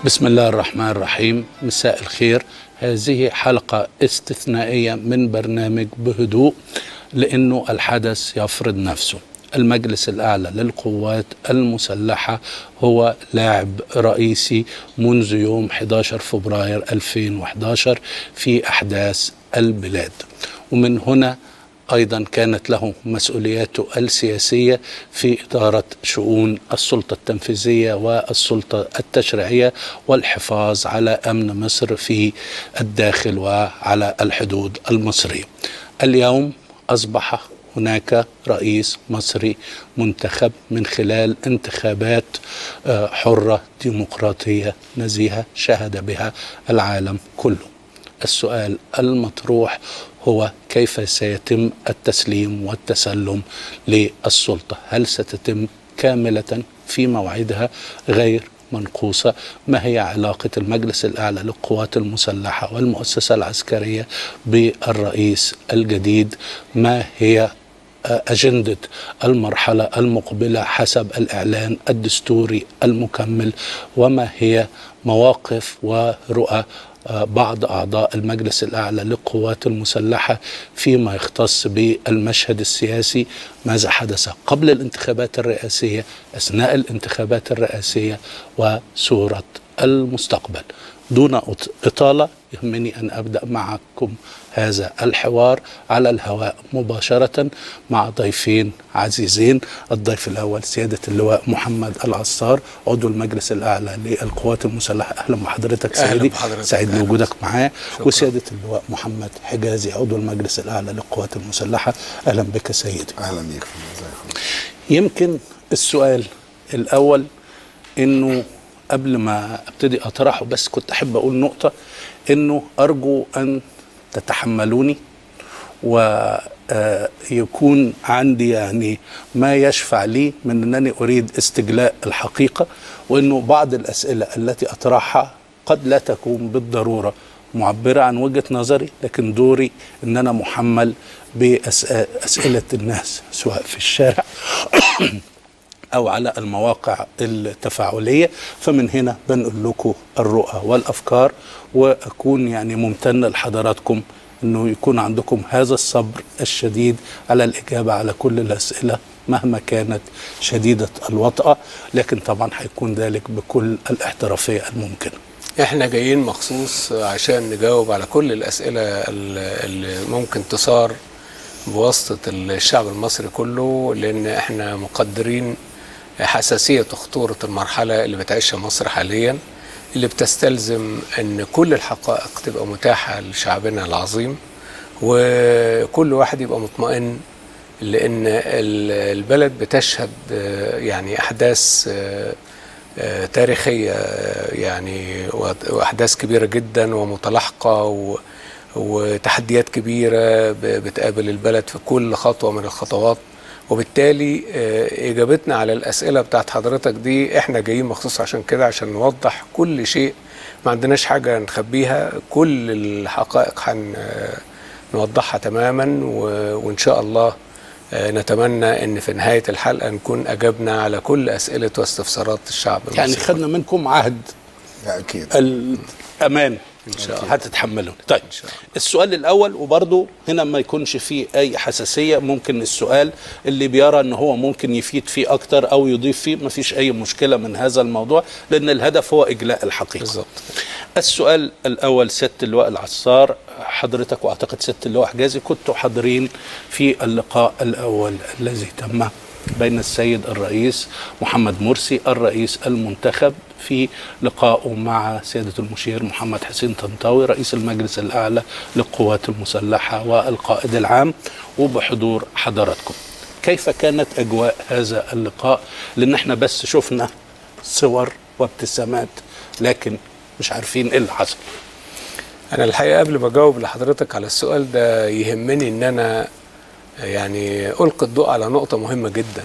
بسم الله الرحمن الرحيم مساء الخير هذه حلقة استثنائية من برنامج بهدوء لأنه الحدث يفرض نفسه المجلس الأعلى للقوات المسلحة هو لاعب رئيسي منذ يوم 11 فبراير 2011 في أحداث البلاد ومن هنا ايضا كانت له مسؤولياته السياسيه في اداره شؤون السلطه التنفيذيه والسلطه التشريعيه والحفاظ على امن مصر في الداخل وعلى الحدود المصريه. اليوم اصبح هناك رئيس مصري منتخب من خلال انتخابات حره ديمقراطيه نزيهه شهد بها العالم كله. السؤال المطروح هو كيف سيتم التسليم والتسلم للسلطه؟ هل ستتم كامله في موعدها غير منقوصه؟ ما هي علاقه المجلس الاعلى للقوات المسلحه والمؤسسه العسكريه بالرئيس الجديد؟ ما هي أجندة المرحلة المقبلة حسب الإعلان الدستوري المكمل وما هي مواقف ورؤى بعض أعضاء المجلس الأعلى للقوات المسلحة فيما يختص بالمشهد السياسي ماذا حدث قبل الانتخابات الرئاسية أثناء الانتخابات الرئاسية وصورة المستقبل دون إطالة يهمني أن أبدأ معكم هذا الحوار على الهواء مباشرة مع ضيفين عزيزين الضيف الأول سيادة اللواء محمد العصار عضو المجلس الأعلى للقوات المسلحة أهلا بحضرتك سيدي بحضرتك. سعيد بوجودك معاه وسيادة اللواء محمد حجازي عضو المجلس الأعلى للقوات المسلحة أهلا بك سيدي اهلا بيك ازيك يمكن السؤال الأول إنه قبل ما ابتدي اطرحه بس كنت احب اقول نقطه انه ارجو ان تتحملوني ويكون عندي يعني ما يشفع لي من انني اريد استجلاء الحقيقه وانه بعض الاسئله التي اطرحها قد لا تكون بالضروره معبره عن وجهه نظري لكن دوري ان انا محمل باسئله الناس سواء في الشارع او على المواقع التفاعليه فمن هنا بنقول لكم الرؤى والافكار واكون يعني ممتن لحضراتكم انه يكون عندكم هذا الصبر الشديد على الاجابه على كل الاسئله مهما كانت شديده الوطأه لكن طبعا هيكون ذلك بكل الاحترافيه الممكنه. احنا جايين مخصوص عشان نجاوب على كل الاسئله اللي اللي ممكن تثار بواسطه الشعب المصري كله لان احنا مقدرين حساسيه وخطوره المرحله اللي بتعيشها مصر حاليا اللي بتستلزم ان كل الحقائق تبقى متاحه لشعبنا العظيم وكل واحد يبقى مطمئن لان ال- البلد بتشهد آه، يعني احداث آه، آه، تاريخيه آه، يعني وأ- واحداث كبيره جدا ومتلاحقه و وتحديات كبيره ب- بتقابل البلد في كل خطوه من الخطوات وبالتالي آه، اجابتنا على الاسئله بتاعت حضرتك دي احنا جايين مخصوص عشان كده عشان نوضح كل شيء ما عندناش حاجه نخبيها كل الحقائق هن آه، نوضحها تماما و- وان شاء الله آه، نتمنى ان في نهايه الحلقه نكون اجبنا على كل اسئله واستفسارات الشعب يعني المصري. خدنا منكم عهد اكيد الامان إن شاء الله. هتتحملون طيب إن شاء الله. السؤال الاول وبرضه هنا ما يكونش فيه اي حساسيه ممكن السؤال اللي بيرى ان هو ممكن يفيد فيه اكتر او يضيف فيه ما فيش اي مشكله من هذا الموضوع لان الهدف هو اجلاء الحقيقه بالظبط السؤال الاول سياده اللواء العصار حضرتك واعتقد سياده اللواء حجازي كنتوا حاضرين في اللقاء الاول الذي تم بين السيد الرئيس محمد مرسي الرئيس المنتخب في لقائه مع سيادة المشير محمد حسين طنطاوي رئيس المجلس الأعلى للقوات المسلحة والقائد العام وبحضور حضراتكم كيف كانت أجواء هذا اللقاء لأن احنا بس شفنا صور وابتسامات لكن مش عارفين ايه اللي حصل انا الحقيقه قبل ما اجاوب لحضرتك على السؤال ده يهمني ان انا يعني القي الضوء على نقطه مهمه جدا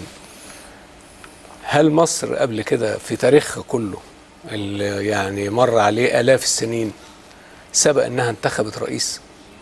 هل مصر قبل كده في تاريخها كله اللي يعني مر عليه الاف السنين سبق انها انتخبت رئيس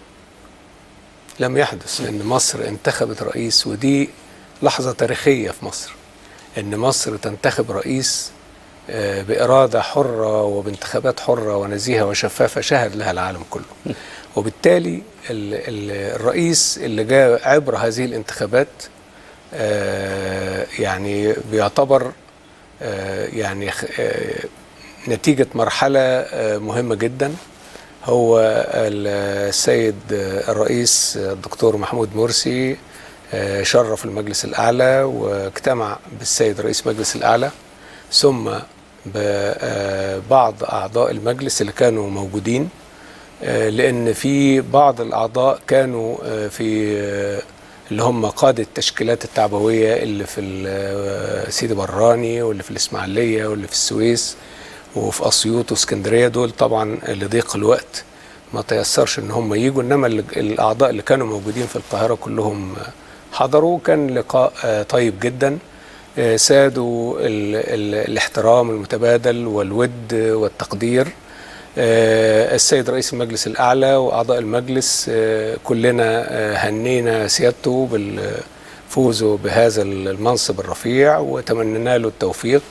لم يحدث ان مصر انتخبت رئيس ودي لحظه تاريخيه في مصر ان مصر تنتخب رئيس آه، بإرادة حرة وبانتخابات حرة ونزيهة وشفافة شهد لها العالم كله وبالتالي ال- ال- الرئيس اللي جاء عبر هذه الانتخابات آه، يعني بيعتبر آه، يعني خ- آه، نتيجة مرحلة آه، مهمة جدا هو ال- السيد آه، الرئيس الدكتور محمود مرسي آه، شرف المجلس الأعلى واجتمع بالسيد رئيس مجلس الأعلى ثم ببعض أعضاء المجلس اللي كانوا موجودين آه، لأن في بعض الأعضاء كانوا آه، في آه، اللي هم قادة التشكيلات التعبوية اللي في ال- آه، سيدي براني واللي في الإسماعيلية واللي في السويس وفي أسيوط واسكندرية دول طبعا لضيق الوقت ما تيسرش ان هم يجوا انما ال- الاعضاء اللي كانوا موجودين في القاهره كلهم حضروا كان لقاء آه، طيب جدا آه، سادوا ال ال الاحترام المتبادل والود والتقدير آه، السيد رئيس المجلس الاعلى واعضاء المجلس آه، كلنا آه، هنينا سيادته بالفوزه بهذا المنصب الرفيع وتمنينا له التوفيق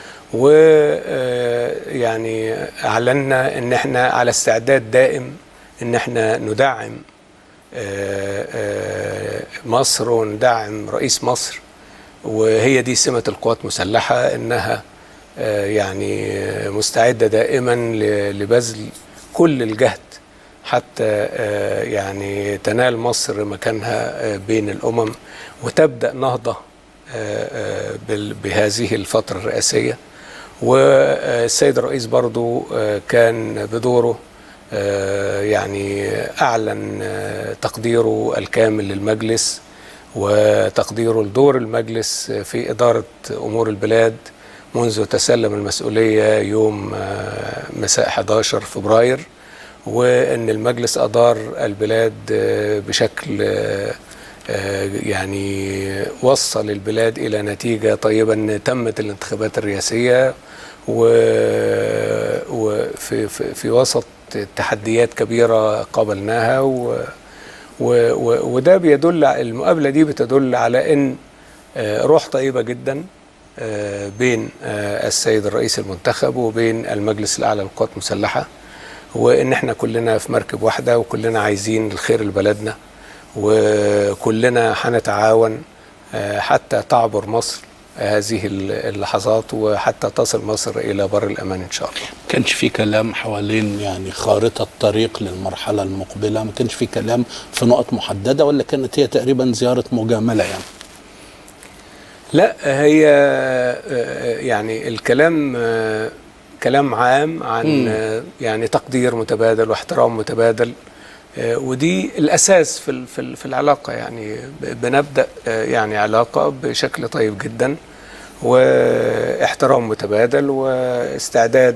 ويعني اعلنا ان احنا على استعداد دائم ان احنا ندعم آه، آه، مصر وندعم رئيس مصر وهي دي سمة القوات المسلحة انها آه، يعني مستعدة دائما ل- لبذل كل الجهد حتى آه، يعني تنال مصر مكانها آه، بين الأمم وتبدأ نهضة آه، آه، بال- بهذه الفترة الرئاسية والسيد الرئيس برضو آه، كان بدوره آه، يعني أعلن آه، تقديره الكامل للمجلس وتقديره لدور المجلس في إدارة أمور البلاد منذ تسلم المسؤولية يوم آه، مساء 11 فبراير وأن المجلس أدار البلاد آه، بشكل آه، آه، يعني وصل البلاد إلى نتيجة طيبة أن تمت الانتخابات الرئاسية و- وفي في, في وسط تحديات كبيرة قابلناها و و و وده بيدل المقابلة دي بتدل على أن آه، روح طيبة جدا آه، بين آه، السيد الرئيس المنتخب وبين المجلس الأعلى للقوات المسلحة وإن احنا كلنا في مركب واحدة وكلنا عايزين الخير لبلدنا وكلنا هنتعاون آه، حتى تعبر مصر هذه اللحظات وحتى تصل مصر إلى بر الأمان إن شاء الله كانش في كلام حوالين يعني خارطة طريق للمرحلة المقبلة ما كانش في كلام في نقط محددة ولا كانت هي تقريبا زيارة مجاملة يعني لا هي آه، يعني الكلام آه، كلام عام عن مم. آه، يعني تقدير متبادل واحترام متبادل آه، ودي الاساس في ال- في ال- في العلاقه يعني ب- بنبدا آه، يعني علاقه بشكل طيب جدا واحترام متبادل واستعداد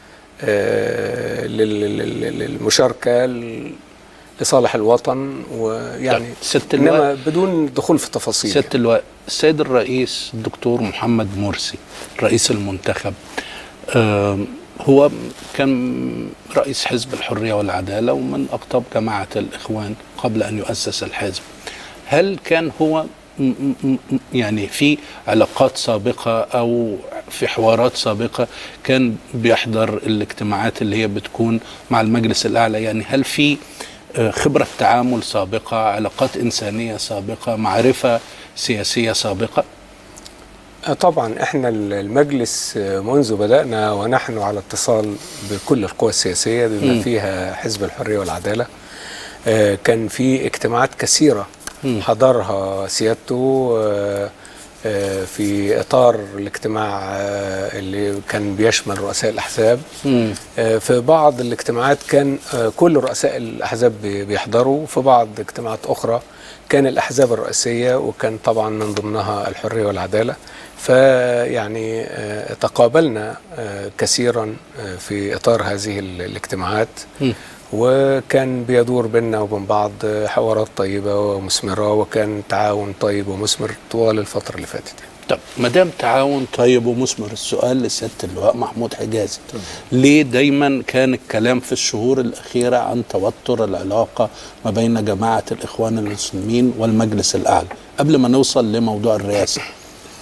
آه، لل- لل- للمشاركه ل- لصالح الوطن ويعني طيب، ست اللواء انما بدون دخول في تفاصيل ست اللواء السيد الرئيس الدكتور محمد مرسي رئيس المنتخب آم، هو كان رئيس حزب الحرية والعدالة ومن أقطاب جماعة الإخوان قبل أن يؤسس الحزب هل كان هو م- م- م- يعني في علاقات سابقة أو في حوارات سابقة كان بيحضر الاجتماعات اللي هي بتكون مع المجلس الأعلى يعني هل في آه، خبرة تعامل سابقة علاقات إنسانية سابقة معرفة سياسية سابقة آه، طبعا احنا المجلس آه، منذ بدأنا ونحن على اتصال بكل القوى السياسية بما مم. فيها حزب الحرية والعدالة آه، كان في اجتماعات كثيرة مم. حضرها سيادته آه، آه، في إطار الاجتماع آه، اللي كان بيشمل رؤساء الأحزاب مم. آه، في بعض الاجتماعات كان آه، كل رؤساء الأحزاب بي- بيحضروا في بعض اجتماعات أخرى كان الأحزاب الرئيسية وكان طبعا من ضمنها الحرية والعدالة فيعني آه، تقابلنا آه، كثيرا آه، في إطار هذه ال- الاجتماعات مم. وكان بيدور بيننا وبين بعض حوارات طيبة ومثمرة وكان تعاون طيب ومثمر طوال الفترة اللي فاتت طب ما دام تعاون طيب ومثمر السؤال لسياده اللواء محمود حجازي ليه دايما كان الكلام في الشهور الاخيره عن توتر العلاقه ما بين جماعه الاخوان المسلمين والمجلس الاعلى قبل ما نوصل لموضوع الرئاسه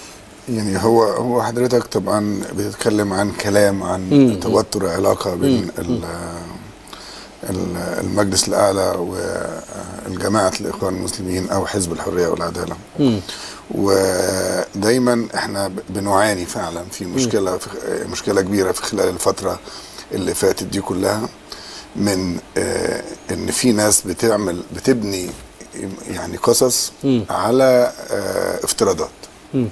يعني هو هو حضرتك طبعا بتتكلم عن كلام عن مم. توتر علاقه بين ال- ال- المجلس الاعلى والجماعه الاخوان المسلمين او حزب الحريه والعداله مم. ودايما احنا ب- بنعاني فعلا في مشكله في مشكله كبيره في خلال الفتره اللي فاتت دي كلها من آه، ان في ناس بتعمل بتبني يعني قصص مم. على آه، افتراضات مم.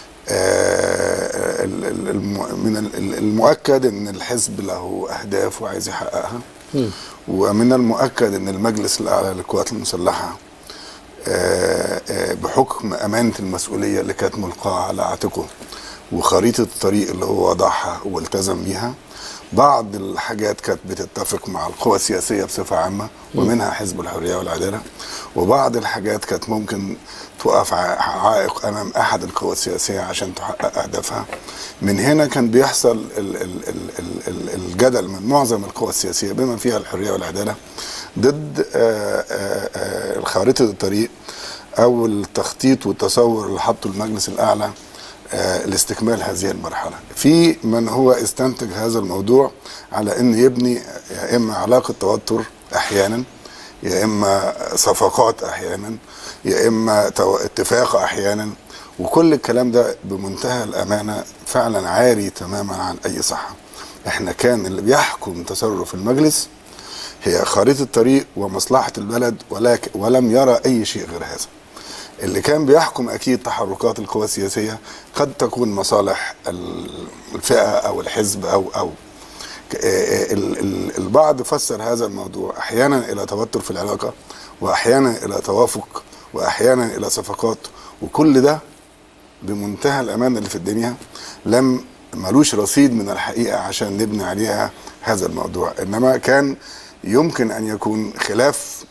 آه، ال- ال- الم- من ال- ال- المؤكد ان الحزب له اهداف وعايز يحققها مم. ومن المؤكد ان المجلس الاعلى للقوات المسلحه آه، آه، بحكم امانه المسؤوليه اللي كانت ملقاه على عاتقه وخريطه الطريق اللي هو وضعها والتزم بيها بعض الحاجات كانت بتتفق مع القوى السياسيه بصفه عامه ومنها حزب الحريه والعداله وبعض الحاجات كانت ممكن توقف ع- عائق امام احد القوى السياسيه عشان تحقق اهدافها من هنا كان بيحصل ال- ال- ال- ال- ال- الجدل من معظم القوى السياسيه بما فيها الحريه والعداله ضد آه، آه، آه، خارطه الطريق او التخطيط والتصور اللي حطه المجلس الاعلى آه، لاستكمال هذه المرحله. في من هو استنتج هذا الموضوع على ان يبني يا اما علاقه توتر احيانا يا اما صفقات احيانا يا اما تو- اتفاق احيانا وكل الكلام ده بمنتهى الامانه فعلا عاري تماما عن اي صحه. احنا كان اللي بيحكم تصرف المجلس هي خريطه الطريق ومصلحه البلد ولكن ولم يرى اي شيء غير هذا. اللي كان بيحكم اكيد تحركات القوى السياسيه قد تكون مصالح ال- الفئه او الحزب او او ك- آه، ال- ال- البعض فسر هذا الموضوع احيانا الى توتر في العلاقه واحيانا الى توافق واحيانا الى صفقات وكل ده بمنتهى الامان اللي في الدنيا لم ملوش رصيد من الحقيقه عشان نبني عليها هذا الموضوع انما كان يمكن ان يكون خلاف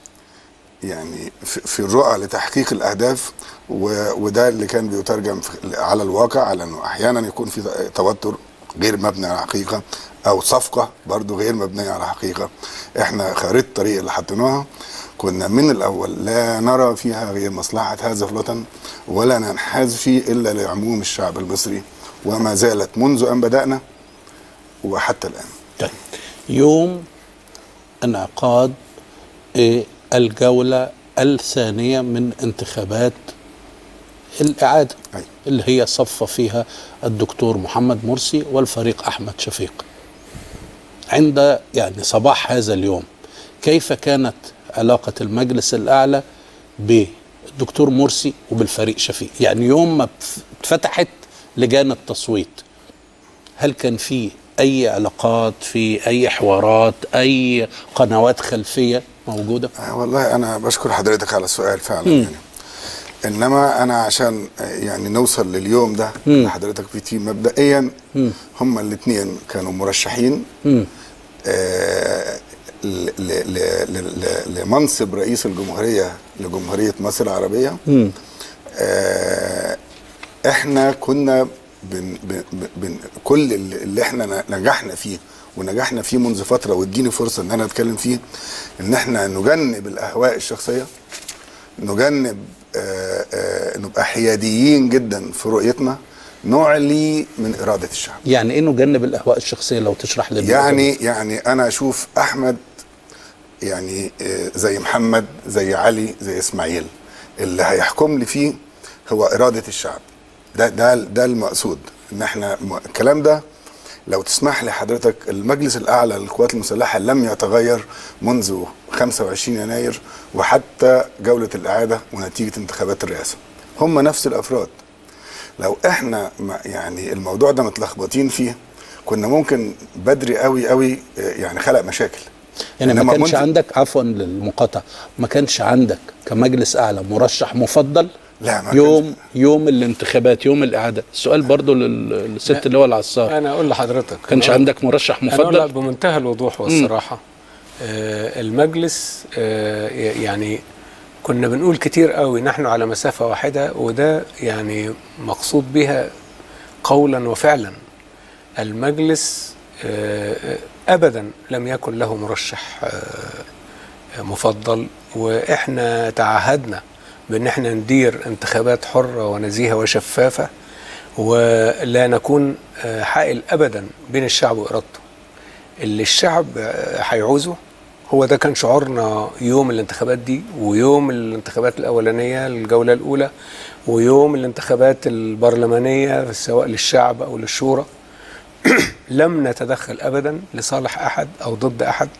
يعني في في الرؤى لتحقيق الاهداف و- وده اللي كان بيترجم في- على الواقع على انه احيانا يكون في توتر غير مبني على حقيقه او صفقه برضو غير مبنيه على حقيقه احنا خريطه الطريق اللي حطيناها كنا من الاول لا نرى فيها غير مصلحه هذا الوطن ولا ننحاز فيه الا لعموم الشعب المصري وما زالت منذ ان بدانا وحتى الان طيب يوم انعقاد آه، الجولة الثانية من انتخابات الإعادة أي. اللي هي صف فيها الدكتور محمد مرسي والفريق أحمد شفيق عند يعني صباح هذا اليوم كيف كانت علاقة المجلس الأعلى بالدكتور مرسي وبالفريق شفيق يعني يوم ما اتفتحت لجان التصويت هل كان في اي علاقات في اي حوارات اي قنوات خلفيه موجوده آه، والله انا بشكر حضرتك على السؤال فعلا يعني انما انا عشان آه، يعني نوصل لليوم ده اللي حضرتك فيه فيه مبدئيا هما الاثنين كانوا مرشحين مم. آه، ل- ل- ل- ل- لمنصب رئيس الجمهوريه لجمهوريه مصر العربيه مم. آه، احنا كنا بن بن بن كل اللي اللي احنا نجحنا فيه ونجحنا فيه منذ فتره واديني فرصه ان انا اتكلم فيه ان احنا نجنب الاهواء الشخصيه نجنب آه، آه، نبقى حياديين جدا في رؤيتنا نعلي من اراده الشعب يعني ايه نجنب الاهواء الشخصيه لو تشرح لنا يعني يعني انا اشوف احمد يعني آه، زي محمد زي علي زي اسماعيل اللي هيحكم لي فيه هو اراده الشعب ده ده ده المقصود ان احنا م- الكلام ده لو تسمح لي حضرتك المجلس الاعلى للقوات المسلحه لم يتغير منذ 25 يناير وحتى جوله الاعاده ونتيجه انتخابات الرئاسه هم نفس الافراد لو احنا ما- يعني الموضوع ده متلخبطين فيه كنا ممكن بدري قوي قوي آه، يعني خلق مشاكل يعني ما إنما كانش منذ- عندك عفوا للمقاطعه ما كانش عندك كمجلس اعلى مرشح مفضل لا ما يوم يوم الانتخابات يوم الاعاده السؤال برضو لل- للست اللي هو العصار انا اقول لحضرتك كانش أنا أقول- عندك مرشح أنا أقول لك مفضل بمنتهى الوضوح والصراحة آه المجلس آه يعني كنا بنقول كتير قوي نحن على مسافة واحدة وده يعني مقصود بها قولا وفعلا المجلس آه أبدا لم يكن له مرشح آه مفضل وإحنا تعهدنا بأن احنا ندير انتخابات حرة ونزيهة وشفافة ولا نكون آه، حائل ابدا بين الشعب وارادته اللي الشعب آه، هيعوزه هو ده كان شعورنا يوم الانتخابات دي ويوم الانتخابات الاولانيه الجوله الاولى ويوم الانتخابات البرلمانيه سواء للشعب او للشورى لم نتدخل ابدا لصالح احد او ضد احد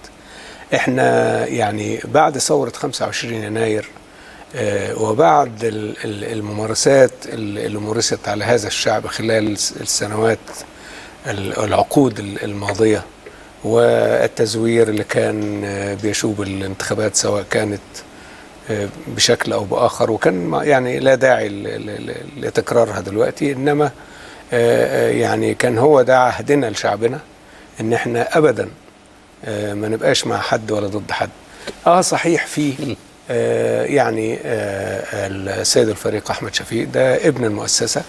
احنا يعني بعد ثوره 25 يناير آه، وبعد ال- ال- الممارسات ال- اللي مورست على هذا الشعب خلال الس- السنوات ال- العقود ال- الماضيه والتزوير اللي كان آه، بيشوب الانتخابات سواء كانت آه، بشكل او باخر وكان ما- يعني لا داعي ل- ل- ل- لتكرارها دلوقتي انما آه، آه، يعني كان هو ده عهدنا لشعبنا ان احنا ابدا آه، ما نبقاش مع حد ولا ضد حد اه صحيح في آه، يعني آه، السيد الفريق احمد شفيق ده ابن المؤسسه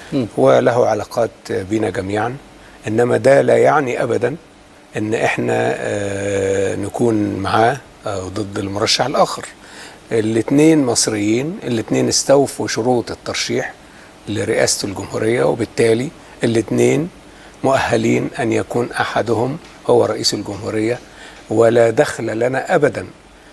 وله علاقات بينا جميعا انما ده لا يعني ابدا ان احنا آه، نكون معاه او ضد المرشح الاخر الاثنين مصريين الاثنين استوفوا شروط الترشيح لرئاسه الجمهوريه وبالتالي الاثنين مؤهلين ان يكون احدهم هو رئيس الجمهوريه ولا دخل لنا ابدا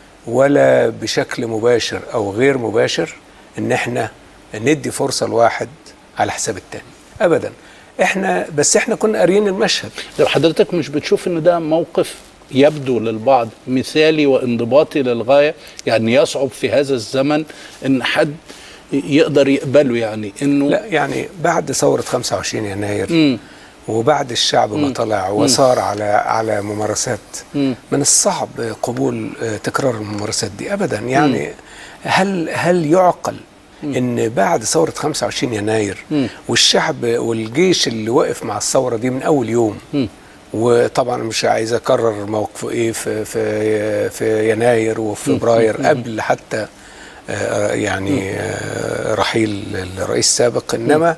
ولا بشكل مباشر او غير مباشر ان احنا ندي فرصه لواحد على حساب التاني ابدا احنا بس احنا كنا قاريين المشهد لو حضرتك مش بتشوف ان ده موقف يبدو للبعض مثالي وانضباطي للغايه يعني يصعب في هذا الزمن ان حد يقدر يقبله يعني انه لا يعني بعد ثوره 25 يناير مم. وبعد الشعب ما طلع وصار على على ممارسات مم. من الصعب قبول آه، تكرار الممارسات دي ابدا يعني هل هل يعقل ان بعد ثوره 25 يناير مم. والشعب والجيش اللي وقف مع الثوره دي من اول يوم مم. وطبعا مش عايز اكرر موقفه ايه في في في يناير وفي فبراير قبل حتى آه، يعني آه، رحيل الرئيس السابق انما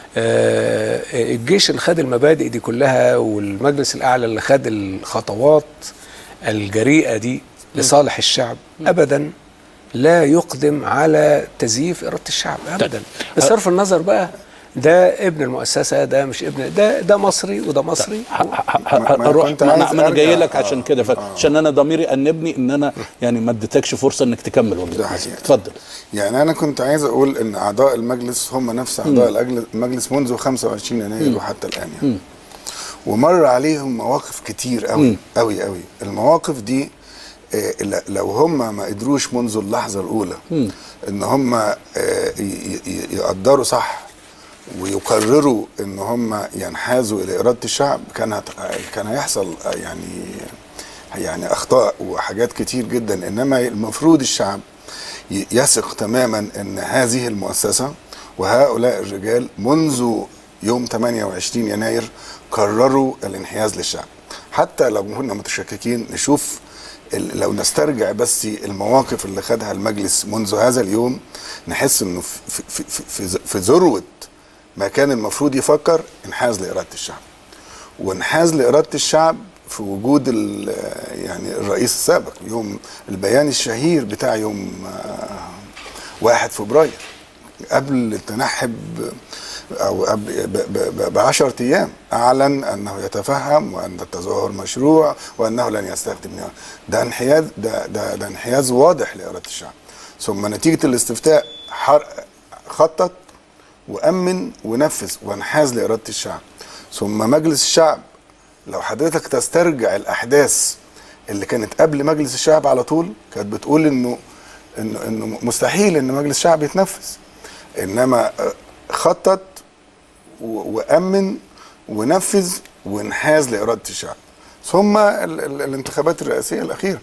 آه، الجيش اللي خد المبادئ دي كلها والمجلس الاعلى اللي خد الخطوات الجريئه دي لصالح الشعب ابدا لا يقدم على تزييف اراده الشعب ابدا بصرف النظر بقى ده ابن المؤسسه ده مش ابن ده ده مصري وده مصري ه- ه- ه- ما- ما اروح كنت ما انا, عايز ما أنا جاي أرجع. لك عشان آه. كده ف- عشان انا ضميري انبني ان انا يعني ما اديتكش فرصه انك تكمل ده وجهه حقيقي. نظرك اتفضل يعني انا كنت عايز اقول ان اعضاء المجلس هم نفس اعضاء الأجل- المجلس منذ 25 يناير وحتى الان يعني ومر عليهم مواقف كتير قوي قوي قوي المواقف دي آه، ل- لو هم ما قدروش منذ اللحظه الاولى ان هم آه، ي- ي- يقدروا صح ويقرروا ان هم ينحازوا الى اراده الشعب كان هت- كان هيحصل آه، يعني يعني اخطاء وحاجات كتير جدا انما المفروض الشعب ي- يثق تماما ان هذه المؤسسه وهؤلاء الرجال منذ يوم 28 يناير قرروا الانحياز للشعب حتى لو كنا متشككين نشوف ال- لو نسترجع بس المواقف اللي خدها المجلس منذ هذا اليوم نحس انه في, في, في, في, في ذروه ما كان المفروض يفكر انحاز لاراده الشعب وانحاز لاراده الشعب في وجود ال- يعني الرئيس السابق يوم البيان الشهير بتاع يوم آه، 1 فبراير قبل التنحي ب- او قبل ب 10 ايام اعلن انه يتفهم وان التظاهر مشروع وانه لن يستخدم نار. ده انحياز ده ده, ده انحياز واضح لاراده الشعب ثم نتيجه الاستفتاء حر- خطط وامن ونفذ وانحاز لاراده الشعب ثم مجلس الشعب لو حضرتك تسترجع الاحداث اللي كانت قبل مجلس الشعب على طول كانت بتقول انه انه انه مستحيل ان مجلس الشعب يتنفذ انما آه، خطط و- وامن ونفذ وانحاز لاراده الشعب ثم ال- ال- الانتخابات الرئاسيه الاخيره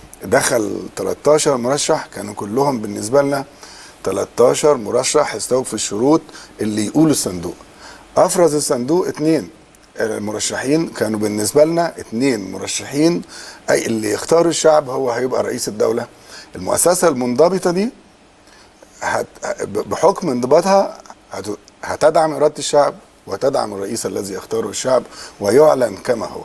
دخل 13 مرشح كانوا كلهم بالنسبه لنا 13 مرشح استوفوا الشروط اللي يقولوا الصندوق افرز الصندوق اثنين المرشحين كانوا بالنسبه لنا اثنين مرشحين اي اللي يختاروا الشعب هو هيبقى رئيس الدوله المؤسسه المنضبطه دي هت بحكم انضباطها هت- هتدعم اراده الشعب وتدعم الرئيس الذي يختاره الشعب ويعلن كما هو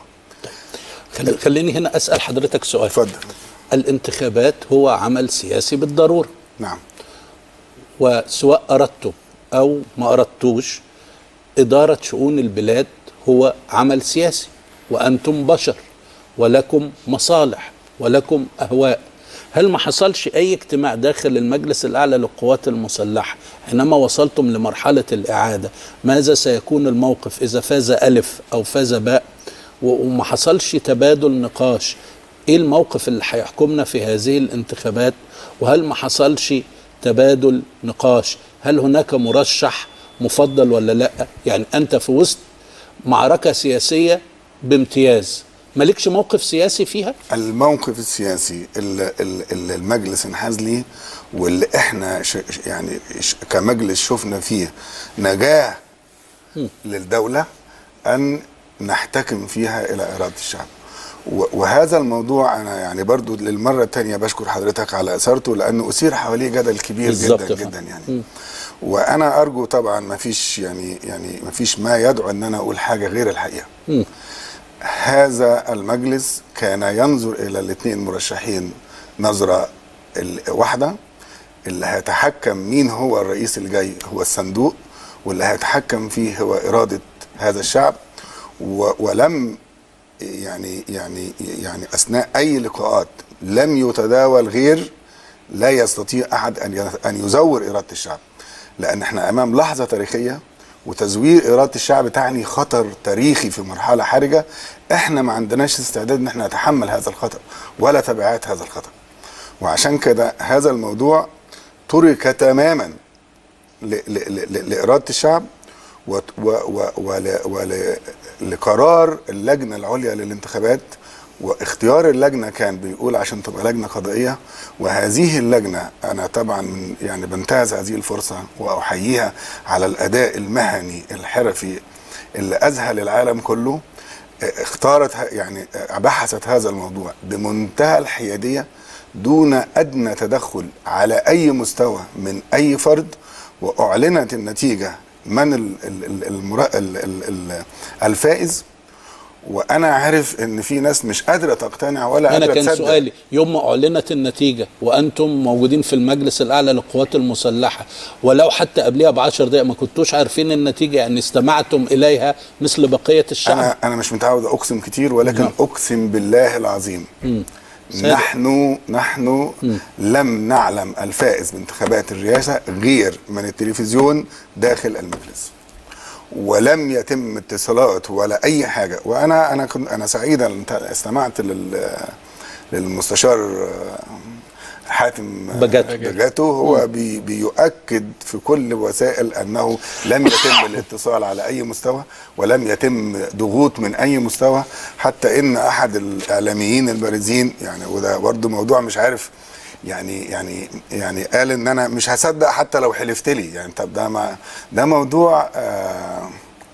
خل- خليني هنا اسال حضرتك سؤال اتفضل الانتخابات هو عمل سياسي بالضروره نعم وسواء اردته او ما اردتوش اداره شؤون البلاد هو عمل سياسي وانتم بشر ولكم مصالح ولكم اهواء هل ما حصلش اي اجتماع داخل المجلس الاعلى للقوات المسلحه حينما وصلتم لمرحله الاعاده ماذا سيكون الموقف اذا فاز الف او فاز باء و- وما حصلش تبادل نقاش ايه الموقف اللي هيحكمنا في هذه الانتخابات وهل ما حصلش تبادل نقاش هل هناك مرشح مفضل ولا لا يعني انت في وسط معركه سياسيه بامتياز مالكش موقف سياسي فيها الموقف السياسي اللي, اللي المجلس انحاز ليه واللي احنا ش يعني ش كمجلس شفنا فيه نجاة للدولة أن نحتكم فيها إلى إرادة الشعب و- وهذا الموضوع أنا يعني برضو للمرة الثانية بشكر حضرتك على إثارته لأنه أثير حواليه جدل كبير بالظبط جدا يا فندم. جدا يعني وأنا أرجو طبعا ما فيش يعني يعني ما فيش ما يدعو أن أنا أقول حاجة غير الحقيقة هذا المجلس كان ينظر الى الاثنين مرشحين نظره ال- واحده اللي هيتحكم مين هو الرئيس الجاي هو الصندوق واللي هيتحكم فيه هو اراده هذا الشعب و- ولم يعني يعني يعني اثناء اي لقاءات لم يتداول غير لا يستطيع احد ان ي- ان يزور اراده الشعب لان احنا امام لحظه تاريخيه وتزوير اراده الشعب تعني خطر تاريخي في مرحله حرجه احنا ما عندناش استعداد ان احنا نتحمل هذا الخطر ولا تبعات هذا الخطر وعشان كده هذا الموضوع ترك تماما ل- ل- ل- لاراده الشعب وت- و- و- ول- ول- لقرار اللجنه العليا للانتخابات واختيار اللجنه كان بيقول عشان تبقى لجنه قضائيه وهذه اللجنه انا طبعا من يعني بنتهز هذه الفرصه واحييها على الاداء المهني الحرفي اللي اذهل العالم كله اختارت ه- يعني بحثت هذا الموضوع بمنتهى الحياديه دون ادنى تدخل على اي مستوى من اي فرد واعلنت النتيجه من ال- ال- ال- المرا- ال- ال- ال- الفائز وانا عارف ان في ناس مش قادره تقتنع ولا انا قادره كان تصدق سؤالي يوم ما اعلنت النتيجه وانتم موجودين في المجلس الاعلى للقوات المسلحه ولو حتى قبلها بعشر دقائق ما كنتوش عارفين النتيجه يعني استمعتم اليها مثل بقيه الشعب انا انا مش متعود اقسم كتير ولكن نعم. اقسم بالله العظيم صادق. نحن نحن لم نعلم الفائز بانتخابات الرئاسه غير من التلفزيون داخل المجلس ولم يتم اتصالات ولا اي حاجه وانا انا كنت انا سعيدا أن استمعت لل للمستشار حاتم بجاتو. بجاتو هو بي بيؤكد في كل وسائل انه لم يتم الاتصال على اي مستوى ولم يتم ضغوط من اي مستوى حتى ان احد الاعلاميين البارزين يعني وده برضه موضوع مش عارف يعني يعني يعني قال ان انا مش هصدق حتى لو حلفت لي يعني طب ده ما ده موضوع آه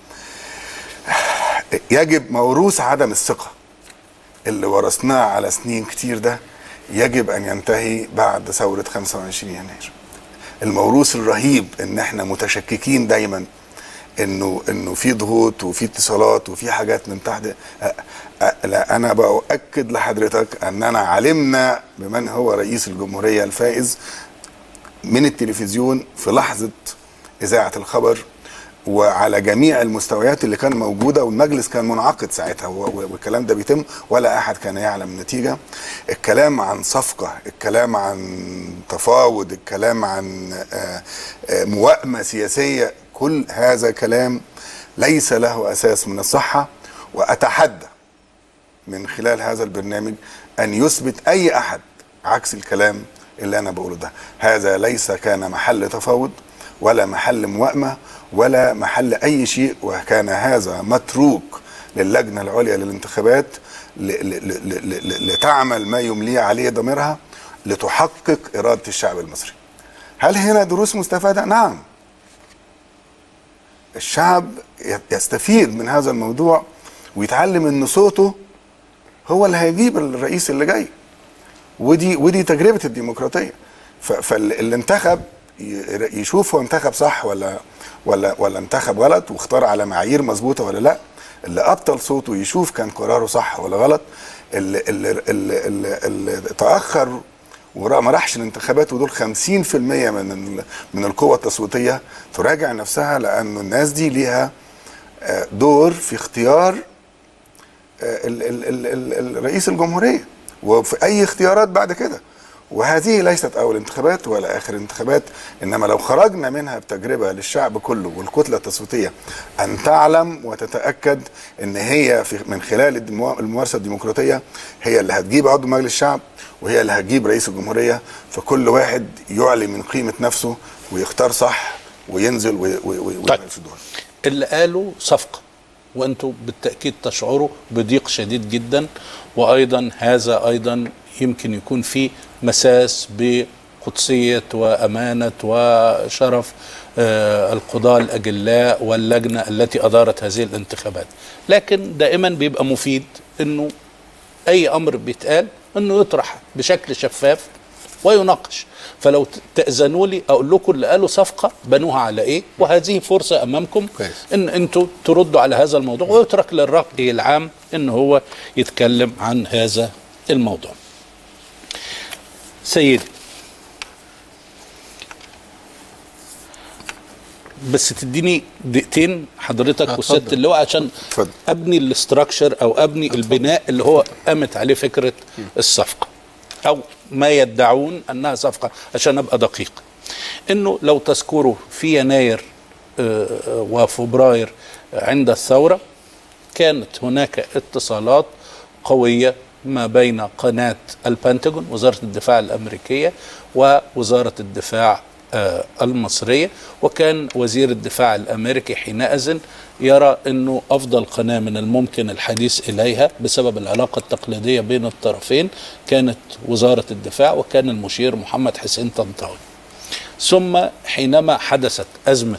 يجب موروث عدم الثقه اللي ورثناه على سنين كتير ده يجب ان ينتهي بعد ثوره 25 يناير الموروث الرهيب ان احنا متشككين دايما انه انه في ضغوط وفي اتصالات وفي حاجات من تحت أ- أ- لا انا باؤكد لحضرتك اننا علمنا بمن هو رئيس الجمهوريه الفائز من التلفزيون في لحظه اذاعه الخبر وعلى جميع المستويات اللي كان موجوده والمجلس كان منعقد ساعتها و- و- والكلام ده بيتم ولا احد كان يعلم النتيجه الكلام عن صفقه الكلام عن تفاوض الكلام عن آه، آه، موائمه سياسيه كل هذا كلام ليس له اساس من الصحه واتحدى من خلال هذا البرنامج ان يثبت اي احد عكس الكلام اللي انا بقوله ده هذا ليس كان محل تفاوض ولا محل موائمه ولا محل اي شيء وكان هذا متروك للجنه العليا للانتخابات ل- ل- ل- ل- ل- لتعمل ما يمليه عليه ضميرها لتحقق اراده الشعب المصري هل هنا دروس مستفاده نعم الشعب يستفيد من هذا الموضوع ويتعلم ان صوته هو اللي هيجيب الرئيس اللي جاي ودي ودي تجربه الديمقراطيه ف- فاللي انتخب ي- يشوف هو انتخب صح ولا ولا ولا انتخب غلط واختار على معايير مظبوطه ولا لا اللي ابطل صوته يشوف كان قراره صح ولا غلط اللي اللي اللي, اللي, اللي تاخر وراء ما راحش الانتخابات ودول 50% من ال- من القوة التصويتية تراجع نفسها لأن الناس دي ليها آه، دور في اختيار آه، ال- ال- ال- ال- ال- رئيس الجمهوريه وفي اي اختيارات بعد كده وهذه ليست اول انتخابات ولا اخر انتخابات انما لو خرجنا منها بتجربه للشعب كله والكتله التصويتيه ان تعلم وتتاكد ان هي في من خلال الدمو- الممارسه الديمقراطيه هي اللي هتجيب عضو مجلس الشعب وهي اللي هتجيب رئيس الجمهوريه فكل واحد يعلي من قيمه نفسه ويختار صح وينزل وي- وي- وي- ويعمل في الدور اللي قالوا صفقة وانتم بالتأكيد تشعروا بضيق شديد جدا وأيضا هذا أيضا يمكن يكون فيه مساس بقدسية وأمانة وشرف آه، القضاة الأجلاء واللجنة التي أدارت هذه الانتخابات لكن دائما بيبقى مفيد أنه أي أمر بيتقال أنه يطرح بشكل شفاف ويناقش فلو ت- تأذنوا لي أقول لكم اللي قالوا صفقة بنوها على إيه وهذه فرصة أمامكم كويس. ان انتوا تردوا على هذا الموضوع ويترك للرأي العام ان هو يتكلم عن هذا الموضوع سيدي بس تديني دقيقتين حضرتك آه، وسياده اتفضل. اللواء عشان اتفضل. ابني الاستراكشر او ابني البناء اللي هو قامت عليه فكره الصفقه او ما يدعون انها صفقه عشان ابقى دقيق انه لو تذكروا في يناير آه، آه، وفبراير عند الثوره كانت هناك اتصالات قويه ما بين قناه البنتاجون وزاره الدفاع الامريكيه ووزاره الدفاع آه، المصريه وكان وزير الدفاع الامريكي حينئذ يرى انه افضل قناه من الممكن الحديث اليها بسبب العلاقه التقليديه بين الطرفين كانت وزاره الدفاع وكان المشير محمد حسين طنطاوي ثم حينما حدثت ازمه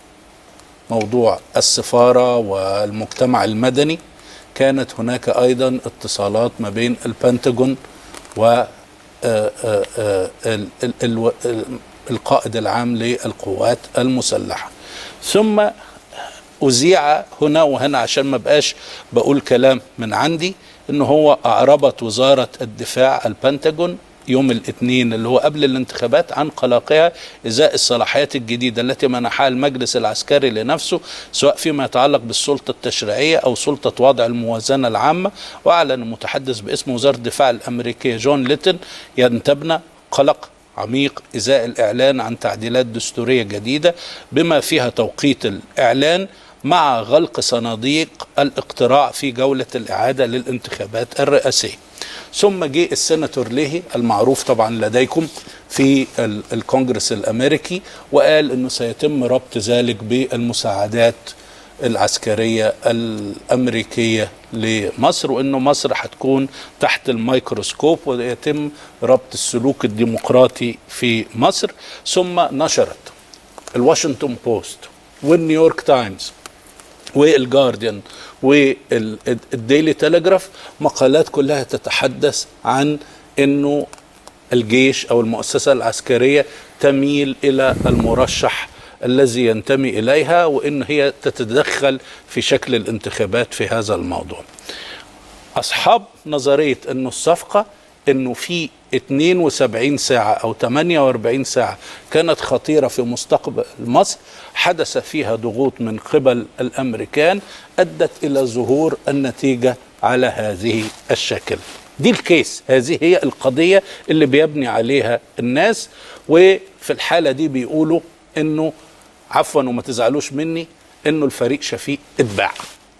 موضوع السفارة والمجتمع المدني كانت هناك أيضا اتصالات ما بين البنتاجون و آه، آه، آه، ال- ال- ال- ال- القائد العام للقوات المسلحة ثم أذيع هنا وهنا عشان ما بقاش بقول كلام من عندي إن هو أعربت وزارة الدفاع البنتاجون يوم الاثنين اللي هو قبل الانتخابات عن قلقها ازاء الصلاحيات الجديده التي منحها المجلس العسكري لنفسه سواء فيما يتعلق بالسلطه التشريعيه او سلطه وضع الموازنه العامه واعلن المتحدث باسم وزاره الدفاع الامريكيه جون ليتن ينتبنى قلق عميق ازاء الاعلان عن تعديلات دستوريه جديده بما فيها توقيت الاعلان مع غلق صناديق الاقتراع في جوله الاعاده للانتخابات الرئاسيه. ثم جه السيناتور ليهي المعروف طبعا لديكم في ال- الكونجرس الامريكي وقال انه سيتم ربط ذلك بالمساعدات العسكريه الامريكيه لمصر وانه مصر هتكون تحت الميكروسكوب ويتم ربط السلوك الديمقراطي في مصر ثم نشرت الواشنطن بوست والنيويورك تايمز والجارديان والديلي تيليجراف مقالات كلها تتحدث عن انه الجيش او المؤسسه العسكريه تميل الى المرشح الذي ينتمي اليها وان هي تتدخل في شكل الانتخابات في هذا الموضوع. اصحاب نظريه انه الصفقه انه في 72 ساعه او 48 ساعه كانت خطيره في مستقبل مصر حدث فيها ضغوط من قبل الامريكان ادت الى ظهور النتيجه على هذه الشكل. دي الكيس هذه هي القضيه اللي بيبني عليها الناس وفي الحاله دي بيقولوا انه عفوا وما تزعلوش مني انه الفريق شفيق اتباع.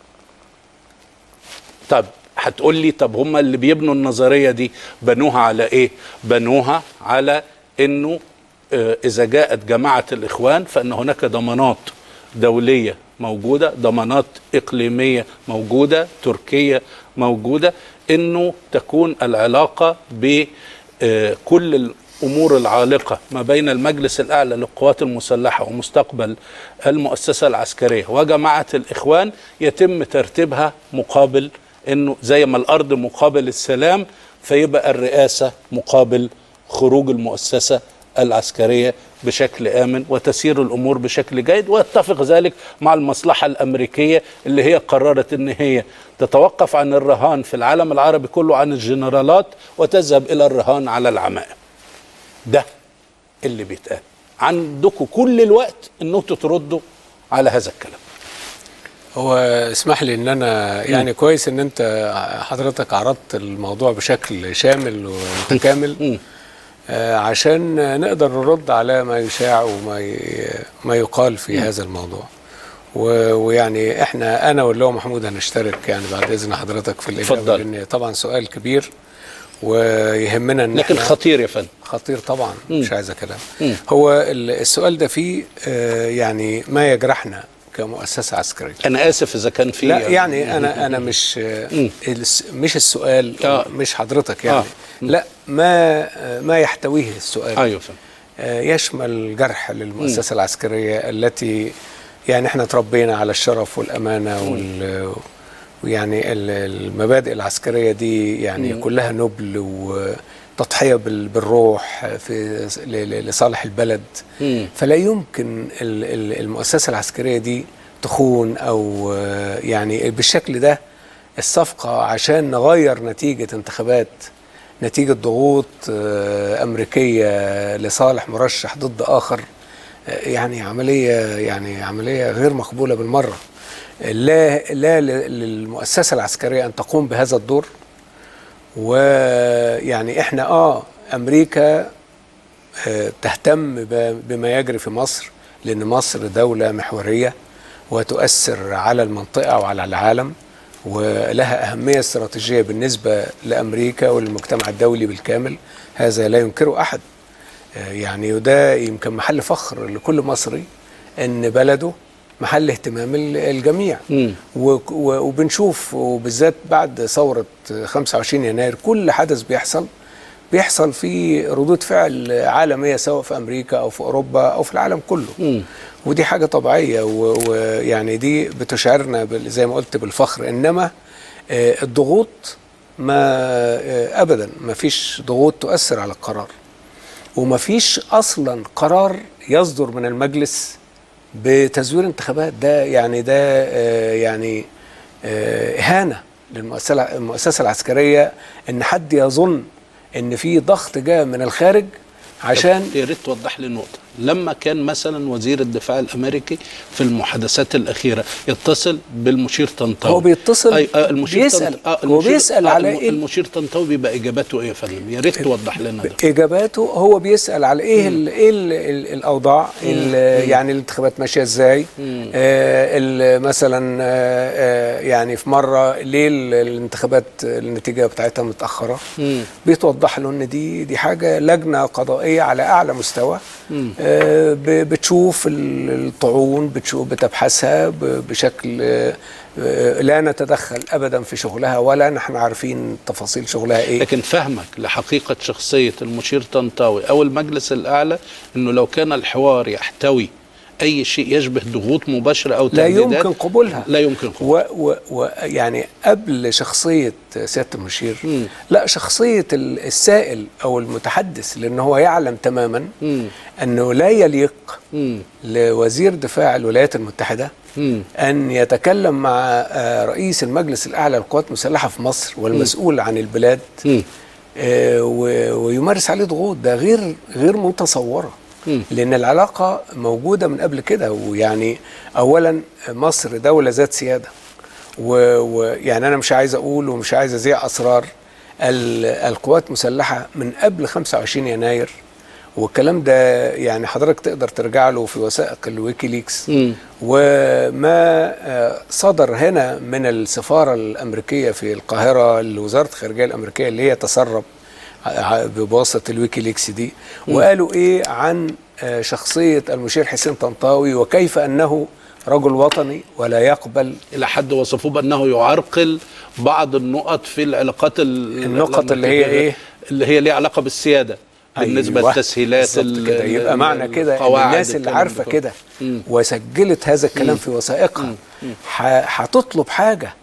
طب هتقول لي طب هم اللي بيبنوا النظريه دي بنوها على ايه؟ بنوها على انه آه، اذا جاءت جماعه الاخوان فان هناك ضمانات دوليه موجوده، ضمانات اقليميه موجوده، تركيه موجوده انه تكون العلاقه بكل الامور العالقه ما بين المجلس الاعلى للقوات المسلحه ومستقبل المؤسسه العسكريه وجماعه الاخوان يتم ترتيبها مقابل انه زي ما الارض مقابل السلام فيبقى الرئاسه مقابل خروج المؤسسه العسكريه بشكل امن وتسير الامور بشكل جيد ويتفق ذلك مع المصلحه الامريكيه اللي هي قررت ان هي تتوقف عن الرهان في العالم العربي كله عن الجنرالات وتذهب الى الرهان على العمائم. ده اللي بيتقال. عندكم كل الوقت ان انتوا تردوا على هذا الكلام. هو اسمح لي ان انا يعني كويس ان انت حضرتك عرضت الموضوع بشكل شامل ومتكامل آه، عشان نقدر نرد على ما يشاع وما ي- ما يقال في هذا الموضوع و- ويعني احنا انا واللي هو محمود هنشترك يعني بعد اذن حضرتك في الاجابه اتفضل. لان طبعا سؤال كبير ويهمنا ان لكن احنا خطير يا فندم خطير طبعا مش عايزه كلام مم. هو ال- السؤال ده فيه آه، يعني ما يجرحنا كمؤسسه عسكريه انا اسف اذا كان في لا يعني انا انا مش الس- مش السؤال آه. مش حضرتك يعني آه. لا ما ما يحتويه السؤال ايوه فندم آه، يشمل جرح للمؤسسه العسكريه التي يعني احنا تربينا على الشرف والامانه وال ويعني ال- المبادئ العسكريه دي يعني كلها نبل وتضحيه بال- بالروح في ل- ل- لصالح البلد مم. فلا يمكن ال- ال- المؤسسه العسكريه دي تخون او آه، يعني بالشكل ده الصفقه عشان نغير نتيجه انتخابات نتيجه ضغوط آه، امريكيه لصالح مرشح ضد اخر آه، يعني عمليه يعني عمليه غير مقبوله بالمره لا لا ل- للمؤسسه العسكريه ان تقوم بهذا الدور ويعني احنا اه امريكا آه، تهتم ب- بما يجري في مصر لأن مصر دولة محورية وتؤثر على المنطقة وعلى العالم ولها أهمية استراتيجية بالنسبة لأمريكا وللمجتمع الدولي بالكامل هذا لا ينكره أحد آه، يعني وده يمكن محل فخر لكل مصري أن بلده محل اهتمام ال- الجميع مم. و- و- وبنشوف وبالذات بعد ثورة 25 يناير كل حدث بيحصل بيحصل في ردود فعل عالمية سواء في أمريكا أو في أوروبا أو في العالم كله مم. ودي حاجة طبيعية و- ويعني دي بتشعرنا بال- زي ما قلت بالفخر إنما آه، الضغوط ما آه، أبدا ما فيش ضغوط تؤثر على القرار وما فيش أصلا قرار يصدر من المجلس بتزوير انتخابات ده يعني ده آه، يعني آه، إهانة للمؤسسة المؤسسة العسكرية إن حد يظن إن في ضغط جاء من الخارج عشان يا ريت توضح لي نقطة لما كان مثلا وزير الدفاع الأمريكي في المحادثات الأخيرة يتصل بالمشير طنطاوي هو بيتصل أي آه المشير بيسأل. طنط- آه هو المشير- بيسأل آه على الم- إيه؟ المشير طنطاوي بيبقى إجابته إيه يا فندم يا ريت توضح لنا ده اجاباته هو بيسال على ايه ال ايه ال ال الاوضاع ال- يعني الانتخابات ماشيه ازاي آه ال- مثلا آه آه يعني في مره ليه ال- الانتخابات النتيجه بتاعتها متاخره مم. بيتوضح له ان دي دي حاجه لجنه قضائيه على اعلى مستوى آه ب- بتشوف ال- الطعون بتشوف بتبحثها ب- بشكل آه آه، لا نتدخل ابدا في شغلها ولا نحن عارفين تفاصيل شغلها ايه لكن فهمك لحقيقة شخصية المشير طنطاوي أو المجلس الأعلى أنه لو كان الحوار يحتوي أي شيء يشبه ضغوط مباشرة أو لا تهديدات يمكن قبولها لا يمكن قبولها و و و يعني قبل شخصية سيادة المشير مم. لا شخصية ال- السائل أو المتحدث لأن هو يعلم تماما مم. أنه لا يليق مم. لوزير دفاع الولايات المتحدة مم. أن يتكلم مع آه، رئيس المجلس الأعلى للقوات المسلحة في مصر والمسؤول عن البلاد مم. آه، و- ويمارس عليه ضغوط ده غير غير متصوره مم. لان العلاقه موجوده من قبل كده ويعني اولا مصر دوله ذات سياده و- ويعني انا مش عايز اقول ومش عايز اذيع اسرار ال- القوات المسلحه من قبل 25 يناير والكلام ده يعني حضرتك تقدر ترجع له في وثائق الويكيليكس مم. وما آه، صدر هنا من السفارة الأمريكية في القاهرة لوزارة الخارجية الأمريكية اللي هي تسرب ع- بواسطة الويكيليكس دي وقالوا إيه عن آه، شخصية المشير حسين طنطاوي وكيف أنه رجل وطني ولا يقبل الى حد وصفوه بانه يعرقل بعض النقط في العلاقات ال- النقط اللي هي إيه؟ اللي هي ليها علاقه بالسياده بالنسبه أيوة، للتسهيلات بالظبط ال- كده يبقى ال- معنى كده إن القواعد الناس اللي الكلام عارفه ده كله. كده مم. وسجلت هذا الكلام في وثائقها ح- هتطلب حاجه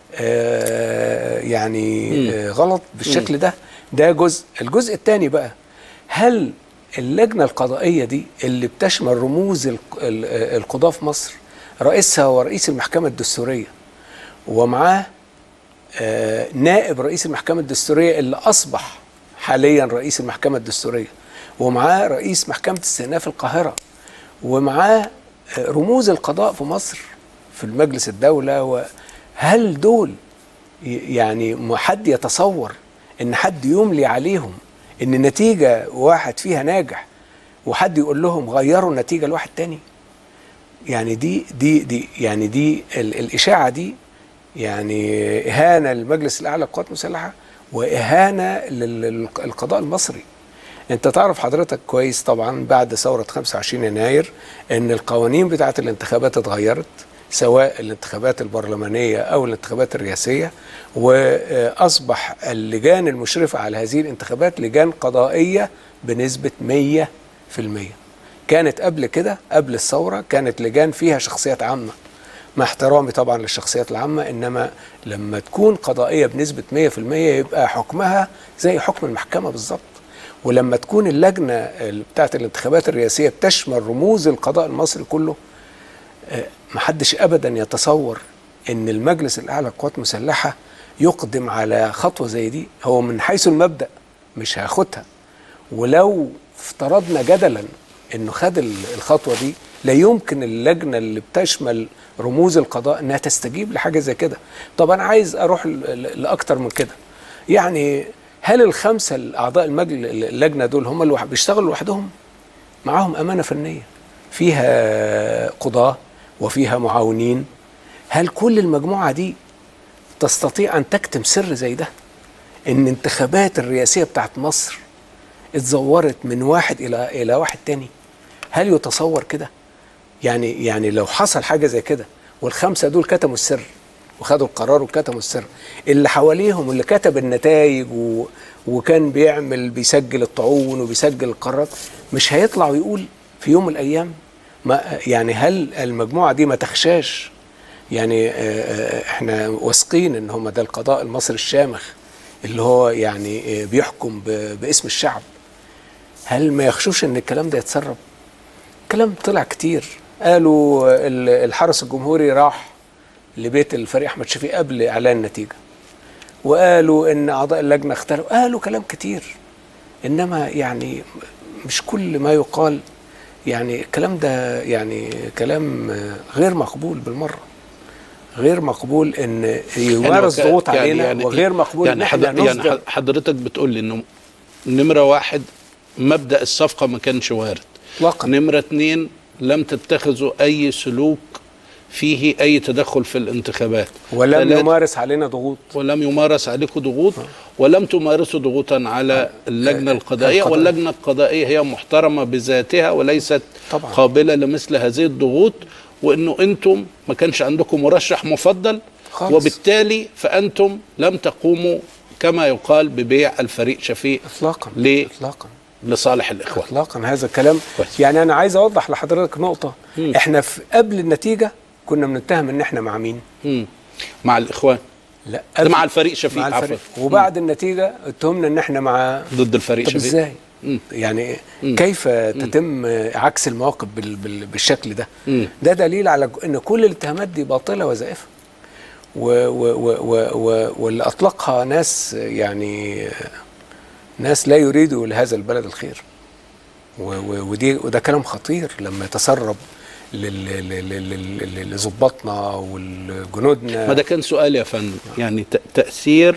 آه، يعني آه، غلط بالشكل ده ده جزء الجزء الثاني بقى هل اللجنه القضائيه دي اللي بتشمل رموز الق- ال- آه، القضاه في مصر رئيسها ورئيس المحكمه الدستوريه ومعاه آه، نائب رئيس المحكمة الدستورية اللي أصبح حاليا رئيس المحكمة الدستورية ومعاه رئيس محكمة استئناف القاهرة ومعاه آه، رموز القضاء في مصر في المجلس الدولة و- هل دول ي- يعني ما حد يتصور ان حد يملي عليهم ان نتيجة واحد فيها ناجح وحد يقول لهم غيروا النتيجة لواحد تاني يعني دي دي دي يعني دي ال- الإشاعة دي يعني إهانة للمجلس الأعلى للقوات المسلحة وإهانة للقضاء المصري انت تعرف حضرتك كويس طبعا بعد ثورة 25 يناير ان القوانين بتاعه الانتخابات اتغيرت سواء الانتخابات البرلمانية او الانتخابات الرئاسية واصبح اللجان المشرفة على هذه الانتخابات لجان قضائية بنسبة 100% كانت قبل كده قبل الثورة كانت لجان فيها شخصيات عامة مع احترامي طبعا للشخصيات العامة إنما لما تكون قضائية بنسبة 100% يبقى حكمها زي حكم المحكمة بالظبط ولما تكون اللجنة ال- بتاعت الانتخابات الرئاسية بتشمل رموز القضاء المصري كله آه، محدش أبدا يتصور إن المجلس الأعلى للقوات المسلحة يقدم على خطوة زي دي هو من حيث المبدأ مش هياخدها ولو افترضنا جدلا انه خد ال- الخطوه دي لا يمكن اللجنه اللي بتشمل رموز القضاء انها تستجيب لحاجه زي كده طب انا عايز اروح ل- ل- لاكتر من كده يعني هل الخمسه الاعضاء المجل اللجنه دول هم اللي بيشتغلوا لوحدهم معاهم امانه فنيه فيها قضاه وفيها معاونين هل كل المجموعه دي تستطيع ان تكتم سر زي ده ان انتخابات الرئاسيه بتاعت مصر اتزورت من واحد الى الى واحد تاني هل يتصور كده يعني يعني لو حصل حاجه زي كده والخمسه دول كتموا السر وخدوا القرار وكتموا السر اللي حواليهم اللي كتب النتائج و... وكان بيعمل بيسجل الطعون وبيسجل القرارات مش هيطلع ويقول في يوم من الايام ما يعني هل المجموعه دي ما تخشاش يعني آه، آه، احنا واثقين ان هم ده القضاء المصري الشامخ اللي هو يعني آه، بيحكم ب- باسم الشعب هل ما يخشوش ان الكلام ده يتسرب كلام طلع كتير قالوا ال- الحرس الجمهوري راح لبيت الفريق احمد شفيق قبل اعلان النتيجه وقالوا ان اعضاء اللجنه اختلفوا قالوا كلام كتير انما يعني مش كل ما يقال يعني الكلام ده يعني كلام غير مقبول بالمره غير مقبول ان يمارس يعني ضغوط يعني- علينا يعني وغير مقبول يعني ان احنا حضر- يعني نصدر حضرتك بتقول لي انه نمره واحد مبدا الصفقه ما كانش وارد اطلاقا نمره اتنين لم تتخذوا اي سلوك فيه اي تدخل في الانتخابات ولم تلات- يمارس علينا ضغوط ولم يمارس عليكم ضغوط ولم تمارسوا ضغوطا على اللجنه القضائيه القضائية. واللجنه القضائيه هي محترمه بذاتها وليست طبعا. قابله لمثل هذه الضغوط وانه انتم ما كانش عندكم مرشح مفضل خالص. وبالتالي فانتم لم تقوموا كما يقال ببيع الفريق شفيق اطلاقا ليه؟ اطلاقا لصالح الاخوان اطلاقا هذا الكلام كويس. يعني انا عايز اوضح لحضرتك نقطه مم. احنا في قبل النتيجه كنا بنتهم ان احنا مع مين مم. مع الاخوان لا ده مع الفريق شفيق مع عفوا الفريق وبعد النتيجه اتهمنا ان احنا مع ضد الفريق طب شفيق ازاي مم. يعني مم. كيف تتم عكس المواقف بال بال بالشكل ده مم. ده دليل على ان كل الاتهامات دي باطله وزائفه و و و و و واللي اطلقها ناس يعني ناس لا يريدوا لهذا البلد الخير و و ودي وده كلام خطير لما يتسرب لل- لل- لل- لل- لظباطنا والجنودنا ما ده كان سؤال يا فندم يعني ت- تأثير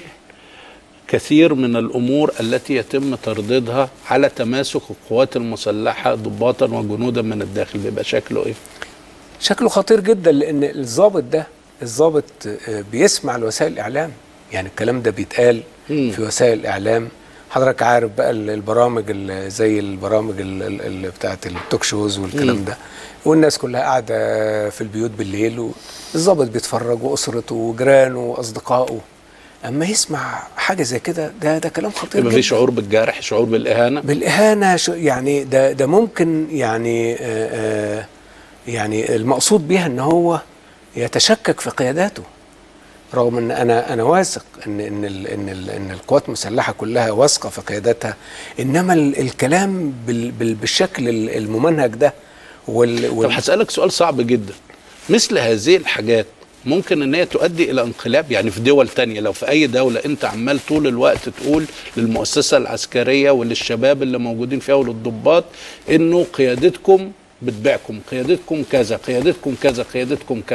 كثير من الأمور التي يتم ترديدها على تماسك القوات المسلحة ضباطا وجنودا من الداخل بيبقى شكله إيه؟ شكله خطير جدا لان الضابط ده الضابط آه، بيسمع لوسائل الاعلام يعني الكلام ده بيتقال مم. في وسائل الاعلام حضرتك عارف بقى ال- البرامج ال- زي البرامج ال- ال- ال- بتاعت التوك شوز والكلام ده والناس كلها قاعده في البيوت بالليل والضابط بيتفرج واسرته وجيرانه واصدقائه اما يسمع حاجه زي كده ده ده كلام خطير يبقى جدا في شعور بالجرح شعور بالإهانة بالاهانه شو- يعني ده ده ممكن يعني آه آه يعني المقصود بيها ان هو يتشكك في قياداته رغم ان انا انا واثق ان ان ال ان ال ان القوات المسلحه كلها واثقه في قيادتها انما ال الكلام بال بال بالشكل ال- الممنهج ده وال, طب وال هسألك سؤال صعب جدا مثل هذه الحاجات ممكن ان هي تؤدي الى انقلاب يعني في دول تانية لو في اي دولة انت عمال طول الوقت تقول للمؤسسة العسكرية وللشباب اللي موجودين فيها وللضباط انه قيادتكم بتبيعكم قيادتكم كذا قيادتكم كذا قيادتكم كذا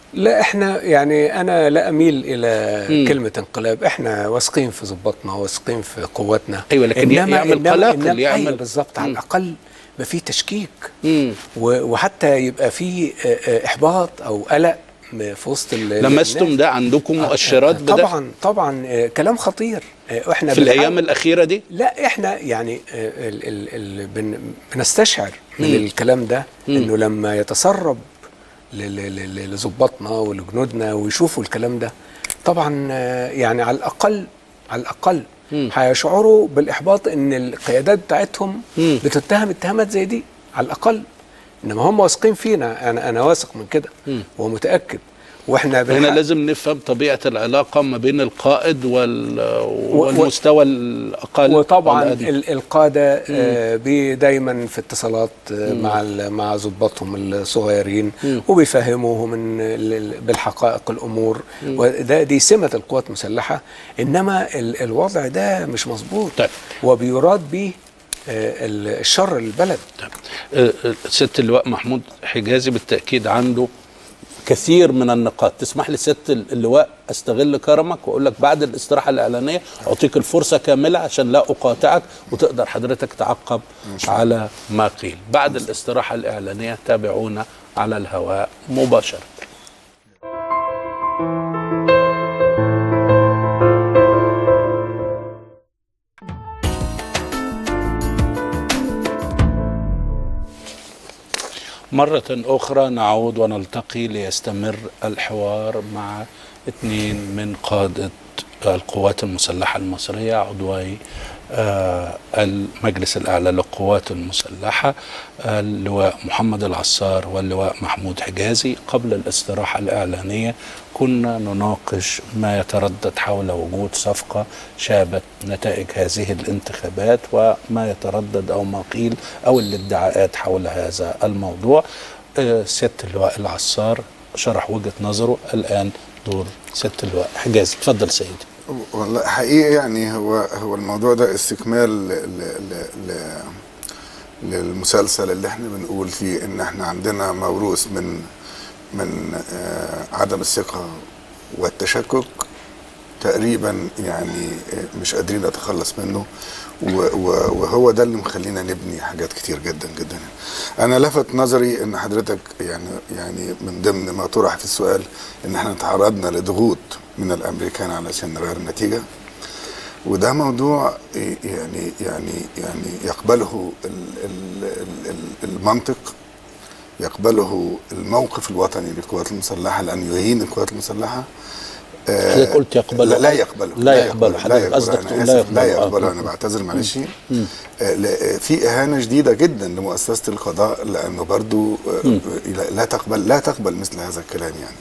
لا احنا يعني انا لا اميل الى م. كلمه انقلاب احنا واثقين في ضباطنا واثقين في قواتنا ايوه لكن يعمل قلاقل يعمل يعمل بالظبط على الاقل يبقى في تشكيك وحتى يبقى في احباط او قلق في وسط لمستم ده عندكم مؤشرات بده طبعا طبعا كلام خطير احنا في الايام الاخيره دي لا احنا يعني ال ال ال بن بنستشعر من م. الكلام ده م. انه لما يتسرب لظباطنا ولجنودنا ويشوفوا الكلام ده طبعا يعني على الاقل على الاقل هيشعروا بالاحباط ان القيادات بتاعتهم م. بتتهم اتهامات زي دي على الاقل انما هم واثقين فينا انا انا واثق من كده ومتاكد واحنا هنا لازم نفهم طبيعه العلاقه ما بين القائد وال... والمستوى الاقل وطبعا القاده آه دايما في اتصالات آه مع مع ضباطهم الصغيرين مم. وبيفهموهم ان بالحقائق الامور مم. وده دي سمه القوات المسلحه انما ال الوضع ده مش مظبوط طيب. وبيراد به الشر للبلد طيب. ست اللواء محمود حجازي بالتاكيد عنده كثير من النقاط تسمح لي ست اللواء استغل كرمك واقول لك بعد الاستراحه الاعلانيه اعطيك الفرصه كامله عشان لا اقاطعك وتقدر حضرتك تعقب على ما قيل بعد الاستراحه الاعلانيه تابعونا على الهواء مباشره مرة أخرى نعود ونلتقي ليستمر الحوار مع اثنين من قادة القوات المسلحة المصرية عضوي آه المجلس الأعلى للقوات المسلحة اللواء محمد العصار واللواء محمود حجازي قبل الاستراحة الإعلانية كنا نناقش ما يتردد حول وجود صفقة شابت نتائج هذه الانتخابات وما يتردد أو ما قيل أو الادعاءات حول هذا الموضوع آه ست اللواء العصار شرح وجهة نظره الآن دور ست اللواء حجازي تفضل سيدي والله حقيقي يعني هو هو الموضوع ده استكمال ل ل ل للمسلسل اللي احنا بنقول فيه ان احنا عندنا موروث من من آه عدم الثقه والتشكك تقريبا يعني مش قادرين نتخلص منه وهو ده اللي مخلينا نبني حاجات كتير جدا جدا انا لفت نظري ان حضرتك يعني يعني من ضمن ما طرح في السؤال ان احنا تعرضنا لضغوط من الامريكان علشان نغير النتيجه وده موضوع يعني يعني يعني يقبله المنطق يقبله الموقف الوطني للقوات المسلحه لان يهين القوات المسلحه حضرتك قلت يقبله لا, لا يقبله لا يقبله حضرتك قصدك تقول لا يقبله لا يقبله انا بعتذر معلش في اهانه شديده جدا لمؤسسه القضاء لانه برضو لا تقبل لا تقبل مثل هذا الكلام يعني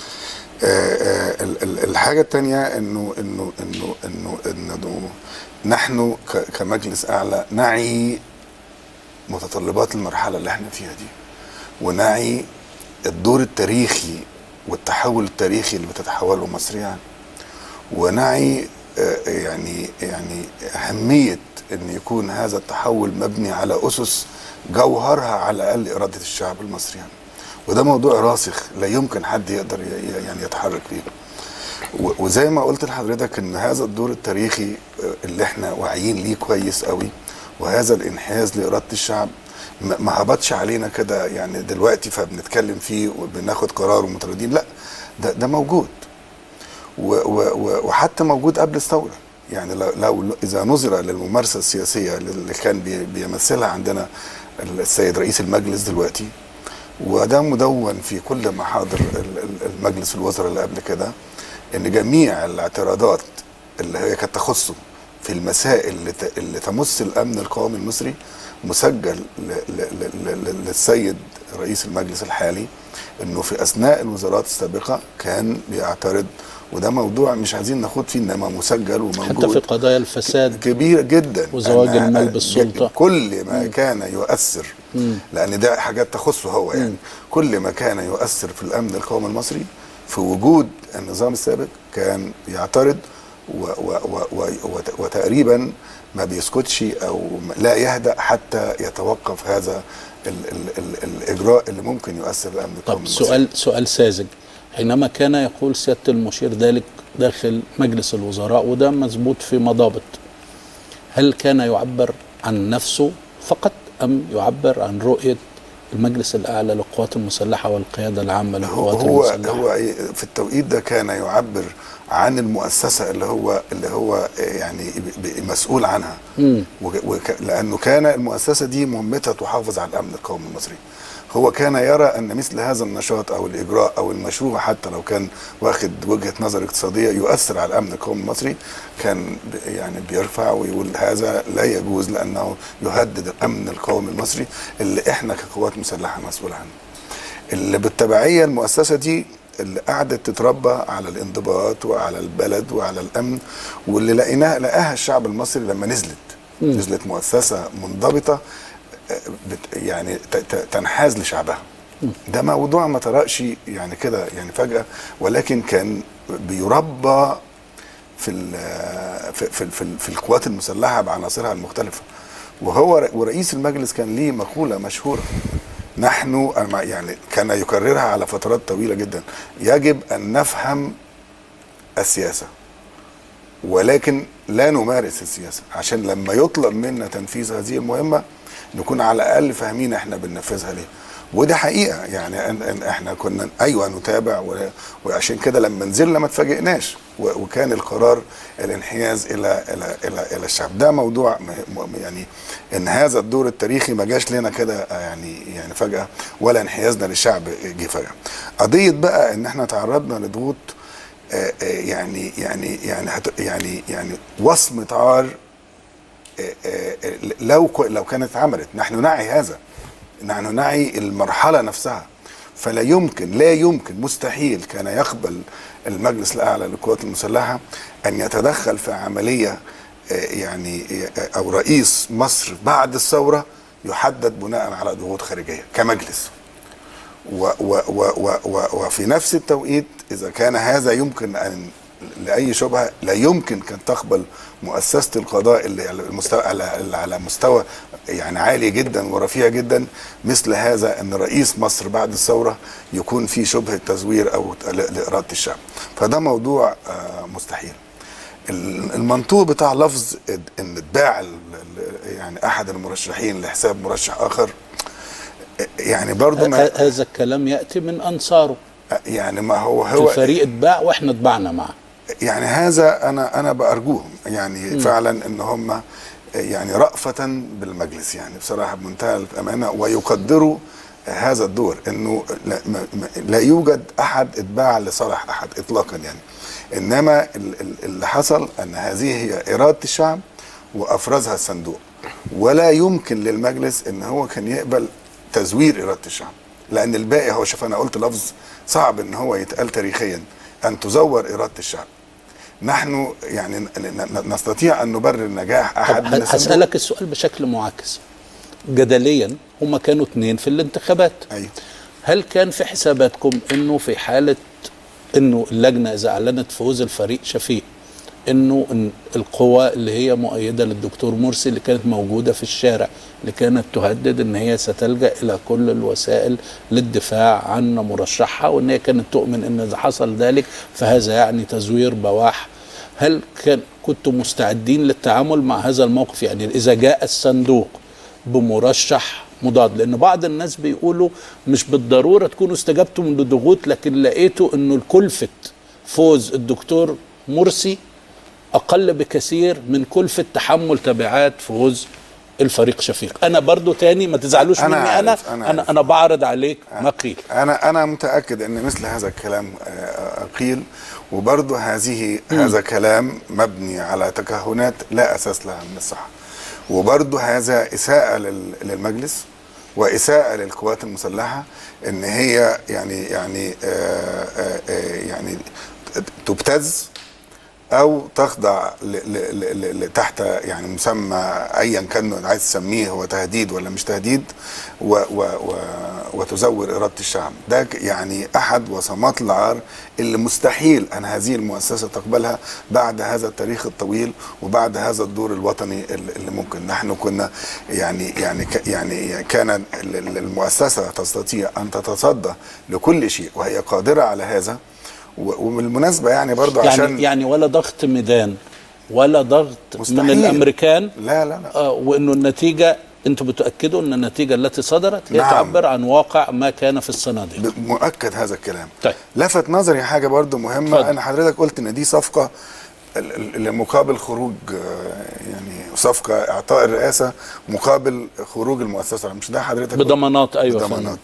الحاجه الثانيه انه انه انه انه انه نحن كمجلس اعلى نعي متطلبات المرحله اللي احنا فيها دي ونعي الدور التاريخي والتحول التاريخي اللي بتتحوله مصر يعني ونعي يعني يعني اهميه ان يكون هذا التحول مبني على اسس جوهرها على الاقل اراده الشعب المصري يعني وده موضوع راسخ لا يمكن حد يقدر يعني يتحرك فيه وزي ما قلت لحضرتك ان هذا الدور التاريخي اللي احنا واعيين ليه كويس قوي وهذا الانحياز لاراده الشعب ما هبطش علينا كده يعني دلوقتي فبنتكلم فيه وبناخد قرار ومترددين لا ده ده موجود و و وحتى موجود قبل الثوره يعني لو, لو اذا نظر للممارسه السياسيه اللي كان بي بيمثلها عندنا السيد رئيس المجلس دلوقتي وده مدون في كل محاضر المجلس الوزراء اللي قبل كده ان جميع الاعتراضات اللي هي كانت تخصه في المسائل اللي, اللي تمس الامن القومي المصري مسجل للسيد رئيس المجلس الحالي انه في اثناء الوزارات السابقه كان بيعترض وده موضوع مش عايزين ناخد فيه انما مسجل وموجود حتى في قضايا الفساد كبير جدا وزواج المال بالسلطه كل ما مم. كان يؤثر مم. لان ده حاجات تخصه هو يعني مم. كل ما كان يؤثر في الامن القومي المصري في وجود النظام السابق كان يعترض و و و و وتقريبا ما بيسكتش او لا يهدأ حتى يتوقف هذا ال ال ال الاجراء اللي ممكن يؤثر الامن طب سؤال سؤال ساذج حينما كان يقول سياده المشير ذلك داخل مجلس الوزراء وده مظبوط في مضابط هل كان يعبر عن نفسه فقط ام يعبر عن رؤيه المجلس الاعلى للقوات المسلحه والقياده العامه هو للقوات هو المسلحه هو في التوقيت ده كان يعبر عن المؤسسه اللي هو اللي هو يعني ب- ب- مسؤول عنها وك- وك- لانه كان المؤسسه دي مهمتها تحافظ على الامن القومي المصري هو كان يرى ان مثل هذا النشاط او الاجراء او المشروع حتى لو كان واخد وجهه نظر اقتصاديه يؤثر على الامن القومي المصري كان ب- يعني بيرفع ويقول هذا لا يجوز لانه يهدد الامن القومي المصري اللي احنا كقوات مسلحه مسؤول عنه. اللي بالتبعيه المؤسسه دي اللي قعدت تتربى على الانضباط وعلى البلد وعلى الامن واللي لقيناها لقاها الشعب المصري لما نزلت نزلت مؤسسه منضبطه آه، بت يعني ت- ت- تنحاز لشعبها ده موضوع ما طرقش يعني كده يعني فجاه ولكن كان بيربى في ال- في في, في, في القوات المسلحه بعناصرها المختلفه وهو ر- ورئيس المجلس كان ليه مقوله مشهوره نحن أنا مع- يعني كان يكررها على فترات طويله جدا يجب ان نفهم السياسه ولكن لا نمارس السياسه عشان لما يطلب منا تنفيذ هذه المهمه نكون على الاقل فاهمين احنا بننفذها ليه وده حقيقه يعني أن أن احنا كنا ايوه نتابع و- وعشان كده لما نزلنا ما اتفاجئناش و- وكان القرار الانحياز الى الى الى الى الشعب ده موضوع م- م- يعني ان هذا الدور التاريخي ما جاش لنا كده يعني يعني فجاه ولا انحيازنا للشعب جه فجاه قضيه بقى ان احنا تعرضنا لضغوط آه، آه، يعني يعني يعني هت- يعني يعني وصمة عار آه، آه، آه، لو ك- لو كانت عملت نحن نعي هذا نحن نعي المرحلة نفسها فلا يمكن لا يمكن مستحيل كان يقبل المجلس الأعلى للقوات المسلحة أن يتدخل في عملية آه، يعني آه، أو رئيس مصر بعد الثورة يحدد بناء على ضغوط خارجية كمجلس و و و و و وفي نفس التوقيت اذا كان هذا يمكن ان لاي شبهه لا يمكن كان تقبل مؤسسه القضاء اللي على المستوى على اللي على مستوى يعني عالي جدا ورفيع جدا مثل هذا ان رئيس مصر بعد الثوره يكون في شبهه تزوير او ل- لاراده الشعب فده موضوع آه، مستحيل ال- المنطوق بتاع لفظ اد- ان اتباع ال- ال- يعني احد المرشحين لحساب مرشح اخر يعني برضه ما ه- هذا الكلام ياتي من انصاره يعني ما هو هو الفريق اتباع واحنا اتبعنا معه يعني هذا انا انا بارجوهم يعني م. فعلا ان هم يعني رأفة بالمجلس يعني بصراحه بمنتهى الامانه ويقدروا هذا الدور انه لا, ما- ما- لا يوجد احد اتباع لصالح احد اطلاقا يعني انما ال- ال- اللي حصل ان هذه هي اراده الشعب وافرزها الصندوق ولا يمكن للمجلس ان هو كان يقبل تزوير اراده الشعب لان الباقي هو شوف انا قلت لفظ صعب ان هو يتقال تاريخيا ان تزور اراده الشعب نحن يعني ن- ن- نستطيع ان نبرر نجاح احد طب من ه- الصندوق هسألك السؤال بشكل معاكس جدليا هما كانوا اتنين في الانتخابات ايوه هل كان في حساباتكم انه في حالة انه اللجنة اذا اعلنت فوز الفريق شفيق انه إن القوى اللي هي مؤيدة للدكتور مرسي اللي كانت موجودة في الشارع اللي كانت تهدد ان هي ستلجأ الى كل الوسائل للدفاع عن مرشحها وان هي كانت تؤمن ان اذا حصل ذلك فهذا يعني تزوير بواح هل كان كنتم مستعدين للتعامل مع هذا الموقف يعني اذا جاء الصندوق بمرشح مضاد لان بعض الناس بيقولوا مش بالضروره تكونوا استجبتوا من الضغوط لكن لقيتوا انه الكلفه فوز الدكتور مرسي اقل بكثير من كلفه تحمل تبعات فوز الفريق شفيق انا برضو تاني ما تزعلوش أنا مني انا عارف، أنا انا عارف. انا بعرض عليك ما قيل انا انا متاكد ان مثل هذا الكلام آه، قيل وبرضه هذه هذا كلام مبني على تكهنات لا اساس لها من الصحه وبرضه هذا اساءه لل- للمجلس واساءه للقوات المسلحه ان هي يعني يعني آه، آه، آه، يعني تبتز او تخضع ل ل ل ل تحت يعني مسمى ايا كان عايز تسميه هو تهديد ولا مش تهديد و و و وتزور اراده الشعب ده ك- يعني احد وصمات العار اللي مستحيل ان هذه المؤسسه تقبلها بعد هذا التاريخ الطويل وبعد هذا الدور الوطني اللي اللي ممكن نحن كنا يعني يعني ك- يعني كان ال- ال- المؤسسه تستطيع ان تتصدى لكل شيء وهي قادره على هذا و- وبالمناسبه يعني برضه عشان يعني يعني ولا ضغط ميدان ولا ضغط من مستحيل. الامريكان لا لا لا آه وانه النتيجه انتم بتاكدوا ان النتيجه التي صدرت هي نعم. تعبر عن واقع ما كان في الصناديق ب- مؤكد هذا الكلام طيب. لفت نظري حاجه برضو مهمه اتفضل. انا حضرتك قلت ان دي صفقه ال- ال- لمقابل خروج آه، يعني صفقه اعطاء الرئاسه مقابل خروج المؤسسه مش ده حضرتك قلت؟ بضمانات ايوه فندم. بضمانات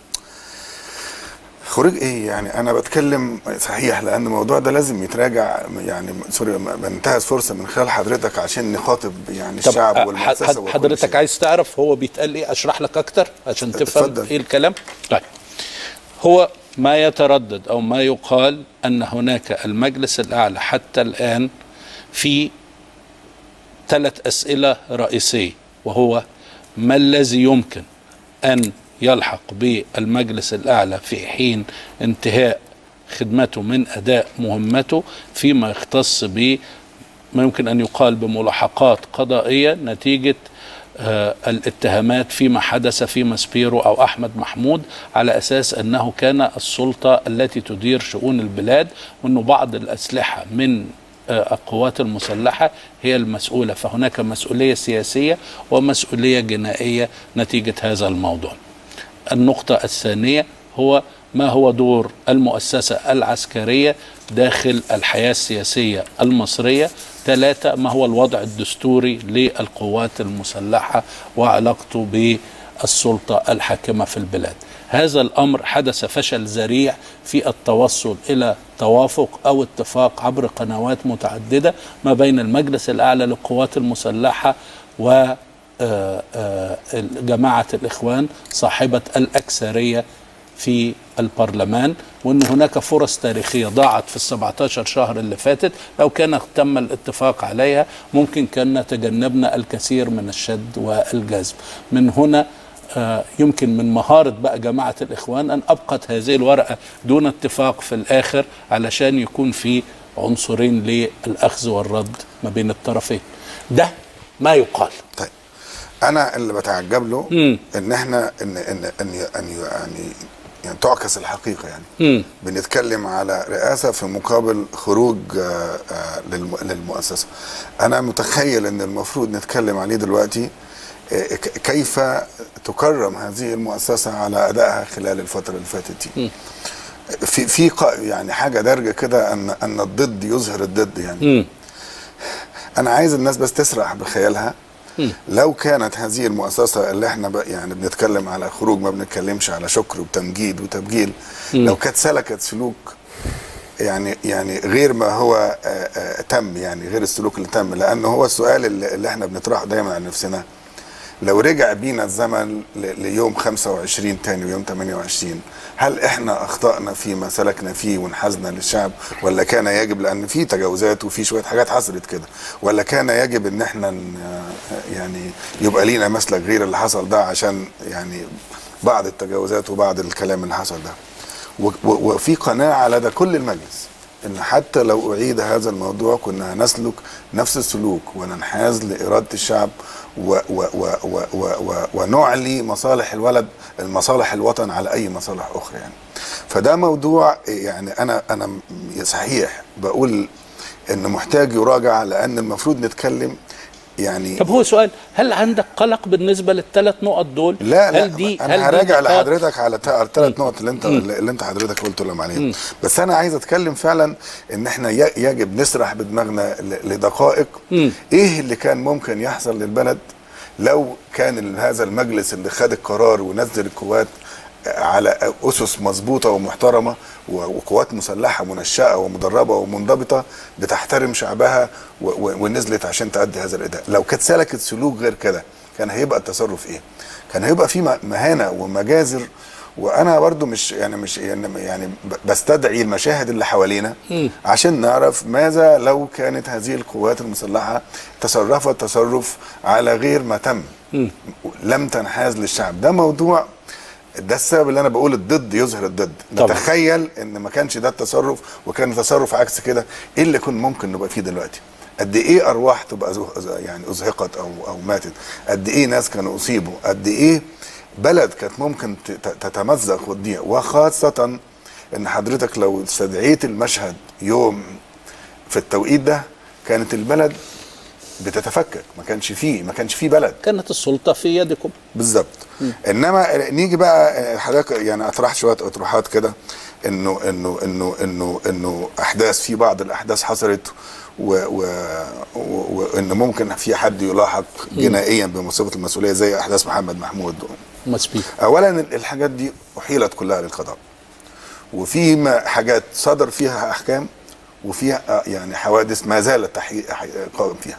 خروج ايه يعني انا بتكلم صحيح لان الموضوع ده لازم يتراجع يعني سوري بنتهز فرصه من خلال حضرتك عشان نخاطب يعني طب الشعب ح- والمؤسسه ح- وكل حضرتك شيء. عايز تعرف هو بيتقال ايه اشرح لك اكتر عشان تفهم اتفضل. ايه الكلام طيب هو ما يتردد او ما يقال ان هناك المجلس الاعلى حتى الان في ثلاث اسئله رئيسيه وهو ما الذي يمكن ان يلحق بالمجلس الاعلى في حين انتهاء خدمته من اداء مهمته فيما يختص ب ما يمكن ان يقال بملاحقات قضائيه نتيجه آه، الاتهامات فيما حدث في ماسبيرو او احمد محمود على اساس انه كان السلطه التي تدير شؤون البلاد وانه بعض الاسلحه من آه، القوات المسلحه هي المسؤوله فهناك مسؤوليه سياسيه ومسؤوليه جنائيه نتيجه هذا الموضوع. النقطة الثانية هو ما هو دور المؤسسة العسكرية داخل الحياة السياسية المصرية ثلاثة ما هو الوضع الدستوري للقوات المسلحة وعلاقته بالسلطة الحاكمة في البلاد هذا الأمر حدث فشل ذريع في التوصل إلى توافق أو اتفاق عبر قنوات متعددة ما بين المجلس الأعلى للقوات المسلحة و آه، آه، جماعة الإخوان صاحبة الأكثرية في البرلمان وأن هناك فرص تاريخية ضاعت في السبعتاشر شهر اللي فاتت لو كان تم الاتفاق عليها ممكن كنا تجنبنا الكثير من الشد والجذب من هنا آه، يمكن من مهارة بقى جماعة الإخوان أن أبقت هذه الورقة دون اتفاق في الآخر علشان يكون في عنصرين للأخذ والرد ما بين الطرفين ده ما يقال طيب انا اللي بتعجب له مم. ان احنا ان ان ان ان يعني يعني تعكس الحقيقه يعني مم. بنتكلم على رئاسه في مقابل خروج آه، آه، للم- للمؤسسه انا متخيل ان المفروض نتكلم عليه دلوقتي آه، ك- كيف تكرم هذه المؤسسه على ادائها خلال الفتره اللي فاتت دي في في قا- يعني حاجه دارجه كده ان ان الضد يظهر الضد يعني مم. انا عايز الناس بس تسرح بخيالها لو كانت هذه المؤسسه اللي احنا بقى يعني بنتكلم على خروج ما بنتكلمش على شكر وتمجيد وتبجيل لو كانت سلكت سلوك يعني يعني غير ما هو آه، آه، تم يعني غير السلوك اللي تم لانه هو السؤال اللي, اللي احنا بنطرحه دايما على نفسنا لو رجع بينا الزمن ل- ليوم 25 تاني ويوم 28 هل احنا اخطأنا فيما سلكنا فيه وانحازنا للشعب ولا كان يجب لان في تجاوزات وفي شويه حاجات حصلت كده ولا كان يجب ان احنا ن- يعني يبقى لينا مسلك غير اللي حصل ده عشان يعني بعض التجاوزات وبعض الكلام اللي حصل ده و- و- وفي قناعه لدى كل المجلس ان حتى لو اعيد هذا الموضوع كنا هنسلك نفس السلوك وننحاز لاراده الشعب و و و و و و ونعلي مصالح الولد المصالح الوطن على اي مصالح اخرى يعني فده موضوع يعني انا انا م- صحيح بقول ان محتاج يراجع لان المفروض نتكلم يعني طب هو سؤال هل عندك قلق بالنسبه للثلاث نقط دول لا لا هل دي هل انا دي هراجع نقاط- لحضرتك على الثلاث نقط اللي انت اللي انت حضرتك قلت لهم عليهم بس انا عايز اتكلم فعلا ان احنا ي- يجب نسرح بدماغنا ل- لدقائق ايه اللي كان ممكن يحصل للبلد لو كان ال- هذا المجلس اللي خد القرار ونزل القوات على اسس مظبوطه ومحترمه و- وقوات مسلحه منشاه ومدربه ومنضبطه بتحترم شعبها و- و- ونزلت عشان تؤدي هذا الاداء لو كانت سلكت سلوك غير كده كان هيبقى التصرف ايه كان هيبقى في م- مهانه ومجازر وانا برضو مش يعني مش يعني يعني ب- بستدعي المشاهد اللي حوالينا عشان نعرف ماذا لو كانت هذه القوات المسلحه تصرفت تصرف على غير ما تم لم تنحاز للشعب ده موضوع ده السبب اللي انا بقول الضد يظهر الضد طبعا. نتخيل ان ما كانش ده التصرف وكان تصرف عكس كده ايه اللي كنا ممكن نبقى فيه دلوقتي قد ايه ارواح تبقى زه- يعني ازهقت او او ماتت قد ايه ناس كانوا اصيبوا قد ايه بلد كانت ممكن ت- ت- تتمزق وتضيع وخاصه ان حضرتك لو استدعيت المشهد يوم في التوقيت ده كانت البلد بتتفكك ما كانش فيه ما كانش فيه بلد كانت السلطه في يدكم بالظبط انما نيجي بقى حضرتك يعني اطرح شويه اطروحات كده انه انه انه انه انه احداث في بعض الاحداث حصلت و- و- و- وان ممكن في حد يلاحق جنائيا بمصيبه المسؤوليه زي احداث محمد محمود مسبيك اولا الحاجات دي احيلت كلها للقضاء وفي ما- حاجات صدر فيها احكام وفيها آه، يعني حوادث ما زال التحقيق أح- قائم فيها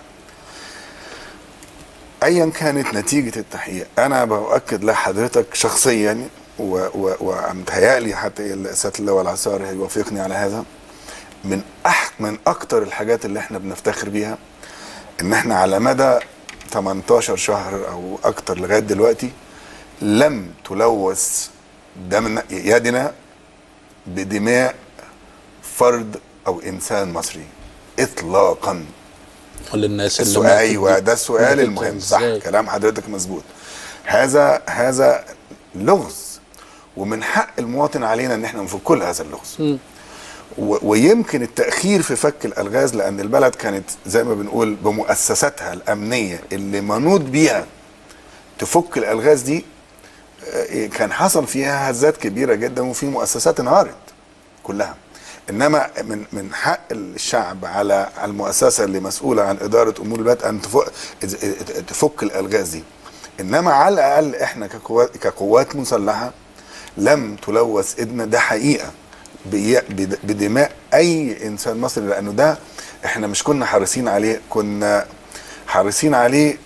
ايا كانت نتيجه التحقيق انا باكد لحضرتك شخصيا و- و- ومتهيألي حتى سياده اللواء العصار هيوافقني على هذا من أح من اكتر الحاجات اللي احنا بنفتخر بيها ان احنا على مدى 18 شهر او اكتر لغايه دلوقتي لم تلوث دمنا يدنا بدماء فرد او انسان مصري اطلاقا للناس اللي السؤال ماتت ايوه دي. ده السؤال ماتت المهم صح إزاي؟ كلام حضرتك مظبوط هذا هذا لغز ومن حق المواطن علينا ان احنا نفك كل هذا اللغز و- ويمكن التاخير في فك الالغاز لان البلد كانت زي ما بنقول بمؤسساتها الامنيه اللي منوط بيها تفك الالغاز دي آه، كان حصل فيها هزات كبيره جدا وفي مؤسسات انهارت كلها انما من من حق الشعب على على المؤسسه اللي مسؤوله عن اداره امور البلد ان تفك, تفك الالغاز دي انما على الاقل احنا كقوات كقوات مسلحه لم تلوث ايدنا ده حقيقه بي- بد- بدماء اي انسان مصري لانه ده احنا مش كنا حريصين عليه كنا حريصين عليه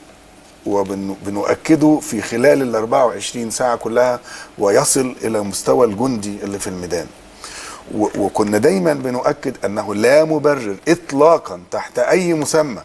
وبنؤكده في خلال ال 24 ساعه كلها ويصل الى مستوى الجندي اللي في الميدان و- وكنا دايما بنؤكد انه لا مبرر اطلاقا تحت اي مسمى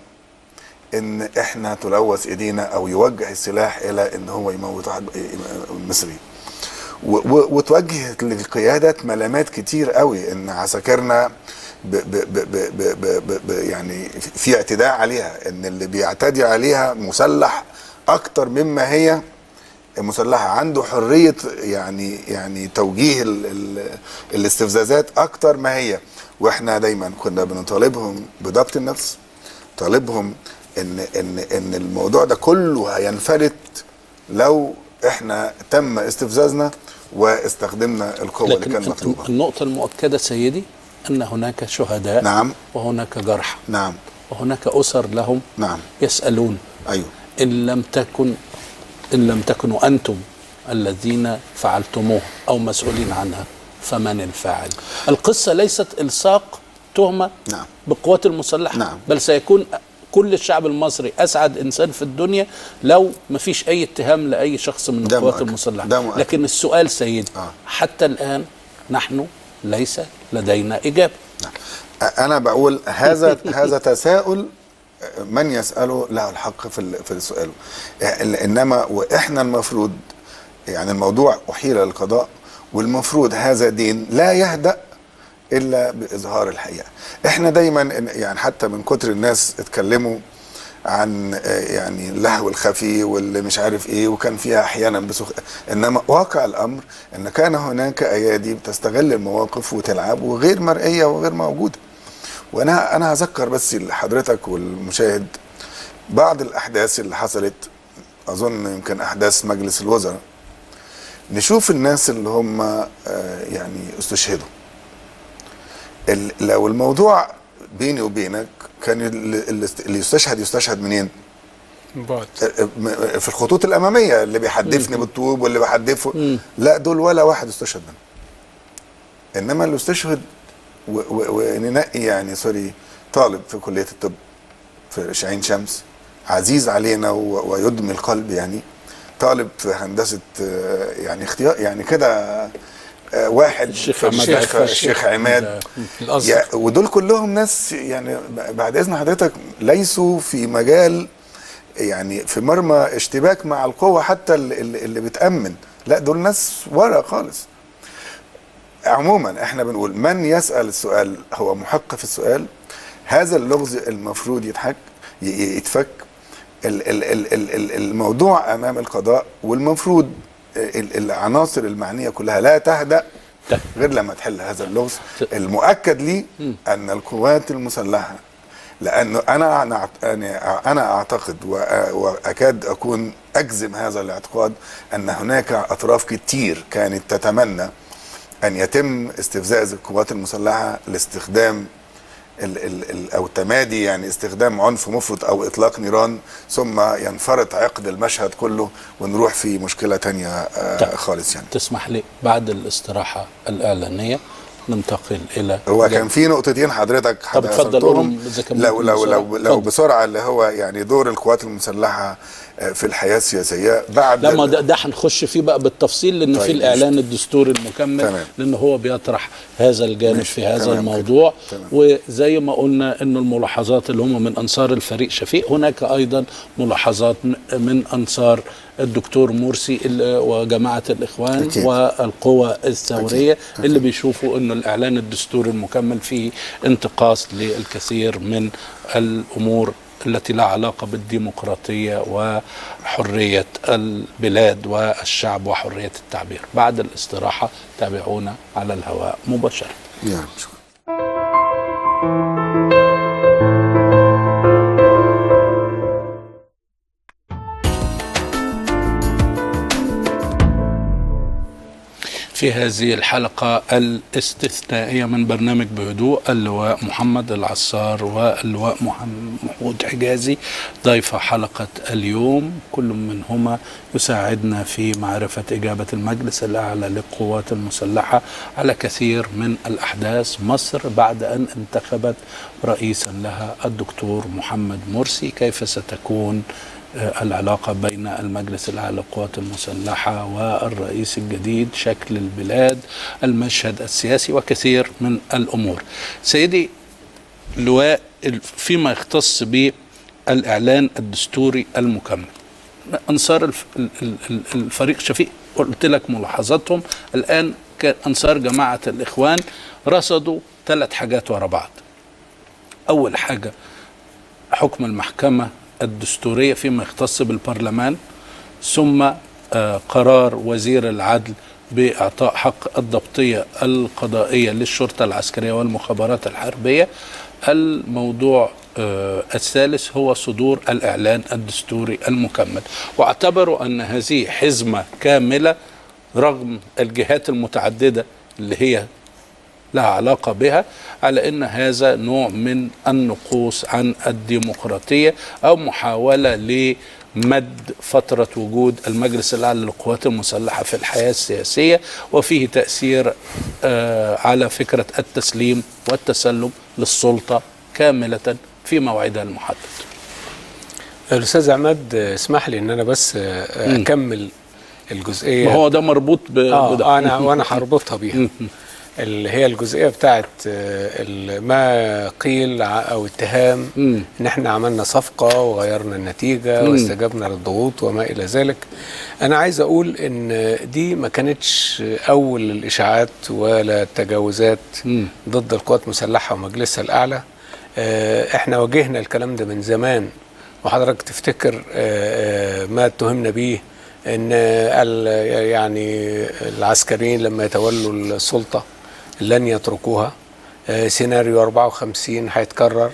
ان احنا تلوث ايدينا او يوجه السلاح الى ان هو يموت واحد مصري و- و- وتوجه للقيادة ملامات كتير قوي ان عساكرنا ب ب ب ب ب ب ب ب يعني في اعتداء عليها ان اللي بيعتدي عليها مسلح اكتر مما هي مسلحة عنده حرية يعني يعني توجيه ال ال الاستفزازات اكتر ما هي واحنا دايما كنا بنطالبهم بضبط النفس طالبهم ان ان ان الموضوع ده كله هينفلت لو احنا تم استفزازنا واستخدمنا القوه اللي لكن كانت أنت مطلوبه النقطة المؤكدة سيدي أن هناك شهداء نعم وهناك جرحى نعم وهناك أسر لهم نعم يسألون ايوه إن لم تكن إن لم تكونوا أنتم الذين فعلتموه أو مسؤولين عنها فمن الفاعل القصة ليست إلصاق تهمة نعم. بالقوات المسلحة نعم. بل سيكون كل الشعب المصري أسعد إنسان في الدنيا لو ما فيش أي اتهام لأي شخص من ده القوات مؤكد. المسلحة ده مؤكد. لكن السؤال سيدي آه. حتى الآن نحن ليس لدينا إجابة انا بقول هذا هذا تساؤل من يساله له الحق في ال- في سؤاله انما واحنا المفروض يعني الموضوع احيل للقضاء والمفروض هذا دين لا يهدأ الا باظهار الحقيقه احنا دايما يعني حتى من كتر الناس اتكلموا عن آه، يعني اللهو الخفي واللي مش عارف ايه وكان فيها احيانا بسخ انما واقع الامر ان كان هناك ايادي بتستغل المواقف وتلعب وغير مرئيه وغير موجوده وانا انا هذكر بس لحضرتك والمشاهد بعض الاحداث اللي حصلت اظن يمكن احداث مجلس الوزراء نشوف الناس اللي هم آه، يعني استشهدوا ال- لو الموضوع بيني وبينك كان ال- ال- اللي يستشهد يستشهد منين؟ بعد م- في الخطوط الاماميه اللي بيحدفني بالطوب واللي بحدفه لا دول ولا واحد استشهد منهم انما اللي استشهد و- و- وننقي يعني سوري طالب في كليه الطب في عين شمس عزيز علينا و- ويدمي القلب يعني طالب في هندسه آه، يعني اختيار يعني كده آه، واحد الشيخ في عماد المستشفى عفان. الشيخ عماد الازهر يا ودول كلهم ناس يعني بعد اذن حضرتك ليسوا في مجال يعني في مرمى اشتباك مع القوه حتى اللي, اللي بتامن لا دول ناس ورا خالص عموما احنا بنقول من يسال السؤال هو محق في السؤال هذا اللغز المفروض يتحك ي- ي- يتفك ال- ال- ال- ال- ال- الموضوع امام القضاء والمفروض ال- العناصر المعنيه كلها لا تهدأ طيب. غير لما تحل هذا اللغز المؤكد لي ان القوات المسلحه لانه انا انا أنا- انا اعتقد وأ- واكاد اكون اجزم هذا الاعتقاد ان هناك اطراف كتير كانت تتمنى ان يتم استفزاز القوات المسلحه لاستخدام ال ال ال او تمادي يعني استخدام عنف مفرط او اطلاق نيران ثم ينفرط عقد المشهد كله ونروح في مشكله تانية آه طيب. خالص يعني تسمح لي بعد الاستراحة الإعلانية ننتقل إلى هو كان في نقطتين حضرتك طب اتفضل أثرتهم. قولهم إذا كان لو ممكن لو لو بسرعة. لو اتفضل. بسرعه اللي هو يعني دور القوات المسلحه آه، في الحياه السياسيه بعد لما ال- ده, ده هنخش فيه بقى بالتفصيل لان طيب، في الاعلان الدستوري المكمل تمام. لان هو بيطرح هذا الجانب ماشي، في هذا تمام الموضوع كده، تمام. وزي ما قلنا انه الملاحظات اللي هم من انصار الفريق شفيق هناك ايضا ملاحظات م- من انصار الدكتور مرسي ال- وجماعه الاخوان أكيد. والقوى الثوريه أكيد. اللي بيشوفوا انه الاعلان الدستوري المكمل فيه انتقاص للكثير من الامور التي لها علاقة بالديمقراطية وحرية البلاد والشعب وحرية التعبير بعد الاستراحة تابعونا على الهواء مباشرة يعني شكرا في هذه الحلقة الاستثنائية من برنامج بهدوء اللواء محمد العصار واللواء محم- محمود حجازي ضيف حلقة اليوم كل منهما يساعدنا في معرفة إجابة المجلس الأعلى للقوات المسلحة على كثير من الأحداث مصر بعد أن انتخبت رئيسا لها الدكتور محمد مرسي كيف ستكون آه، العلاقة بين المجلس الأعلى للقوات المسلحة والرئيس الجديد شكل البلاد المشهد السياسي وكثير من الأمور سيدي لواء ال- فيما يختص بالإعلان الدستوري المكمل أنصار الف- ال- ال- ال- الفريق شفيق قلت لك ملاحظاتهم الآن كان أنصار جماعة الإخوان رصدوا ثلاث حاجات ورا بعض أول حاجة حكم المحكمة الدستورية فيما يختص بالبرلمان ثم آه، قرار وزير العدل بإعطاء حق الضبطية القضائية للشرطة العسكرية والمخابرات الحربية الموضوع آه، الثالث هو صدور الإعلان الدستوري المكمل واعتبروا أن هذه حزمة كاملة رغم الجهات المتعددة اللي هي لها علاقة بها على أن هذا نوع من النقوص عن الديمقراطية أو محاولة لمد فترة وجود المجلس الأعلى للقوات المسلحة في الحياة السياسية وفيه تأثير آه على فكرة التسليم والتسلم للسلطة كاملة في موعدها المحدد الاستاذ عماد اسمح لي ان انا بس مم. اكمل الجزئيه ما هو ده مربوط ب- بده اه انا وانا هربطها بيها اللي هي الجزئيه بتاعت آه، ال- ما قيل ع- او اتهام مم. ان احنا عملنا صفقه وغيرنا النتيجه مم. واستجبنا للضغوط وما الى ذلك انا عايز اقول ان دي ما كانتش اول الاشاعات ولا التجاوزات مم. ضد القوات المسلحه ومجلسها الاعلى آه، احنا واجهنا الكلام ده من زمان وحضرتك تفتكر آه، آه، ما اتهمنا بيه ان ال- يعني العسكريين لما يتولوا السلطه لن يتركوها آه، سيناريو 54 هيتكرر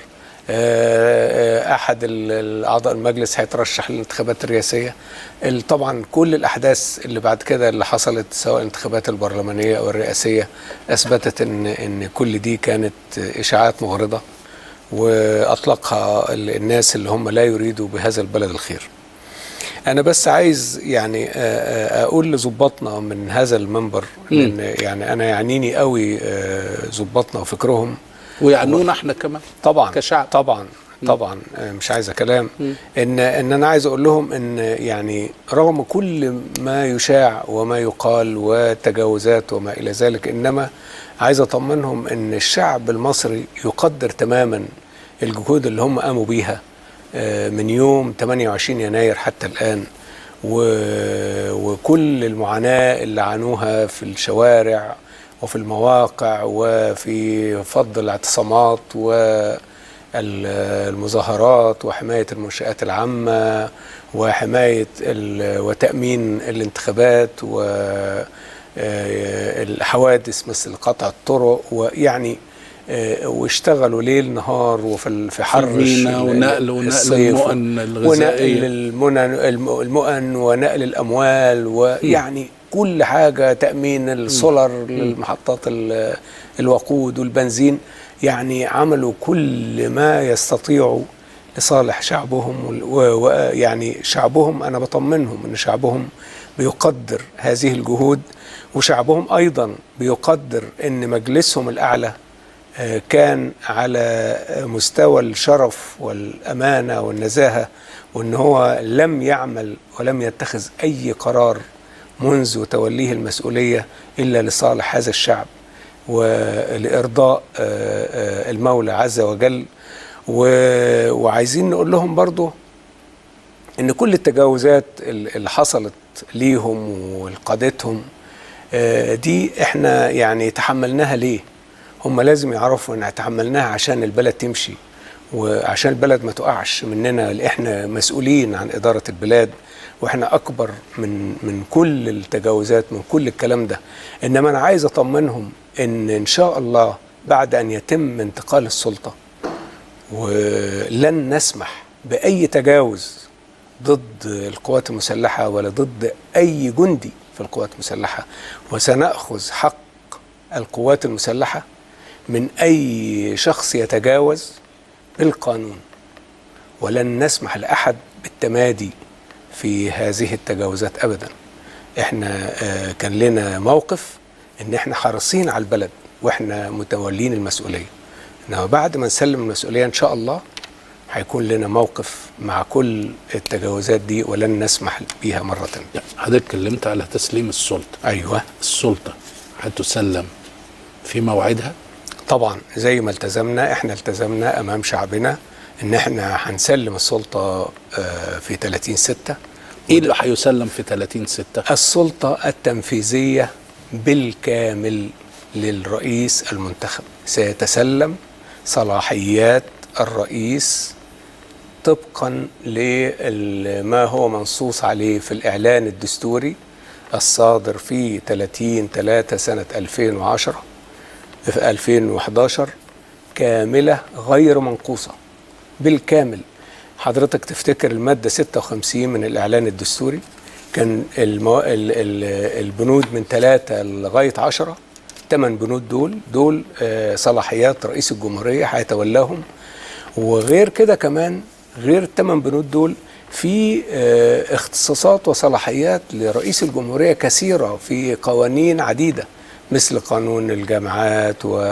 آه، آه، احد ال- الاعضاء المجلس هيترشح للانتخابات الرئاسيه ال- طبعا كل الاحداث اللي بعد كده اللي حصلت سواء الانتخابات البرلمانيه او الرئاسيه اثبتت ان ان كل دي كانت اشاعات مغرضه واطلقها ال- الناس اللي هم لا يريدوا بهذا البلد الخير انا بس عايز يعني آه، آه، اقول لظباطنا من هذا المنبر لان يعني انا يعنيني قوي آه، ظباطنا وفكرهم ويعنونا احنا كمان طبعا كشعب. طبعا طبعا آه، مش عايزه كلام ان ان انا عايز اقول لهم ان يعني رغم كل ما يشاع وما يقال والتجاوزات وما الى ذلك انما عايز اطمنهم ان الشعب المصري يقدر تماما الجهود اللي هم قاموا بيها آه، من يوم 28 يناير حتى الان و- وكل المعاناه اللي عانوها في الشوارع وفي المواقع وفي فض الاعتصامات والمظاهرات وحماية المنشآت العامة وحماية ال- وتأمين الانتخابات والحوادث مثل قطع الطرق ويعني آه، واشتغلوا ليل نهار وفي ال- في حر المينا الش- ونقل- ونقل الصيف المؤن الغذائية. ونقل المؤن الم- المؤن ونقل الاموال ويعني كل حاجه تامين السولر للمحطات ال- الوقود والبنزين يعني عملوا كل ما يستطيعوا لصالح شعبهم ويعني شعبهم انا بطمنهم ان شعبهم بيقدر هذه الجهود وشعبهم ايضا بيقدر ان مجلسهم الاعلى آه، كان على مستوى الشرف والامانه والنزاهه وان هو لم يعمل ولم يتخذ اي قرار منذ توليه المسؤوليه الا لصالح هذا الشعب ولارضاء آه، آه، المولى عز وجل و- وعايزين نقول لهم برضو ان كل التجاوزات ال- اللي حصلت ليهم ولقادتهم آه، دي احنا يعني تحملناها ليه هم لازم يعرفوا ان تحملناها عشان البلد تمشي وعشان البلد ما تقعش مننا احنا مسؤولين عن اداره البلاد واحنا اكبر من من كل التجاوزات من كل الكلام ده انما انا عايز اطمنهم ان ان شاء الله بعد ان يتم انتقال السلطه ولن نسمح باي تجاوز ضد القوات المسلحه ولا ضد اي جندي في القوات المسلحه وسناخذ حق القوات المسلحه من اي شخص يتجاوز بالقانون ولن نسمح لاحد بالتمادي في هذه التجاوزات ابدا احنا آه، كان لنا موقف ان احنا حريصين على البلد واحنا متولين المسؤوليه انما بعد ما نسلم المسؤوليه ان شاء الله هيكون لنا موقف مع كل التجاوزات دي ولن نسمح بيها مره تانية لا، حضرتك اتكلمت على تسليم السلطه ايوه السلطه هتسلم في موعدها طبعا زي ما التزمنا احنا التزمنا امام شعبنا ان احنا هنسلم السلطه آه، في 30 6 ايه اللي هيسلم في 30 6 السلطه التنفيذيه بالكامل للرئيس المنتخب سيتسلم صلاحيات الرئيس طبقا لما هو منصوص عليه في الإعلان الدستوري الصادر في 30 3 سنة 2010 في 2011 كاملة غير منقوصة بالكامل حضرتك تفتكر المادة 56 من الإعلان الدستوري كان المو... ال... ال... البنود من ثلاثة لغاية عشرة ثمان بنود دول دول آه، صلاحيات رئيس الجمهورية هيتولاهم وغير كده كمان غير الثمان بنود دول في آه، اختصاصات وصلاحيات لرئيس الجمهورية كثيرة في قوانين عديدة مثل قانون الجامعات و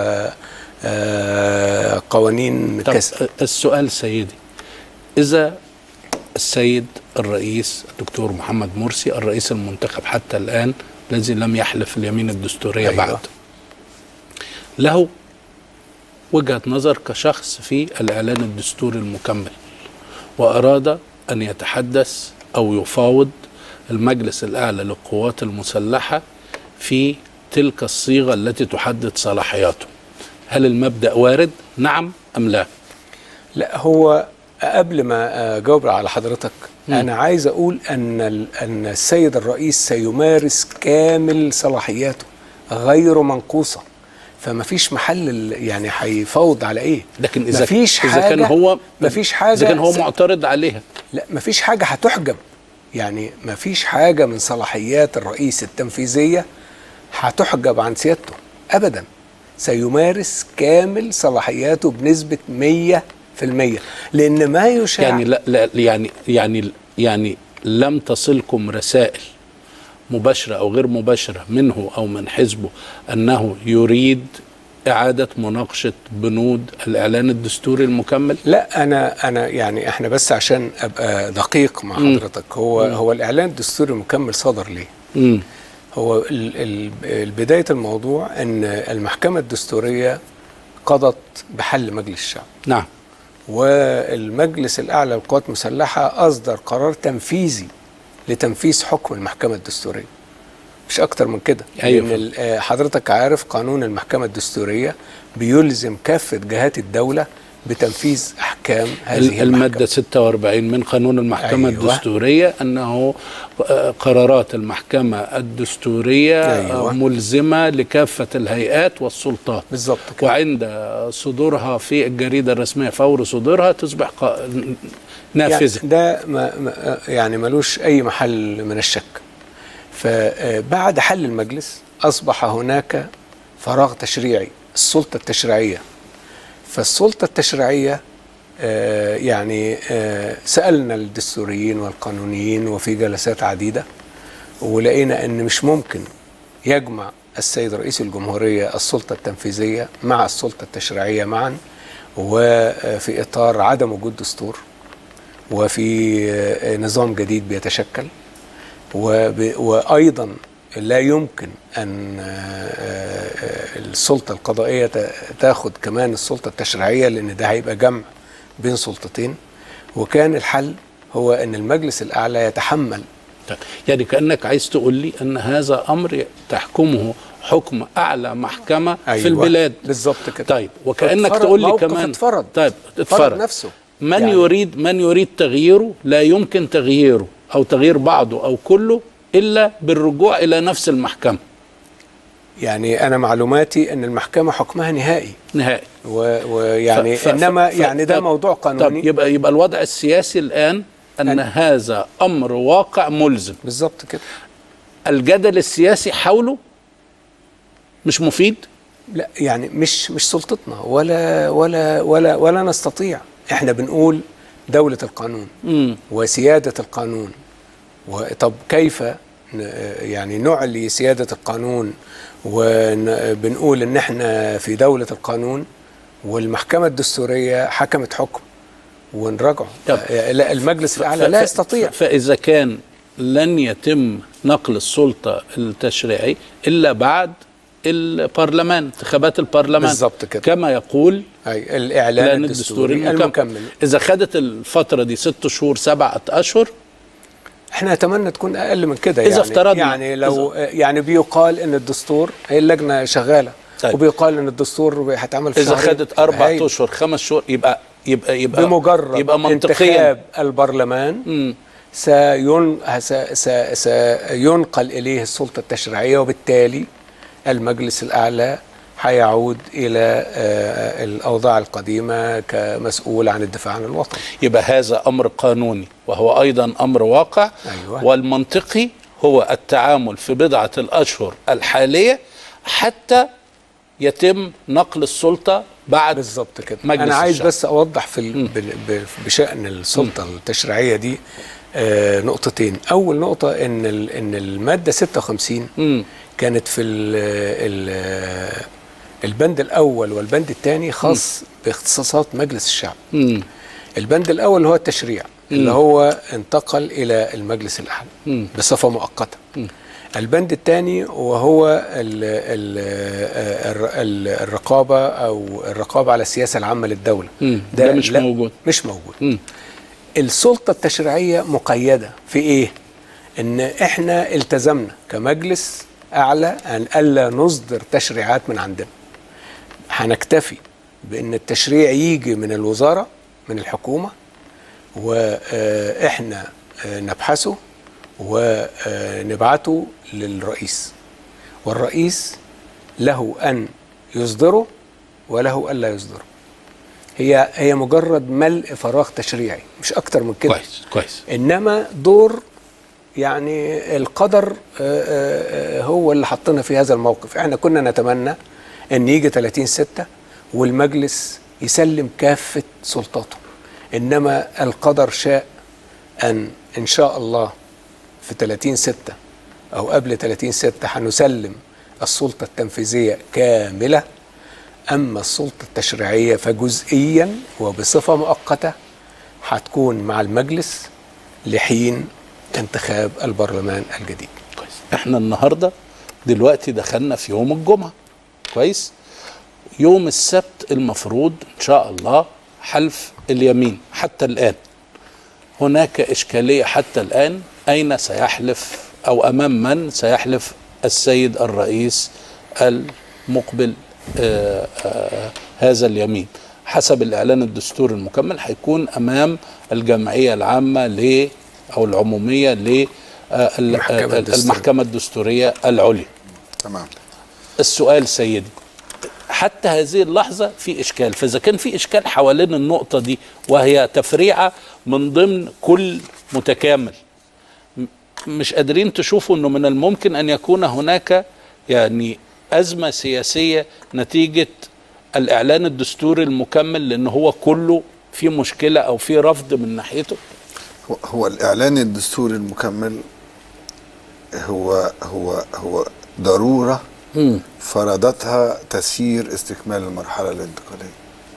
آه، قوانين طب كس... السؤال سيدي اذا السيد الرئيس الدكتور محمد مرسي الرئيس المنتخب حتى الان الذي لم يحلف اليمين الدستوريه أيوة. أيوة. بعد له وجهه نظر كشخص في الاعلان الدستوري المكمل واراد ان يتحدث او يفاوض المجلس الاعلى للقوات المسلحه في تلك الصيغه التي تحدد صلاحياته هل المبدا وارد نعم ام لا لا هو قبل ما اجاوب على حضرتك انا عايز اقول ان ال- ان السيد الرئيس سيمارس كامل صلاحياته غير منقوصه فما فيش محل ال- يعني هيفوض على ايه لكن اذا مفيش اذا حاجه كان هو مفيش حاجه اذا كان هو س- معترض عليها لا مفيش حاجه هتحجب يعني مفيش حاجه من صلاحيات الرئيس التنفيذيه هتحجب عن سيادته ابدا سيمارس كامل صلاحياته بنسبه 100% لان ما يشاع يعني لا, لا يعني يعني يعني لم تصلكم رسائل مباشره او غير مباشره منه او من حزبه انه يريد اعاده مناقشه بنود الاعلان الدستوري المكمل لا انا انا يعني احنا بس عشان ابقى دقيق مع مم. حضرتك هو هو الاعلان الدستوري المكمل صدر ليه امم هو ال- ال- بدايه الموضوع ان المحكمه الدستوريه قضت بحل مجلس الشعب نعم والمجلس الاعلى للقوات المسلحه اصدر قرار تنفيذي لتنفيذ حكم المحكمه الدستوريه مش اكتر من كده أيوة. لان ال- آه، حضرتك عارف قانون المحكمه الدستوريه بيلزم كافه جهات الدوله بتنفيذ احكام هذه المادة المحكمة. 46 من قانون المحكمة أيوة. الدستورية أنه آه، قرارات المحكمة الدستورية آه، أيوة. ملزمة لكافة الهيئات والسلطات بالظبط كده وعند صدورها في الجريدة الرسمية فور صدورها تصبح قا- نافذة يعني ده ما ما يعني ملوش اي محل من الشك فبعد حل المجلس اصبح هناك فراغ تشريعي السلطه التشريعيه فالسلطه التشريعيه آه، يعني آه، سالنا الدستوريين والقانونيين وفي جلسات عديده ولقينا ان مش ممكن يجمع السيد رئيس الجمهوريه السلطه التنفيذيه مع السلطه التشريعيه معا وفي اطار عدم وجود دستور وفي آه، نظام جديد بيتشكل وب- وايضا لا يمكن ان آه، آه، السلطه القضائيه ت- تاخد كمان السلطه التشريعيه لان ده هيبقى جمع بين سلطتين وكان الحل هو ان المجلس الاعلى يتحمل يعني كأنك عايز تقول لي أن هذا أمر تحكمه حكم أعلى محكمة في البلاد بالظبط كده طيب وكأنك فاتفرض- تقول لي موقف كمان اتفرض طيب فرض اتفرض نفسه من يعني- يريد من يريد تغييره لا يمكن تغييره او تغيير بعضه او كله الا بالرجوع الى نفس المحكمه يعني انا معلوماتي ان المحكمه حكمها نهائي نهائي و- ويعني ف- ف- انما ف- يعني ده طب- موضوع طب قانوني يبقى يبقى الوضع السياسي الان ان أن- هذا امر واقع ملزم بالظبط كده الجدل السياسي حوله مش مفيد لا يعني مش مش سلطتنا ولا ولا ولا ولا نستطيع احنا بنقول دولة القانون امم وسيادة القانون وطب كيف ن- يعني نعلي سيادة القانون وبنقول ان احنا في دولة القانون والمحكمة الدستورية حكمت حكم ونراجعه طب. لا المجلس الاعلى ف- لا ف- يستطيع ف- فاذا كان لن يتم نقل السلطه التشريعي الا بعد البرلمان انتخابات البرلمان بالظبط كده. كما يقول أي الاعلان الإعلان الدستوري المكمل. المكمل إذا خدت الفترة دي ست شهور سبعة أشهر احنا نتمنى تكون اقل من كده إذا يعني افترضنا- يعني لو يعني بيقال ان الدستور هي اللجنه شغاله طيب. وبيقال ان الدستور هيتعمل في إذا شهرين. خدت أربع هايل. أشهر خمس شهور يبقى يبقى يبقى بمجرد يبقى منطقيا انتخاب البرلمان مم. سين... س... س... سينقل اليه السلطه التشريعيه وبالتالي المجلس الاعلى هيعود الى آه، الاوضاع القديمه كمسؤول عن الدفاع عن الوطن يبقى هذا أمر قانوني وهو أيضا أمر واقع أيوة. والمنطقي هو التعامل في بضعة الأشهر الحالية حتى يتم نقل السلطة بعد بالظبط كده مجلس انا عايز الشعب. بس اوضح في ال... ب... ب... بشان السلطه التشريعيه دي آه نقطتين اول نقطه ان ال... ان الماده 56 مم. كانت في ال... ال... البند الاول والبند الثاني خاص باختصاصات مجلس الشعب مم. البند الاول هو التشريع اللي هو انتقل الى المجلس الاعلى مم. بصفه مؤقته البند الثاني وهو ال ال ال الرقابه او الرقابه على السياسه العامه للدوله مم. ده مش لا، موجود. مش موجود مم. السلطه التشريعيه مقيده في ايه ان احنا التزمنا كمجلس اعلى ان الا نصدر تشريعات من عندنا هنكتفي بان التشريع يجي من الوزاره من الحكومه واحنا نبحثه ونبعته للرئيس والرئيس له ان يصدره وله الا يصدره هي هي مجرد ملء فراغ تشريعي مش اكتر من كده كويس كويس انما دور يعني القدر آه، آه، آه، هو اللي حطنا في هذا الموقف احنا كنا نتمنى ان يجي 30 6 والمجلس يسلم كافة سلطاته انما القدر شاء ان ان شاء الله في 30 6 او قبل 30 6 هنسلم السلطة التنفيذية كاملة اما السلطه التشريعيه فجزئيا وبصفه مؤقته هتكون مع المجلس لحين انتخاب البرلمان الجديد كويس احنا النهارده دلوقتي دخلنا في يوم الجمعه كويس يوم السبت المفروض ان شاء الله حلف اليمين حتى الان هناك اشكاليه حتى الان اين سيحلف او امام من سيحلف السيد الرئيس المقبل آه آه هذا اليمين حسب الاعلان الدستوري المكمل هيكون امام الجمعيه العامه ل او العموميه ل آه، ال- المحكمة آه، الدستورية. المحكمه الدستوريه العليا تمام السؤال سيدي حتى هذه اللحظة في إشكال فإذا كان في إشكال حوالين النقطة دي وهي تفريعة من ضمن كل متكامل م- مش قادرين تشوفوا أنه من الممكن أن يكون هناك يعني أزمة سياسية نتيجة الإعلان الدستوري المكمل لأن هو كله في مشكلة أو في رفض من ناحيته هو- هو الاعلان الدستوري المكمل هو هو هو ضروره مم. فرضتها تسيير استكمال المرحله الانتقاليه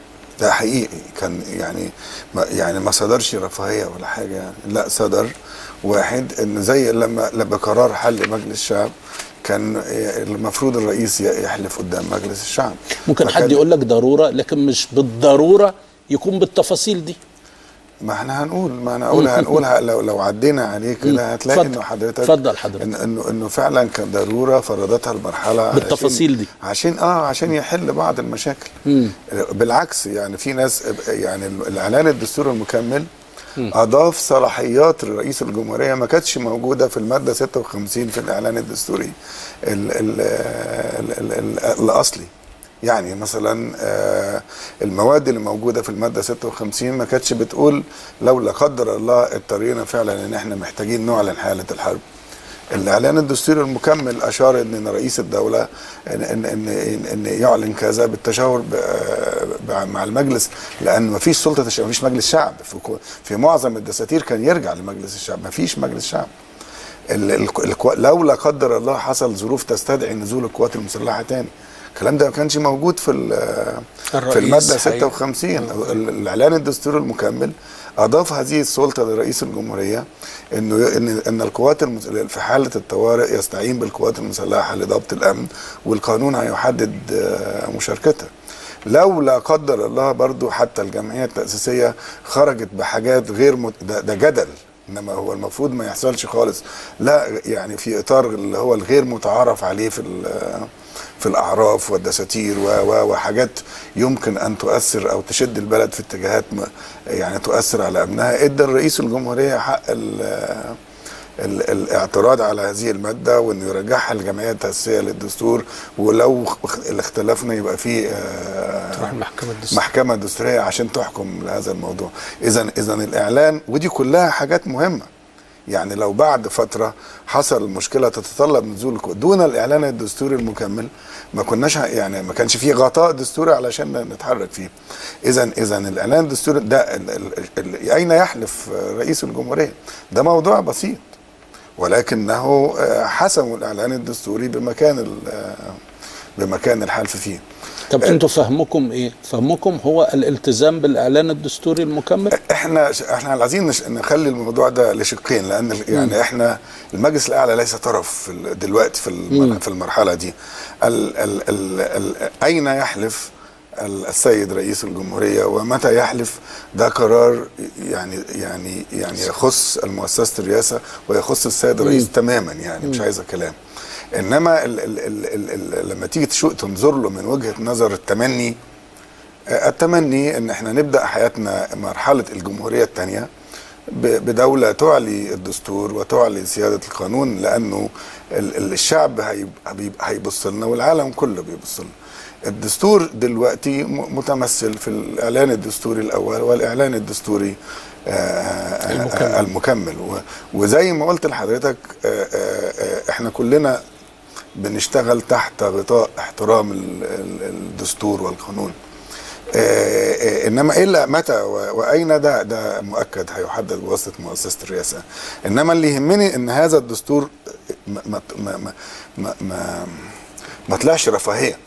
ده حقيقي كان يعني ما يعني ما صدرش رفاهيه ولا حاجه يعني لا صدر واحد ان زي لما لما قرار حل مجلس الشعب كان المفروض الرئيس يحلف قدام مجلس الشعب ممكن فكان- حد يقول لك ضرورة لكن مش بالضرورة يكون بالتفاصيل دي ما احنا هنقول ما انا اقولها هنقولها لو لو عدينا عليه كده هتلاقي اتفضل. انه حضرتك اتفضل حضرتك. إن انه انه فعلا كان ضروره فرضتها المرحله علشان- بالتفاصيل دي. عشان اه عشان يحل بعض المشاكل مم. بالعكس يعني في ناس يعني الاعلان الدستوري المكمل اضاف صلاحيات لرئيس الجمهوريه ما كانتش موجوده في الماده 56 في الاعلان الدستوري ال ال ال ال ال الاصلي يعني مثلا آه، المواد اللي موجوده في الماده 56 ما كانتش بتقول لو لا قدر الله اضطرينا فعلا ان احنا محتاجين نعلن حاله الحرب الاعلان الدستوري المكمل اشار ان رئيس الدوله ان ان ان, إن, إن يعلن كذا بالتشاور ب- ب- مع المجلس لان ما فيش سلطه تشريع ما فيش مجلس شعب في, كو- في معظم الدساتير كان يرجع لمجلس الشعب ما فيش مجلس شعب ال- ال- الكو- لو لا قدر الله حصل ظروف تستدعي نزول القوات المسلحه تاني الكلام ده ما كانش موجود في ال- في الرئيس الماده هي- 56 ال- الاعلان الدستوري المكمل اضاف هذه السلطه لرئيس الجمهوريه انه ي- ان ان القوات المس... في حاله الطوارئ يستعين بالقوات المسلحه لضبط الامن والقانون هيحدد آه، مشاركتها لو لا قدر الله برضو حتى الجمعيه التاسيسيه خرجت بحاجات غير مت... ده, ده جدل انما هو المفروض ما يحصلش خالص لا يعني في اطار اللي هو الغير متعارف عليه في ال- في الاعراف والدساتير و- و- وحاجات يمكن ان تؤثر او تشد البلد في اتجاهات م- يعني تؤثر على امنها ادى الرئيس الجمهوريه حق ال- ال- الاعتراض على هذه الماده وانه يرجعها الجمعيه التاسيسيه للدستور ولو اخ- اختلفنا يبقى في آه، تروح المحكمه الدستوريه محكمه دستوريه عشان تحكم لهذا الموضوع اذا اذا الاعلان ودي كلها حاجات مهمه يعني لو بعد فتره حصل مشكله تتطلب نزول القوات دون الاعلان الدستوري المكمل ما كناش ه- يعني ما كانش فيه غطاء دستوري علشان نتحرك فيه اذا اذا الاعلان الدستوري ده ال ال ال اين يحلف رئيس الجمهوريه ده موضوع بسيط ولكنه آه، حسموا الاعلان الدستوري بمكان ال- آه، بمكان الحلف فيه طب انتوا فهمكم ايه فهمكم هو الالتزام بالاعلان الدستوري المكمل احنا احنا عايزين نش- نخلي الموضوع ده لشقين لان ال- يعني احنا المجلس الاعلى ليس طرف في ال- دلوقتي في المر- في المرحله دي ال ال ال ال اين يحلف ال- السيد رئيس الجمهوريه ومتى يحلف ده قرار يعني يعني يعني يخص المؤسسه الرئاسه ويخص السيد الرئيس تماما يعني مش عايزه كلام انما ال ال ال ال ال لما تيجي تشوق تنظر له من وجهه نظر التمني آه، التمني ان احنا نبدا حياتنا مرحله الجمهوريه الثانيه بدوله تعلي الدستور وتعلي سياده القانون لانه ال- ال- الشعب هيبقى- بيبقى هيبص لنا والعالم كله بيبص لنا الدستور دلوقتي م- متمثل في الاعلان الدستوري الاول والاعلان الدستوري آه، المكمل. آه، المكمل و- وزي ما قلت لحضرتك آه، آه، آه، احنا كلنا بنشتغل تحت غطاء احترام ال- ال- الدستور والقانون آه، آه، انما الا متى و- واين ده ده مؤكد هيحدد بواسطه مؤسسه الرئاسه انما اللي يهمني ان هذا الدستور ما ما ما ما, ما, ما, ما طلعش رفاهيه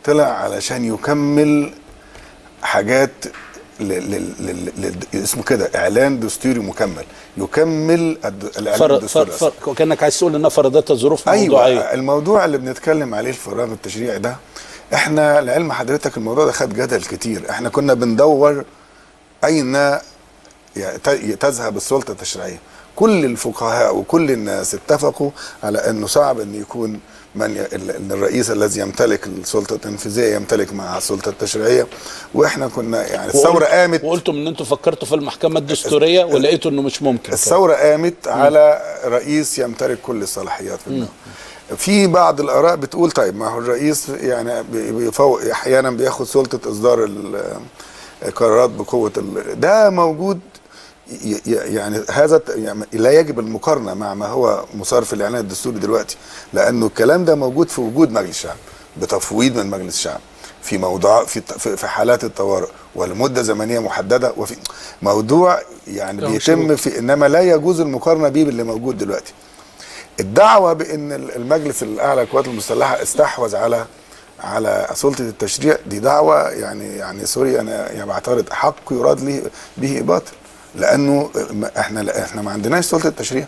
طلع علشان يكمل حاجات ل... ل... ل... ل... اسمه كده اعلان دستوري مكمل يكمل الد... الاعلان فر... الدستوري فر... فر... وكانك عايز تقول انها فرضتها ظروف ايوه موضوعيه الموضوع اللي بنتكلم عليه الفراغ التشريعي ده احنا لعلم حضرتك الموضوع ده خد جدل كتير احنا كنا بندور اين ي- ت- تذهب السلطه التشريعيه كل الفقهاء وكل الناس اتفقوا على انه صعب ان يكون من ي... ال- ان الرئيس الذي يمتلك السلطه التنفيذيه يمتلك معها السلطه التشريعيه واحنا كنا يعني الثوره وقلت- قامت وقلتم ان انتم فكرتوا في المحكمه الدستوريه ولقيتوا انه مش ممكن الثورة قامت على رئيس يمتلك كل الصلاحيات في الدولة. في بعض الآراء بتقول طيب ما هو الرئيس يعني بي- بيفوق أحيانا بياخد سلطة إصدار ال- القرارات بقوة ال- ده موجود ي- ي- يعني هذا ت- يعني لا يجب المقارنة مع ما هو مثار في الإعلان الدستوري دلوقتي لأنه الكلام ده موجود في وجود مجلس الشعب بتفويض من مجلس الشعب في موضوع في في في حالات الطوارئ ولمده زمنيه محدده وفي موضوع يعني ده بيتم في انما لا يجوز المقارنه بيه باللي موجود دلوقتي. الدعوه بان المجلس الاعلى للقوات المسلحه استحوذ على على سلطه التشريع دي دعوه يعني يعني سوري انا يعني بعترض حق يراد لي به باطل لانه احنا احنا ما عندناش سلطه تشريع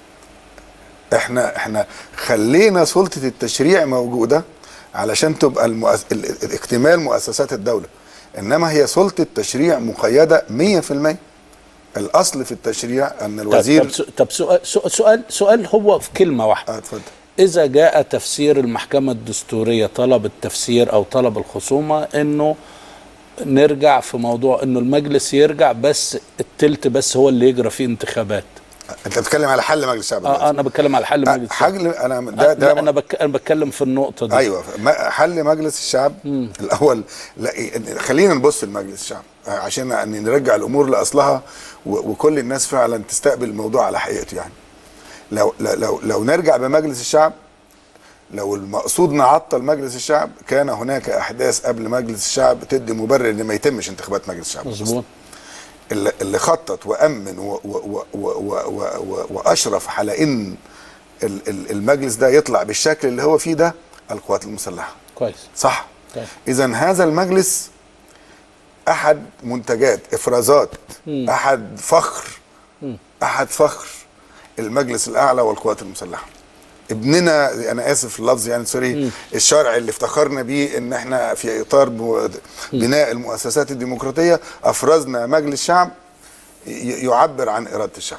احنا احنا خلينا سلطه التشريع موجوده علشان تبقى المؤس... ال- ال- اكتمال مؤسسات الدوله انما هي سلطه تشريع مقيده 100% الاصل في التشريع ان طب, الوزير طب, سو- طب سؤال سؤال سؤال هو في كلمه واحده اه اتفضل إذا جاء تفسير المحكمة الدستورية طلب التفسير أو طلب الخصومة إنه نرجع في موضوع إنه المجلس يرجع بس التلت بس هو اللي يجرى فيه انتخابات. انت بتتكلم على حل مجلس الشعب آه دلوقتي. أنا بتكلم على حل آه، مجلس الشعب. حل انا ده آه، ده لا أنا بك... أنا بتكلم في النقطة دي. ايوه ما- حل مجلس الشعب الاول لا خلينا نبص لمجلس الشعب آه، عشان ان نرجع الامور لاصلها و- وكل الناس فعلا تستقبل الموضوع على حقيقته يعني لو لو لو, لو نرجع بمجلس الشعب لو المقصود نعطل مجلس الشعب كان هناك احداث قبل مجلس الشعب تدي مبرر ان ما يتمش انتخابات مجلس الشعب مظبوط. اللي اللي خطط وامن و و و و و و و واشرف على ان ال- ال- المجلس ده يطلع بالشكل اللي هو فيه ده القوات المسلحه كويس. صح طيب. اذا هذا المجلس احد منتجات افرازات احد فخر احد فخر المجلس الاعلى والقوات المسلحه ابننا انا اسف في اللفظ يعني سوري الشرع اللي افتخرنا بيه ان احنا في اطار بو- بناء المؤسسات الديمقراطيه افرزنا مجلس شعب ي- يعبر عن اراده الشعب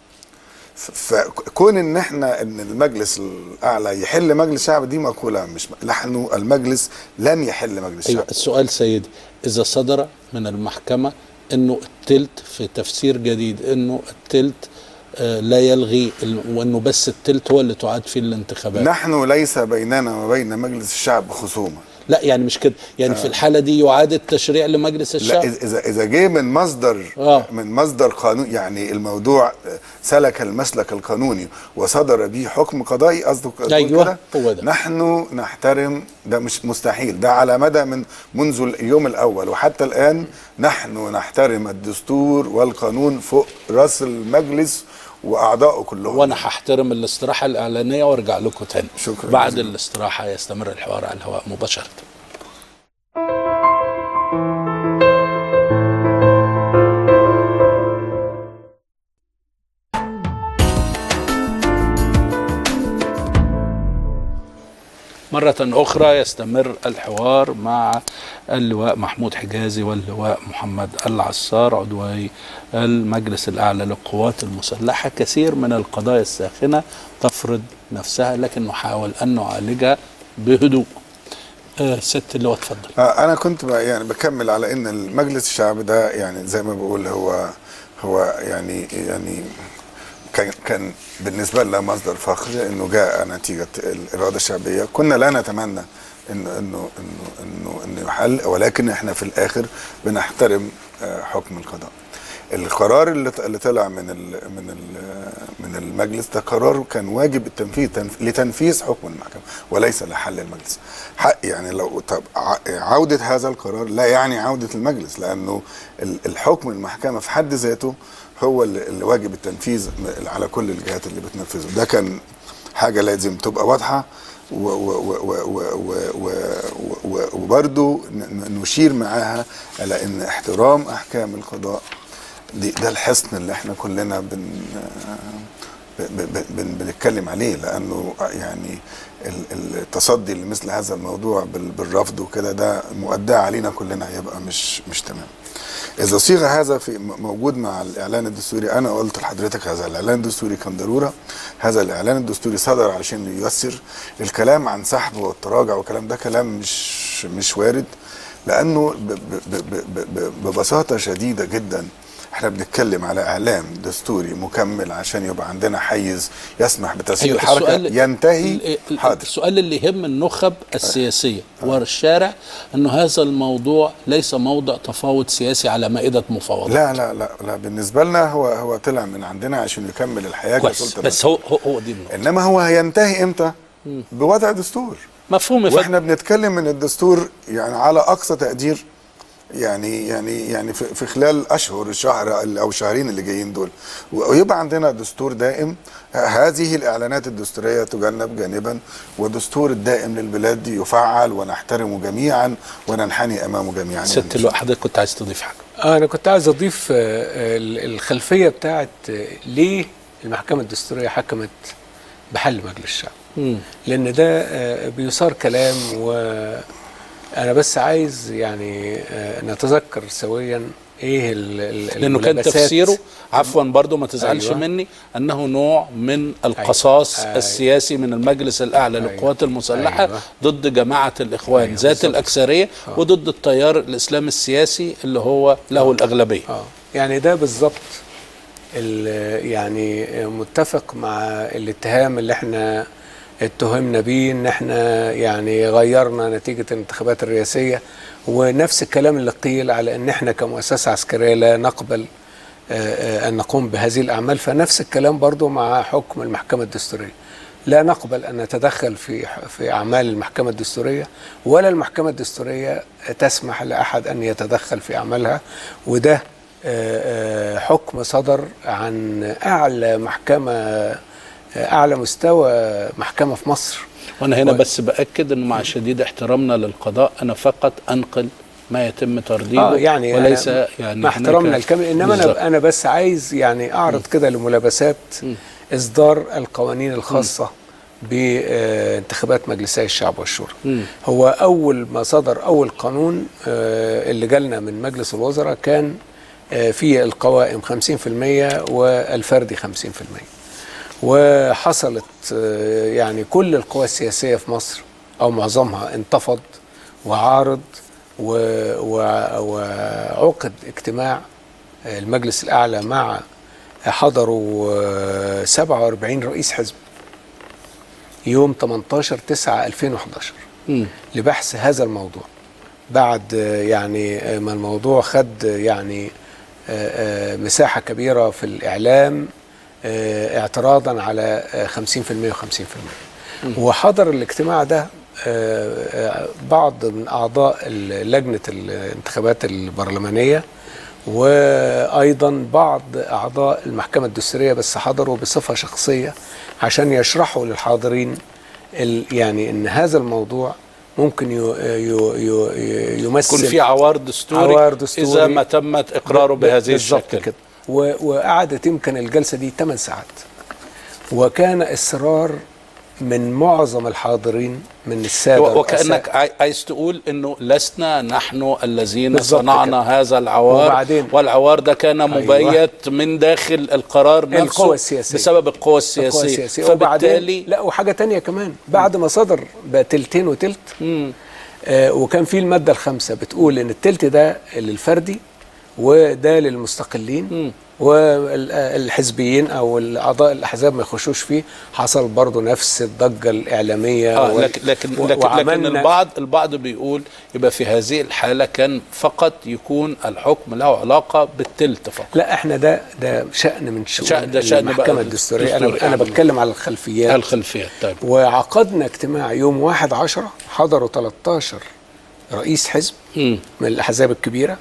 ف- فكون ان احنا ان المجلس الاعلى يحل مجلس الشعب دي مقوله مش نحن المجلس لم يحل مجلس أيوة الشعب السؤال سيدي إذا صدر من المحكمة إنه التلت في تفسير جديد إنه التلت آه، لا يلغي ال- وإنه بس التلت هو اللي تعاد فيه الانتخابات. نحن ليس بيننا وبين مجلس الشعب خصومه لا يعني مش كده يعني في الحالة دي يعاد التشريع لمجلس لا الشعب إذا- اذا اذا جه من مصدر آه. من مصدر قانون يعني الموضوع سلك المسلك القانوني وصدر به حكم قضائي قصدك تقول أيوة، كده؟ هو ده. نحن نحترم ده مش مستحيل ده على مدى من منذ اليوم الاول وحتى الان نحن نحترم الدستور والقانون فوق راس المجلس واعضائه كلهم وانا هحترم الاستراحه الاعلانيه وارجع لكم تاني شكراً بعد جزيلاً. الاستراحه يستمر الحوار على الهواء مباشره مرة أخرى يستمر الحوار مع اللواء محمود حجازي واللواء محمد العصار عضوي المجلس الأعلى للقوات المسلحة كثير من القضايا الساخنة تفرض نفسها لكن نحاول أن نعالجها بهدوء آه ست اللواء اتفضل آه، انا كنت ب- يعني بكمل على ان المجلس الشعب ده يعني زي ما بقول هو هو يعني يعني كان كان بالنسبه لنا مصدر فخر انه جاء نتيجه الاراده الشعبيه كنا لا نتمنى انه انه انه انه انه يحل ولكن احنا في الاخر بنحترم آه، حكم القضاء القرار اللي ط- اللي طلع من ال من ال من المجلس ده قرار كان واجب التنفيذ تنف- لتنفيذ حكم المحكمه وليس لحل المجلس حق يعني لو طب ع- عوده هذا القرار لا يعني عوده المجلس لانه ال- الحكم المحكمه في حد ذاته هو اللي اللي واجب التنفيذ م- على كل الجهات اللي بتنفذه ده كان حاجه لازم تبقى واضحه و- و- و- و- و- و- و- و- وبرضو ن- ن- نشير معاها على ان احترام احكام القضاء دي ده الحصن اللي احنا كلنا بن ب- ب- بن بنتكلم عليه لانه يعني ال- التصدي لمثل هذا الموضوع بال- بالرفض وكده ده مؤداه علينا كلنا هيبقى مش مش تمام. اذا صيغ هذا في م- موجود مع الاعلان الدستوري انا قلت لحضرتك هذا الاعلان الدستوري كان ضروره هذا الاعلان الدستوري صدر علشان ييسر الكلام عن سحب والتراجع والكلام ده كلام مش مش وارد لانه ب ب ب ب ب ببساطه شديده جدا احنا بنتكلم على اعلان دستوري مكمل عشان يبقى عندنا حيز يسمح بتسيير أيوة، الحركه السؤال- ينتهي ال- ال- حاضر السؤال اللي يهم النخب السياسية والشارع أنه هذا الموضوع ليس موضع تفاوض سياسي على مائدة مفاوضات لا لا لا لا بالنسبه لنا هو هو طلع من عندنا عشان يكمل الحياه كويس كسلطه بس هو هو, هو دي النقطة انما هو هينتهي امتى بوضع دستور مفهوم يا فندم. واحنا بنتكلم من الدستور يعني على اقصى تقدير يعني يعني يعني في في خلال اشهر الشهر او شهرين اللي جايين دول ويبقى عندنا دستور دائم هذه الاعلانات الدستوريه تجنب جانبا ودستور الدائم للبلاد دي يفعل ونحترمه جميعا وننحني امامه جميعا ست اللواء حضرتك كنت عايز تضيف حاجة آه، انا كنت عايز اضيف آه، آه، الخلفيه بتاعت آه، ليه المحكمه الدستوريه حكمت بحل مجلس الشعب مم. لان ده آه، بيثار كلام وانا بس عايز يعني آه، نتذكر سويا ايه ال- ال- لانه كان الملابسات تفسيره عفوا برضو ما تزعلش أيوة. مني انه نوع من القصاص أيوة. السياسي من المجلس الاعلى أيوة. للقوات المسلحه أيوة. ضد جماعه الاخوان أيوة ذات بالظبط. الاكثريه وضد التيار الاسلامي السياسي اللي هو له الاغلبيه اه يعني ده بالظبط ال- يعني متفق مع الاتهام اللي احنا اتهمنا بيه ان احنا يعني غيرنا نتيجة الانتخابات الرئاسية ونفس الكلام اللي قيل على ان احنا كمؤسسة عسكرية لا نقبل آه، آه، ان نقوم بهذه الاعمال فنفس الكلام برضو مع حكم المحكمة الدستورية لا نقبل ان نتدخل في في اعمال المحكمة الدستورية ولا المحكمة الدستورية تسمح لاحد ان يتدخل في اعمالها وده آه، آه، حكم صدر عن اعلى محكمه آه، اعلى مستوى محكمه في مصر وانا هنا و- بس باكد انه مع شديد احترامنا للقضاء انا فقط انقل ما يتم ترديده اه يعني وليس أنا يعني مع احترامنا هناك- الكامل انما بالظبط. انا انا بس عايز يعني اعرض كده لملابسات اصدار القوانين الخاصه بانتخابات مجلسي الشعب والشورى مم. هو اول ما صدر اول قانون آه، اللي جالنا من مجلس الوزراء كان آه، في القوائم 50% والفردي 50% وحصلت آه، يعني كل القوى السياسية في مصر أو معظمها انتفض وعارض و- و- وعقد اجتماع آه، المجلس الأعلى مع حضروا آه، 47 رئيس حزب يوم 18 9 2011 مم. لبحث هذا الموضوع بعد آه، يعني آه، ما الموضوع خد آه، يعني آه، آه، مساحة كبيرة في الإعلام آه، اعتراضا على آه، 50% و50% وحضر الاجتماع ده آه، آه، بعض من أعضاء ال- لجنة الانتخابات البرلمانية وأيضا بعض أعضاء المحكمة الدستورية بس حضروا بصفة شخصية عشان يشرحوا للحاضرين ال- يعني ان هذا الموضوع ممكن ي- ي- ي- يمثل يكون في عوار دستوري, عوار دستوري. اذا ما تمت اقراره ب- بهذه بالظبط الشكل كده و- وقعدت يمكن الجلسه دي 8 ساعات وكان اصرار من معظم الحاضرين من الساده و- وكانك الرؤساء. عاي- عايز تقول انه لسنا نحن الذين بالظبط صنعنا هذا العوار وبعدين- والعوار ده كان مبيت من داخل القرار نفسه القوى السياسية. بسبب القوى السياسية, السياسيه, السياسية. فبالتالي وبعدين لا وحاجه تانية كمان بعد ما صدر بقى تلتين وتلت مم. آه وكان في الماده الخامسه بتقول ان التلت ده للفردي وده للمستقلين مم. والحزبيين او الاعضاء الاحزاب ما يخشوش فيه حصل برضه نفس الضجه الاعلاميه آه وال- لكن لكن و- لكن, لكن وعملنا- البعض البعض بيقول يبقى في هذه الحاله كان فقط يكون الحكم له علاقه بالتلت فقط لا احنا ده ده شأن من شؤون شأن- ده شأن بقى المحكمة الدستورية الدستوري. أنا أنا يعني. بتكلم على الخلفيات الخلفيات طيب وعقدنا اجتماع يوم 1 10 حضروا 13 رئيس حزب مم. من الأحزاب الكبيرة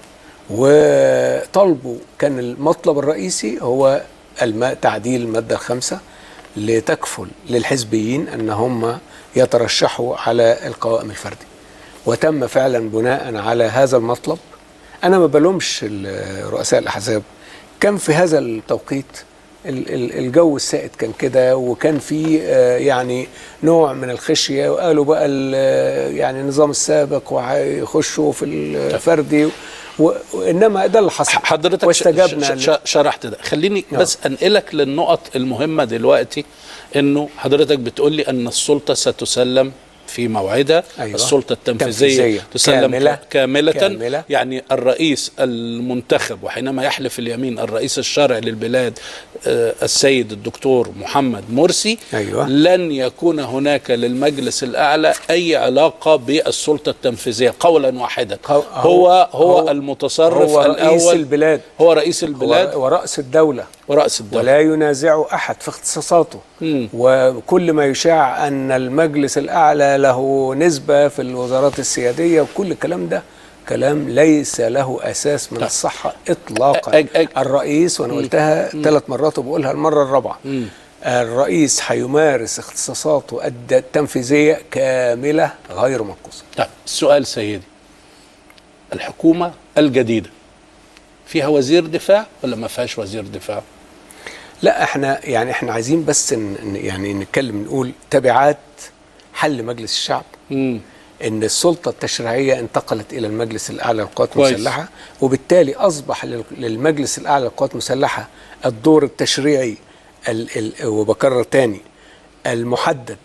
وطلبوا كان المطلب الرئيسي هو الم- تعديل المادة الخامسة لتكفل للحزبيين أن هم يترشحوا على القوائم الفردي وتم فعلا بناء على هذا المطلب انا ما بلومش ال- رؤساء الاحزاب كان في هذا التوقيت ال- ال- الجو السائد كان كده وكان في آه، يعني نوع من الخشيه وقالوا بقى ال- يعني النظام السابق وهيخشوا في الفردي و- وانما ده اللي حصل حضرتك ش- واستجبنا ش- ش- شرحت ده خليني آه. بس انقلك للنقط المهمه دلوقتي انه حضرتك بتقول لي ان السلطه ستسلم في موعدها أيوة. السلطه التنفيذيه تنفيذية. تسلم كاملة. كاملة, كاملة. يعني الرئيس المنتخب وحينما يحلف اليمين الرئيس الشرعي للبلاد آه، السيد الدكتور محمد مرسي أيوة. لن يكون هناك للمجلس الاعلى اي علاقه بالسلطه التنفيذيه قولا واحدا هو- هو هو, هو- المتصرف هو رئيس الاول البلاد. هو رئيس البلاد هو ورأس الدولة ورأس الدولة ولا ينازع أحد في اختصاصاته مم. وكل ما يشاع أن المجلس الأعلى له نسبة في الوزارات السيادية وكل الكلام ده كلام ليس له أساس من طيب. الصحة إطلاقا أج- أج- الرئيس وأنا قلتها ثلاث مرات وبقولها المرة الرابعة مم. الرئيس هيمارس اختصاصاته الد- التنفيذية كاملة غير منقوصة طيب السؤال سيدي الحكومة الجديدة فيها وزير دفاع ولا ما فيهاش وزير دفاع؟ لا احنا يعني احنا عايزين بس ن- ن- يعني نتكلم نقول تبعات حل مجلس الشعب مم. ان السلطه التشريعيه انتقلت الى المجلس الاعلى للقوات كويس. المسلحه وبالتالي اصبح لل- للمجلس الاعلى للقوات المسلحه الدور التشريعي ال ال وبكرر تاني المحدد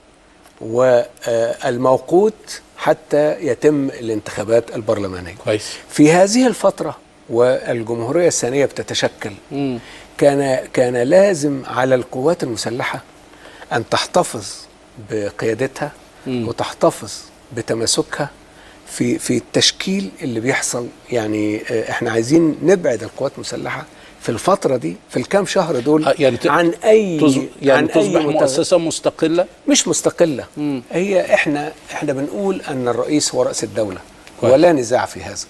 والموقوت حتى يتم الانتخابات البرلمانيه كويس في هذه الفترة والجمهورية الثانية بتتشكل مم. كان كان لازم على القوات المسلحة أن تحتفظ بقيادتها مم. وتحتفظ بتماسكها في في التشكيل اللي بيحصل يعني آه، احنا عايزين نبعد القوات المسلحة في الفترة دي في الكام شهر دول آه، يعني ت- عن أي تز... يعني عن تصبح أي متغ- مؤسسة مستقلة مش مستقلة مم. هي احنا احنا بنقول ان الرئيس هو رأس الدولة كويس. ولا نزاع في هذا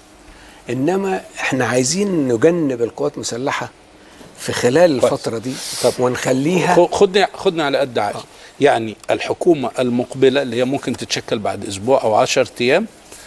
انما احنا عايزين نجنب القوات المسلحة في خلال كويس. الفترة دي طب ونخليها خ- خدني خدني على قد عقلي يعني الحكومة المقبلة اللي هي ممكن تتشكل بعد أسبوع أو عشر أيام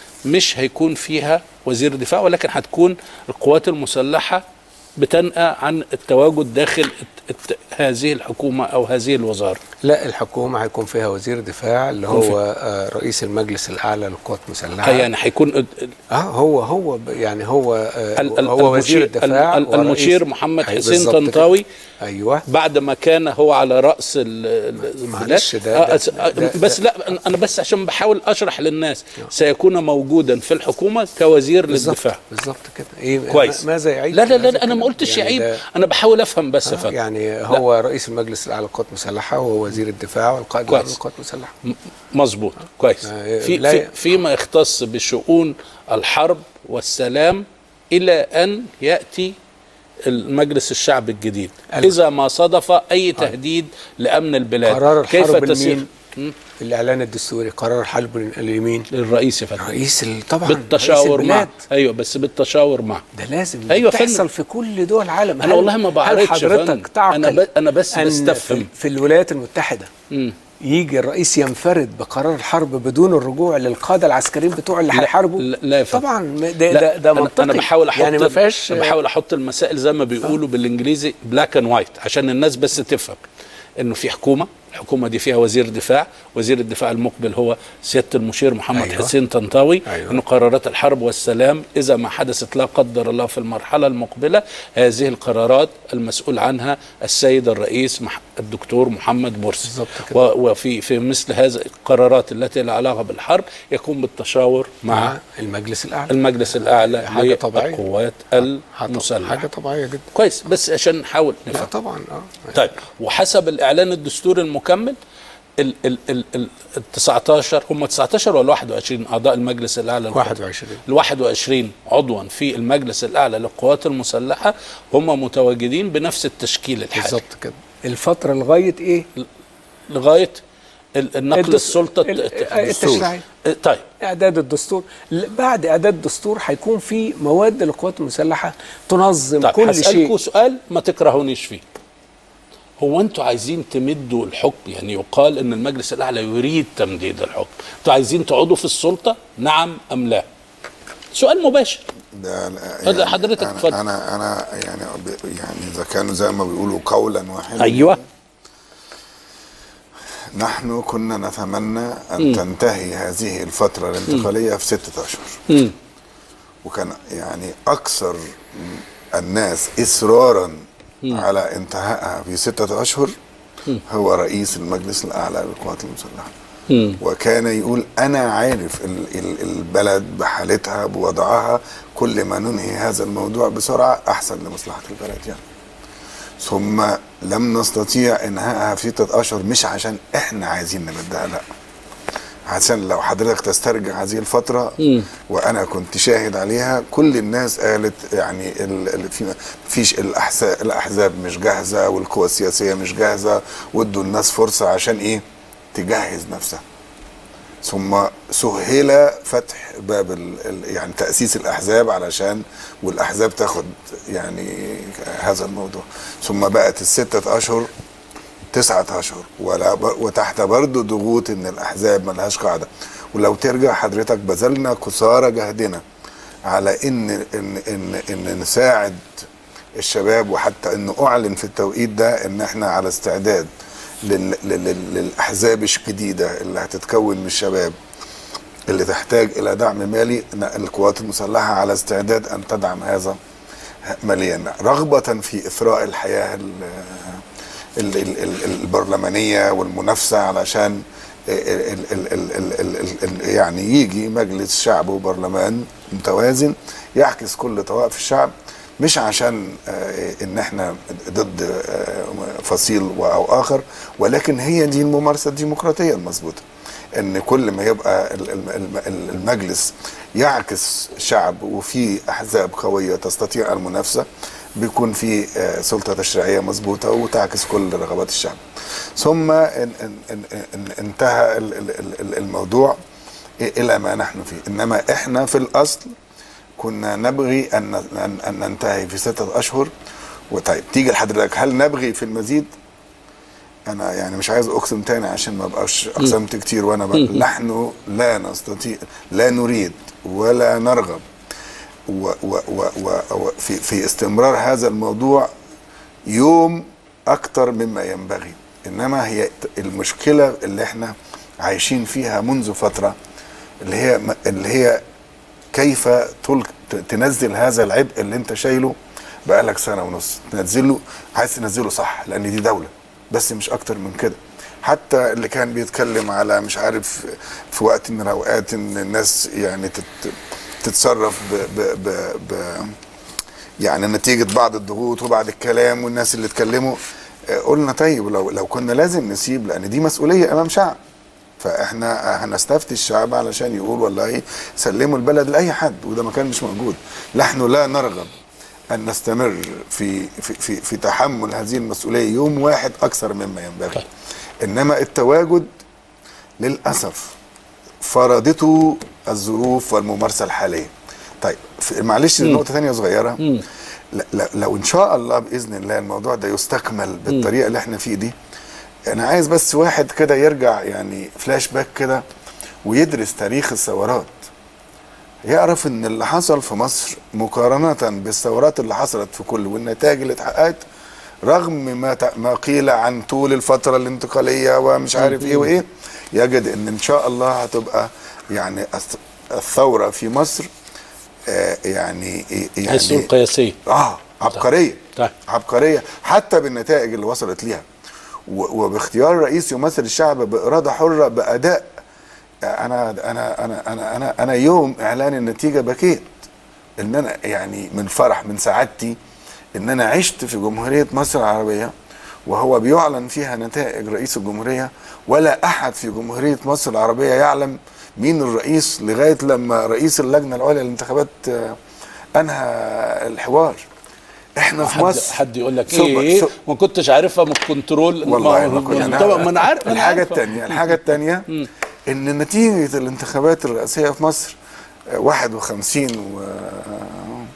مش هيكون فيها وزير دفاع ولكن هتكون القوات المسلحة بتنأى عن التواجد داخل الت- الت- هذه الحكومة أو هذه الوزارة لا الحكومة هيكون فيها وزير دفاع اللي يكون هو آه، رئيس المجلس الأعلى للقوات المسلحة يعني هيكون ال- ال- اه هو هو ب- يعني هو آه ال- ال- هو وزير المشير- الدفاع ال- ال- ورئيس- المشير محمد أي حسين بالظبط كده. طنطاوي ايوه بعد ما كان هو على راس ال- ال- البلاد معلش ده- آه، ده- أس- آه، ده- بس لا أنا- انا بس عشان بحاول اشرح للناس سيكون موجودا في الحكومه كوزير بالظبط للدفاع بالظبط كده ايه كويس ما- ماذا يعيب لا لا في هذا لا انا ما الكلام؟ قلتش يعني يعيب ده- انا بحاول افهم بس يا آه، فندم يعني هو رئيس المجلس الاعلى للقوات المسلحه وهو وزير الدفاع والقائد العام كويس. للقوات المسلحه م- مظبوط كويس آه، في لا في ي- فيما يختص بشؤون الحرب والسلام الى ان ياتي المجلس الشعب الجديد ال- اذا ما صدف اي تهديد لامن البلاد قرار الحرب تسير لمين؟ م? الاعلان الدستوري قرار حرب اليمين للرئيس يا فندم رئيس ال- طبعا بالتشاور رئيس معه البلاد. ايوه بس بالتشاور معه ده لازم أيوة أيوة يا فندم. تحصل في كل دول العالم أنا هل- والله ما هل بعرفش يا فندم. حضرتك تعقل أنا ب- أنا بس أن بستفهم. في, في الولايات المتحده مم. يجي الرئيس ينفرد بقرار الحرب بدون الرجوع للقاده العسكريين بتوع اللي لا- هيحاربوا لا- لا يا فندم. طبعا ده لا، ده, ده أنا- منطقي انا بحاول احط يعني ما فيهاش أنا بحاول احط المسائل زي ما بيقولوا بالانجليزي بلاك اند وايت عشان الناس بس تفهم انه في حكومه الحكومه دي فيها وزير دفاع وزير الدفاع المقبل هو سياده المشير محمد أيوة. أيوة. حسين طنطاوي أيوة. انه قرارات الحرب والسلام اذا ما حدثت لا قدر الله في المرحله المقبله هذه القرارات المسؤول عنها السيد الرئيس مح... الدكتور محمد مرسي بالظبط كده. و... وفي في مثل هذه القرارات التي لها علاقه بالحرب يكون بالتشاور مع مع المجلس الاعلى المجلس الاعلى حاجة طبيعية. للقوات حاجه المسلحه طبيعيه جدا كويس بس عشان نحاول لا نفهم طبعا اه طيب وحسب الاعلان الدستوري المكمل ال ال ال ال ال 19 هم 19 ولا 21 اعضاء المجلس الاعلى للقوات؟ 21 ال 21 عضوا في المجلس الاعلى للقوات المسلحه هم متواجدين بنفس التشكيل الحالي بالظبط كده الفتره لغايه ايه لغايه ال- النقل الدس- السلطه ال- الت- التشريعي. طيب اعداد الدستور ل- بعد اعداد الدستور هيكون في مواد للقوات المسلحه تنظم طيب كل هسألكوا شيء سؤال ما تكرهونيش فيه هو انتوا عايزين تمدوا الحكم يعني يقال ان المجلس الاعلى يريد تمديد الحكم انتوا عايزين تقعدوا في السلطه نعم ام لا سؤال مباشر ده لا، اتفضل حضرتك، أنا اتفضل. انا انا يعني ب- يعني اذا كانوا زي ما بيقولوا قولا واحدا ايوه نحن كنا نتمنى ان تنتهي هذه الفتره الانتقاليه في ستة اشهر مم. وكان يعني اكثر الناس اصرارا على انتهائها في ستة اشهر هو رئيس المجلس الاعلى للقوات المسلحه مم. وكان يقول انا عارف ال- ال- البلد بحالتها بوضعها كل ما ننهي هذا الموضوع بسرعه احسن لمصلحه البلد يعني ثم لم نستطيع انهائها في ستة اشهر مش عشان احنا عايزين نمدها لا عشان لو حضرتك تسترجع هذه الفترة وأنا كنت شاهد عليها كل الناس قالت يعني ال ال في فيش الأحزاب, الأحزاب مش جاهزة والقوى السياسية مش جاهزة وادوا الناس فرصة عشان إيه تجهز نفسها ثم سهل فتح باب ال ال يعني تأسيس الأحزاب علشان والأحزاب تاخد يعني هذا الموضوع ثم بقت الستة أشهر تسعة أشهر ولا ب... وتحت برضه ضغوط إن الأحزاب ملهاش قاعدة ولو ترجع حضرتك بذلنا قصارى جهدنا على إن إن إن, إن نساعد الشباب وحتى إنه أعلن في التوقيت ده إن إحنا على استعداد لل... لل... للأحزاب الجديدة اللي هتتكون من الشباب اللي تحتاج إلى دعم مالي إن القوات المسلحة على استعداد أن تدعم هذا ماليا رغبة في إثراء الحياة ال- ال- ال- ال- البرلمانيه والمنافسه علشان ال- ال- ال- ال- ال- ال- ال- يعني يجي مجلس شعب وبرلمان متوازن يعكس كل طوائف الشعب مش عشان آه، ان احنا ضد آه، فصيل او اخر ولكن هي دي الممارسه الديمقراطيه المظبوطه ان كل ما يبقى ال- ال- ال- المجلس يعكس شعب وفي احزاب قويه تستطيع المنافسه بيكون في آه، سلطه تشريعيه مظبوطه وتعكس كل رغبات الشعب ثم ان ان ان ان انتهى ال- ال- ال- ال- الموضوع الى ما نحن فيه انما احنا في الاصل كنا نبغي ان ان, أن ننتهي في ستة اشهر وطيب تيجي لحضرتك هل نبغي في المزيد انا يعني مش عايز اقسم تاني عشان ما ابقاش اقسمت كتير وانا بقى نحن لا نستطيع لا نريد ولا نرغب و و و و و في في استمرار هذا الموضوع يوم اكتر مما ينبغي انما هي المشكله اللي احنا عايشين فيها منذ فتره اللي هي اللي هي كيف تلك تنزل هذا العبء اللي انت شايله بقالك سنه ونص تنزله عايز تنزله صح لان دي دوله بس مش اكتر من كده حتى اللي كان بيتكلم على مش عارف في وقت من الاوقات ان الناس يعني تت تتصرف ب ب ب ب يعني نتيجه بعض الضغوط وبعد الكلام والناس اللي اتكلموا آه، قلنا طيب لو لو كنا لازم نسيب لان دي مسؤوليه امام شعب فاحنا هنستفتي الشعب علشان يقول والله سلموا البلد لاي حد وده ما كان مش موجود نحن لا نرغب ان نستمر في في في, في تحمل هذه المسؤوليه يوم واحد اكثر مما ينبغي انما التواجد للاسف فرضته الظروف والممارسه الحاليه طيب في- معلش نقطه ثانيه صغيره ل- ل- لو ان شاء الله باذن الله الموضوع ده يستكمل بالطريقه اللي احنا فيه دي انا عايز بس واحد كده يرجع يعني فلاش باك كده ويدرس تاريخ الثورات يعرف ان اللي حصل في مصر مقارنة بالثورات اللي حصلت في كل والنتائج اللي اتحققت رغم ما ت- ما قيل عن طول الفترة الانتقالية ومش عارف ايه وايه يجد ان ان شاء الله هتبقى يعني الث- الثورة في مصر آه يعني حيث يعني القياسيه اه عبقريه طيب. عبقريه حتى بالنتائج اللي وصلت ليها و- وباختيار رئيس يمثل الشعب باراده حره باداء انا انا انا انا انا انا يوم اعلان النتيجه بكيت ان انا يعني من فرح من سعادتي ان انا عشت في جمهوريه مصر العربيه وهو بيعلن فيها نتائج رئيس الجمهوريه ولا احد في جمهوريه مصر العربيه يعلم مين الرئيس لغايه لما رئيس اللجنه العليا للانتخابات آه، انهى الحوار احنا في حد, مصر حد يقول لك ثم- ايه ثم- ما كنتش عارفها من الكنترول والله ما, ما كنت يعني طبعا ما انا عارف ما أنا الحاجه عارفها. الثانيه الحاجه الثانيه ان نتيجه الانتخابات الرئاسيه في مصر آه، 51 و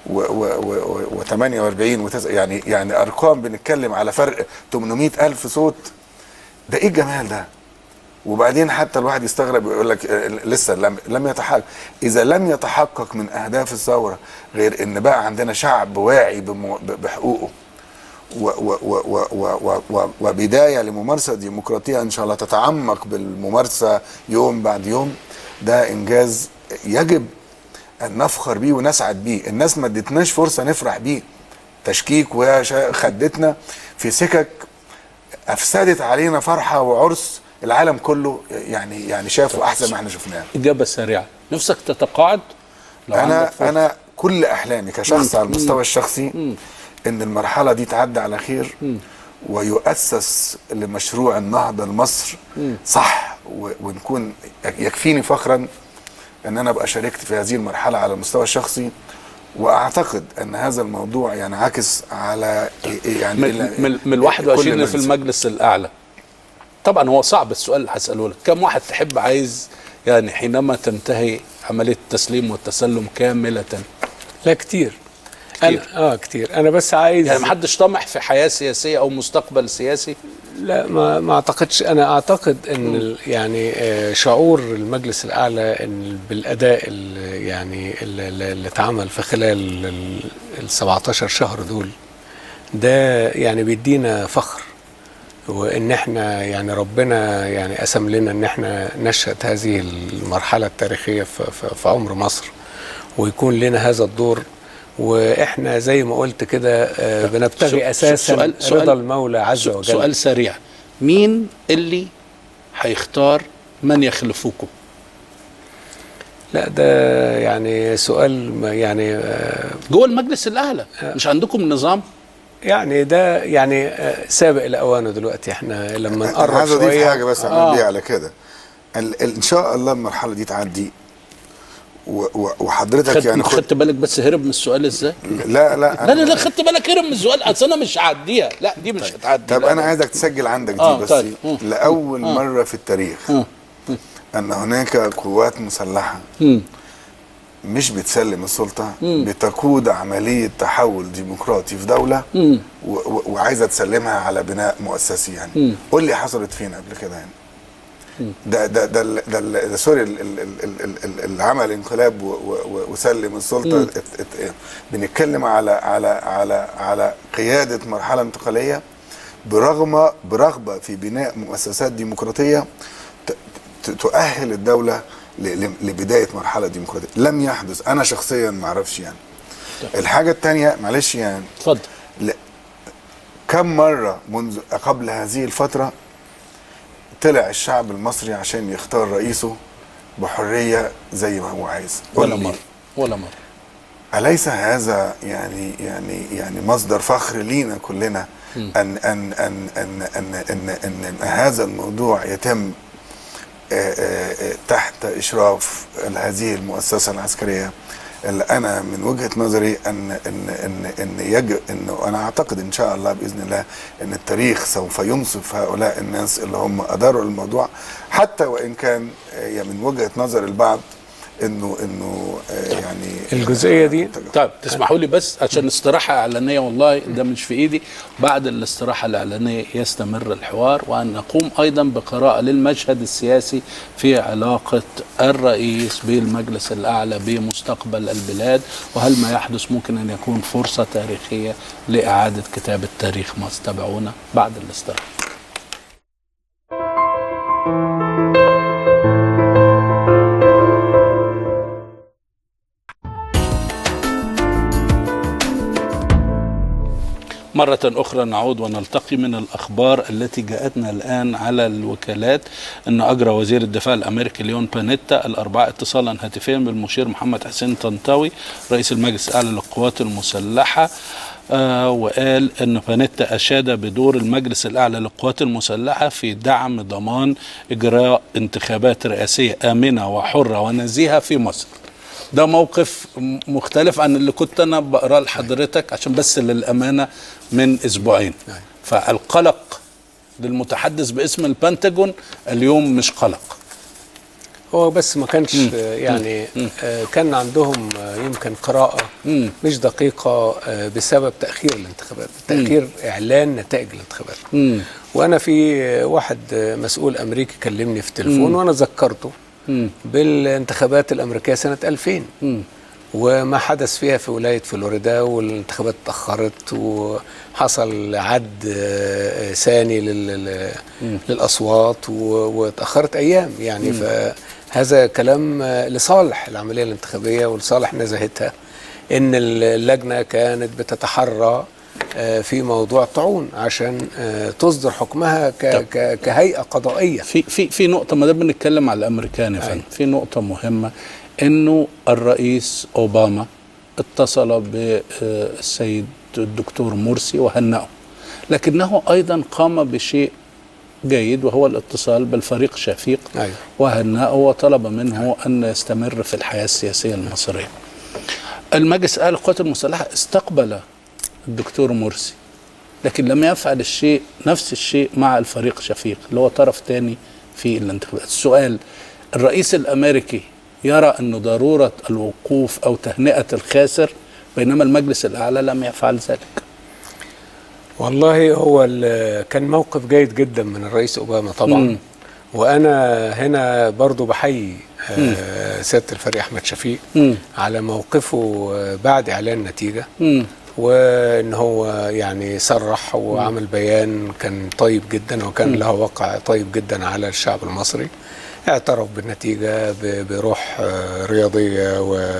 و48 و9 يعني يعني ارقام بنتكلم على فرق 800 الف صوت ده ايه الجمال ده وبعدين حتى الواحد يستغرب ويقول لك آه، لسه لم لم يتحقق اذا لم يتحقق من اهداف الثوره غير ان بقى عندنا شعب واعي بمو- ب- بحقوقه و و و و و و و وبدايه لممارسه ديمقراطيه ان شاء الله تتعمق بالممارسه يوم بعد يوم ده انجاز يجب ان نفخر بيه ونسعد بيه الناس ما ادتناش فرصه نفرح بيه تشكيك وخدتنا في سكك افسدت علينا فرحه وعرس العالم كله يعني يعني شافه احسن ما احنا شفناه اجابه سريعه نفسك تتقاعد لو انا عندك فرصة. انا كل احلامي كشخص على المستوى الشخصي ان المرحله دي تعدي على خير ويؤسس لمشروع النهضه لمصر صح و- ونكون يكفيني فخرا ان انا ابقى شاركت في هذه المرحله على المستوى الشخصي واعتقد ان هذا الموضوع ينعكس على يعني من, ال- من, من ال كل 21 اللي الناس. في المجلس الاعلى طبعا هو صعب السؤال اللي هساله لك كم واحد تحب عايز يعني حينما تنتهي عمليه التسليم والتسلم كامله لا كتير أنا اه كتير انا بس عايز يعني محدش طمح في حياه سياسيه او مستقبل سياسي لا ما ما اعتقدش انا اعتقد ان ال- يعني آه، شعور المجلس الاعلى ان بالاداء اللي يعني اللي, اللي اتعمل في خلال ال- ال 17 شهر دول ده يعني بيدينا فخر وان احنا يعني ربنا يعني قسم لنا ان احنا نشهد هذه المرحله التاريخيه في, في, في عمر مصر ويكون لنا هذا الدور واحنا زي ما قلت كده آه، بنبتغي سؤال- اساسا سؤال- سؤال- رضا المولى عز سؤ- وجل سؤال سريع مين اللي هيختار من يخلفوكم لا ده يعني سؤال ما- يعني آه، جوه المجلس الاعلى مش عندكم نظام يعني ده يعني آه، سابق لاوانه دلوقتي احنا لما انا نقرب عايز اضيف شويه حاجه بس آه. اعمل بيها على كده ال- ال- ان شاء الله المرحله دي تعدي و- و- وحضرتك خدت يعني يعني خدت بالك بس هرب من السؤال ازاي لا لا لا لا لا خدت بالك هرب من السؤال اصل انا مش هعديها لا دي مش هتعدي طب لا، انا لا. عايزك تسجل عندك دي آه، بس طيب. مم. لاول مره في التاريخ مم. ان هناك قوات مسلحه مم. مش بتسلم السلطه بتقود عمليه تحول ديمقراطي في دوله مم. و- و- وعايزه تسلمها على بناء مؤسسي يعني مم. قول لي حصلت فين قبل كده يعني ده ده ده ال- ده, ال- ده سوري ال- ال- ال- ال- ال- اللي عمل انقلاب و- و- و- وسلم السلطه ات- ات- بنتكلم على على على على قياده مرحله انتقاليه برغم برغبه في بناء مؤسسات ديمقراطيه ت- ت- تؤهل الدوله ل- ل- لبدايه مرحله ديمقراطيه لم يحدث انا شخصيا ما اعرفش يعني الحاجه الثانيه معلش يعني اتفضل لا كم مرة منذ قبل هذه الفترة طلع الشعب المصري عشان يختار رئيسه بحرية زي ما هو عايز قول ولا لي، مره ولا مره أليس هذا يعني يعني يعني مصدر فخر لينا كلنا أن أن أن أن أن أن, أن, أن هذا الموضوع يتم آه، آه، آه، تحت إشراف هذه المؤسسة العسكرية اللي أنا من وجهة نظري أن أن أن أن يجب أنه أنا أعتقد إن شاء الله بإذن الله أن التاريخ سوف ينصف هؤلاء الناس اللي هم أداروا الموضوع حتى وإن كان آه، من وجهة نظر البعض انه انه آه، يعني الجزئية دي طيب تسمحوا لي بس عشان استراحة إعلانية والله ده مش في إيدي بعد الاستراحة الإعلانية يستمر الحوار وأن نقوم أيضا بقراءة للمشهد السياسي في علاقة الرئيس بالمجلس الأعلى بمستقبل البلاد وهل ما يحدث ممكن أن يكون فرصة تاريخية لإعادة كتابة تاريخ مصر تابعونا بعد الاستراحة مرة أخرى نعود ونلتقي من الأخبار التي جاءتنا الآن على الوكالات أن أجرى وزير الدفاع الأمريكي ليون بانيتا الأربعاء اتصالا هاتفيا بالمشير محمد حسين طنطاوي رئيس المجلس الأعلى للقوات المسلحة آه وقال أن بانيتا أشاد بدور المجلس الأعلى للقوات المسلحة في دعم ضمان إجراء انتخابات رئاسية آمنة وحرة ونزيهة في مصر ده موقف م- مختلف عن اللي كنت انا بقراه لحضرتك عشان بس للامانه من اسبوعين نعم. فالقلق للمتحدث باسم البنتاجون اليوم مش قلق هو بس ما كانش آه، يعني آه، كان عندهم آه، يمكن قراءة مم. مش دقيقة آه، بسبب تأخير الانتخابات تأخير إعلان نتائج الانتخابات مم. وأنا في آه، واحد آه، مسؤول أمريكي كلمني في التليفون وأنا ذكرته مم. بالانتخابات الأمريكية سنة 2000 مم. وما حدث فيها في ولاية فلوريدا والانتخابات اتأخرت وحصل عد آه، ثاني لل- لل- للأصوات و- واتأخرت أيام يعني فهذا كلام آه، لصالح العملية الانتخابية ولصالح نزاهتها إن اللجنة كانت بتتحرى آه، في موضوع الطاعون عشان آه، تصدر حكمها ك- ك- كهيئة قضائية في في في نقطة ما دام بنتكلم على الأمريكان يا فندم في نقطة مهمة إنه الرئيس أوباما اتصل بالسيد الدكتور مرسي وهنأه لكنه أيضا قام بشيء جيد وهو الاتصال بالفريق شفيق أيوة. وهنأه وطلب منه أن يستمر في الحياة السياسية المصرية المجلس الأعلى للقوات المسلحة استقبل الدكتور مرسي لكن لم يفعل الشيء نفس الشيء مع الفريق شفيق اللي هو طرف تاني في الانتخابات السؤال الرئيس الأمريكي يرى أن ضرورة الوقوف أو تهنئة الخاسر بينما المجلس الأعلى لم يفعل ذلك والله هو ال- كان موقف جيد جدا من الرئيس اوباما طبعا مم. وانا هنا برضو بحيي آه، سياده الفريق احمد شفيق مم. على موقفه آه، بعد اعلان النتيجه مم. وان هو يعني صرح وعمل بيان كان طيب جدا وكان له وقع طيب جدا على الشعب المصري اعترف بالنتيجه ب- بروح آه، رياضيه و-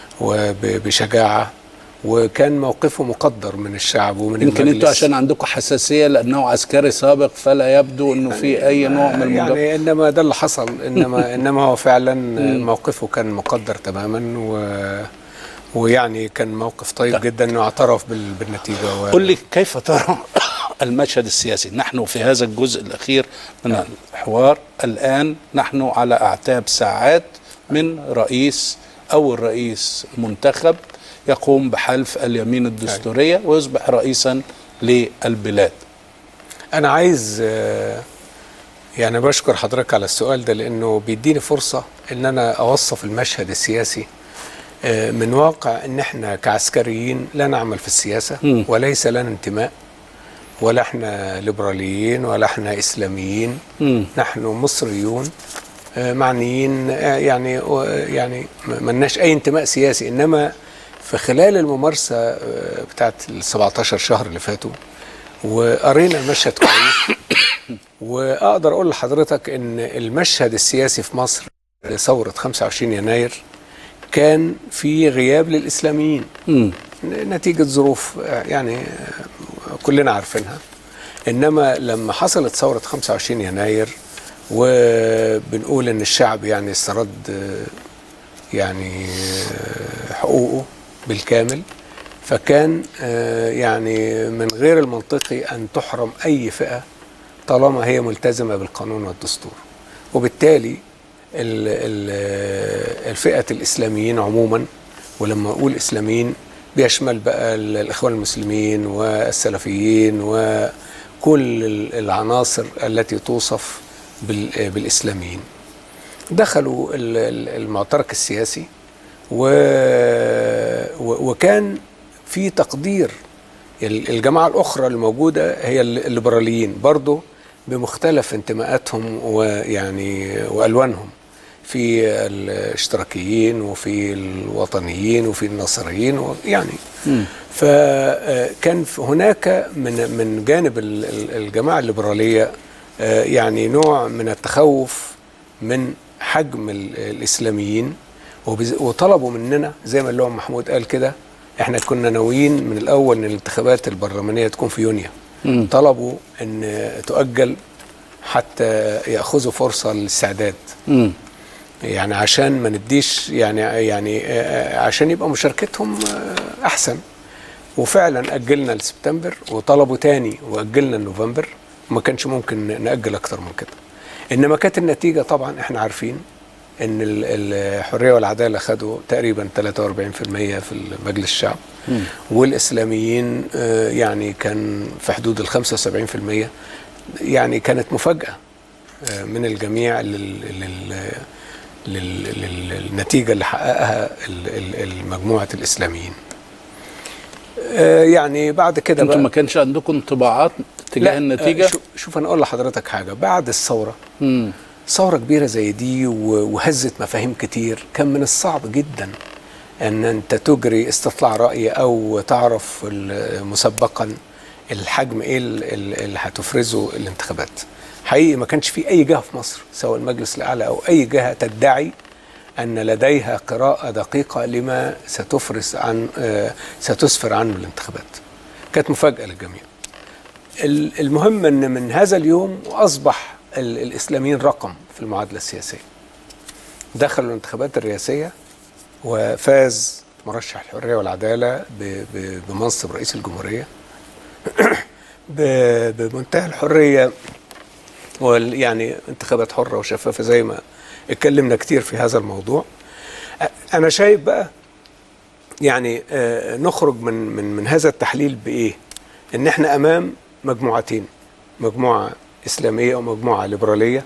وبشجاعه وكان موقفه مقدر من الشعب ومن يمكن المجلس انتوا عشان عندكم حساسيه لانه عسكري سابق فلا يبدو انه في اي نوع من المجا... يعني انما ده اللي حصل انما انما هو فعلا موقفه كان مقدر تماما و ويعني كان موقف طيب جدا انه اعترف بال- بالنتيجه و... قل لي كيف ترى المشهد السياسي نحن في هذا الجزء الأخير من الحوار الآن نحن على أعتاب ساعات من رئيس أول رئيس منتخب يقوم بحلف اليمين الدستورية ويصبح رئيسا للبلاد انا عايز آه، يعني بشكر حضرتك على السؤال ده لانه بيديني فرصه ان انا اوصف المشهد السياسي آه، من واقع ان احنا كعسكريين لا نعمل في السياسه مم. وليس لنا انتماء ولا احنا ليبراليين ولا احنا اسلاميين مم. نحن مصريون آه، معنيين آه، يعني آه، يعني ما لناش اي انتماء سياسي انما في خلال الممارسه آه، بتاعت ال 17 شهر اللي فاتوا وقرينا المشهد كويس واقدر اقول لحضرتك ان المشهد السياسي في مصر لثوره 25 يناير كان في غياب للاسلاميين مم. نتيجة ظروف آه، يعني آه، كلنا عارفينها إنما لما حصلت ثورة 25 يناير وبنقول إن الشعب يعني استرد آه، يعني آه، حقوقه بالكامل فكان آه، يعني من غير المنطقي أن تحرم أي فئة طالما هي ملتزمة بالقانون والدستور وبالتالي ال- ال- الفئة الإسلاميين عموما ولما أقول إسلاميين بيشمل بقى ال- الإخوان المسلمين والسلفيين وكل ال- العناصر التي توصف بال- بالإسلاميين دخلوا ال- ال- المعترك السياسي و... و- وكان في تقدير ال- الجماعة الأخرى الموجودة هي ال- الليبراليين برضو بمختلف انتماءاتهم ويعني وألوانهم في الاشتراكيين وفي الوطنيين وفي الناصريين يعني فكان هناك من من جانب ال- ال- الجماعة الليبرالية آه، يعني نوع من التخوف من حجم ال- الإسلاميين وبز- وطلبوا مننا زي ما اللواء محمود قال كده احنا كنا ناويين من الاول ان الانتخابات البرلمانيه تكون في يونيو مم. طلبوا ان تؤجل حتى ياخذوا فرصه للاستعداد مم. يعني عشان ما نديش يعني يعني آه، عشان يبقى مشاركتهم آه، احسن وفعلا اجلنا لسبتمبر وطلبوا تاني واجلنا لنوفمبر وما كانش ممكن ناجل اكتر من كده انما كانت النتيجه طبعا احنا عارفين ان ال- الحريه والعداله خدوا تقريبا 43% في مجلس الشعب والاسلاميين آه، يعني كان في حدود ال 75% يعني كانت مفاجاه آه، من الجميع لل, لل لل- لل- للنتيجه اللي حققها ال- ال- المجموعه الاسلاميين آه، يعني بعد كده انتوا بقى ما كانش عندكم انطباعات تجاه لا، النتيجه آه، شو- شوف انا اقول لحضرتك حاجه بعد الثوره مم. ثوره كبيره زي دي و- وهزت مفاهيم كتير كان من الصعب جدا ان انت تجري استطلاع راي او تعرف ال- مسبقا الحجم ايه ال- ال- اللي هتفرزه الانتخابات حقيقي ما كانش في اي جهه في مصر سواء المجلس الاعلى او اي جهه تدعي ان لديها قراءه دقيقه لما ستفرز عن آه، ستسفر عنه الانتخابات كانت مفاجاه للجميع ال- المهم ان من هذا اليوم اصبح ال- الاسلاميين رقم في المعادله السياسيه دخلوا الانتخابات الرئاسيه وفاز مرشح الحريه والعداله ب- ب- بمنصب رئيس الجمهوريه ب- بمنتهى الحريه وال- يعني انتخابات حره وشفافه زي ما اتكلمنا كتير في هذا الموضوع أ- انا شايف بقى يعني آه، نخرج من من من هذا التحليل بايه؟ ان احنا امام مجموعتين مجموعه اسلاميه ومجموعه ليبراليه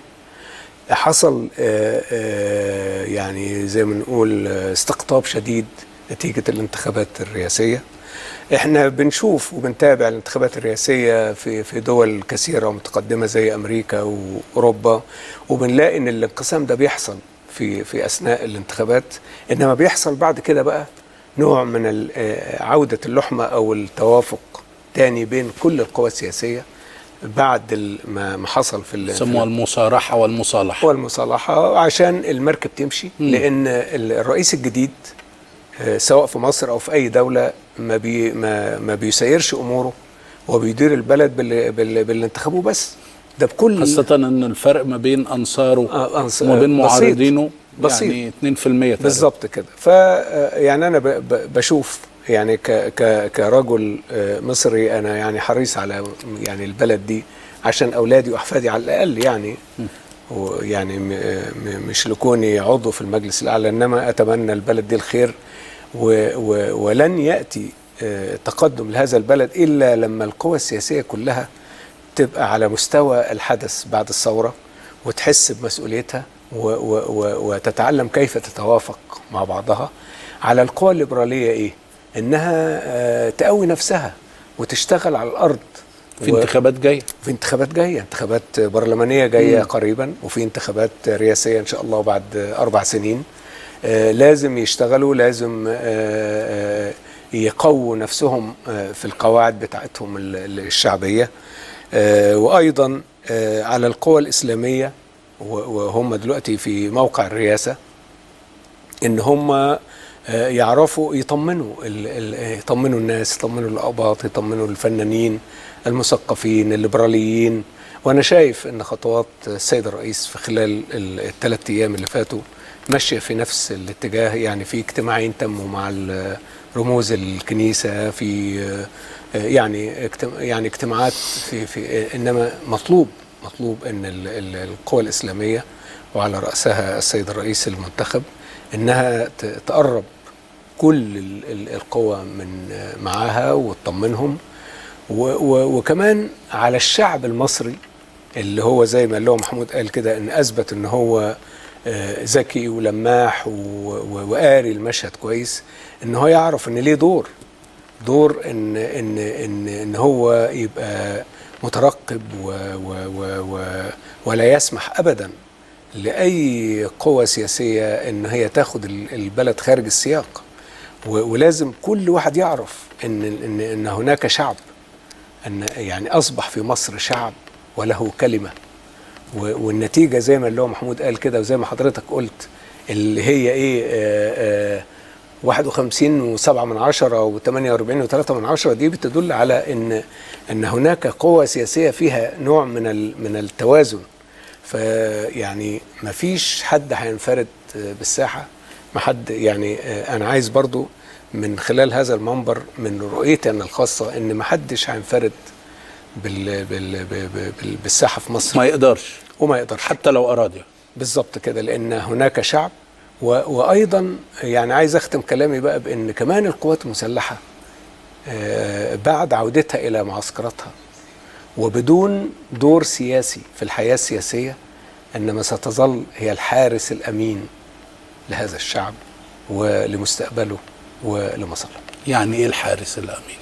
حصل آه، آه، يعني زي ما نقول آه، استقطاب شديد نتيجه الانتخابات الرئاسيه احنا بنشوف وبنتابع الانتخابات الرئاسيه في في دول كثيره ومتقدمه زي امريكا واوروبا وبنلاقي ان الانقسام ده بيحصل في في اثناء الانتخابات انما بيحصل بعد كده بقى نوع من ال- آه، عوده اللحمه او التوافق تاني بين كل القوى السياسيه بعد ال- ما ما حصل في ال- في سموها المصارحه والمصالحه والمصالحه عشان المركب تمشي لان ال- الرئيس الجديد آه، سواء في مصر او في اي دوله ما بي ما, ما بيسيرش اموره هو بيدير البلد باللي, باللي, باللي انتخبوه بس ده بكل خاصة ان الفرق ما بين انصاره آه، أنص- وما بين بسيط. معارضينه بسيط. يعني 2% تقريبا بالظبط كده ف آه، يعني انا ب- ب- بشوف يعني ك ك كرجل آه، مصري انا يعني حريص على يعني البلد دي عشان اولادي واحفادي على الاقل يعني ويعني م- م- مش لكوني عضو في المجلس الاعلى انما اتمنى البلد دي الخير و و ولن ياتي آه، تقدم لهذا البلد الا لما القوى السياسيه كلها تبقى على مستوى الحدث بعد الثوره وتحس بمسؤوليتها و و و وتتعلم كيف تتوافق مع بعضها على القوى الليبراليه ايه؟ انها آه، تقوي نفسها وتشتغل على الارض في و- انتخابات جايه في انتخابات جايه انتخابات برلمانيه جايه قريبا وفي انتخابات رئاسيه ان شاء الله بعد اربع سنين آه، لازم يشتغلوا لازم آه، آه، يقووا نفسهم آه، في القواعد بتاعتهم ال- ال- الشعبيه آه، وايضا آه، على القوى الاسلاميه و- وهم دلوقتي في موقع الرئاسه ان هم آه، يعرفوا يطمنوا ال- ال- يطمنوا الناس يطمنوا الاباط يطمنوا الفنانين المثقفين الليبراليين وانا شايف ان خطوات السيد الرئيس في خلال الثلاث ايام اللي فاتوا ماشيه في نفس الاتجاه يعني في اجتماعين تموا مع ال- رموز الكنيسه في آه، يعني اجتم- يعني اجتماعات في في انما مطلوب مطلوب ان ال- ال- القوى الاسلاميه وعلى راسها السيد الرئيس المنتخب انها ت- تقرب كل ال- ال- القوى من آه، معاها وتطمنهم و- و- وكمان على الشعب المصري اللي هو زي ما اللي هو محمود قال كده ان اثبت ان هو آه، ذكي ولماح و- و- وقاري المشهد كويس ان هو يعرف ان ليه دور دور ان ان ان ان هو يبقى مترقب و و و و ولا يسمح ابدا لاي قوه سياسيه ان هي تاخد ال- البلد خارج السياق و- ولازم كل واحد يعرف ان ان ان هناك شعب ان يعني اصبح في مصر شعب وله كلمه و- والنتيجه زي ما اللي هو محمود قال كده وزي ما حضرتك قلت اللي هي ايه آه آه 51 و7 من عشرة و48 و3 من عشرة دي بتدل على ان ان هناك قوة سياسية فيها نوع من ال- من التوازن فيعني ما فيش حد هينفرد آه، بالساحة ما حد يعني آه، انا عايز برضو من خلال هذا المنبر من رؤيتي انا الخاصة ان ما حدش هينفرد بال بال بال بال بالساحة في مصر ما يقدرش وما يقدرش حتى لو اراد يعني. بالظبط كده لان هناك شعب و... وايضا يعني عايز اختم كلامي بقى بان كمان القوات المسلحه آه، بعد عودتها الى معسكراتها وبدون دور سياسي في الحياه السياسيه انما ستظل هي الحارس الامين لهذا الشعب ولمستقبله ولمصالحه يعني ايه الحارس الامين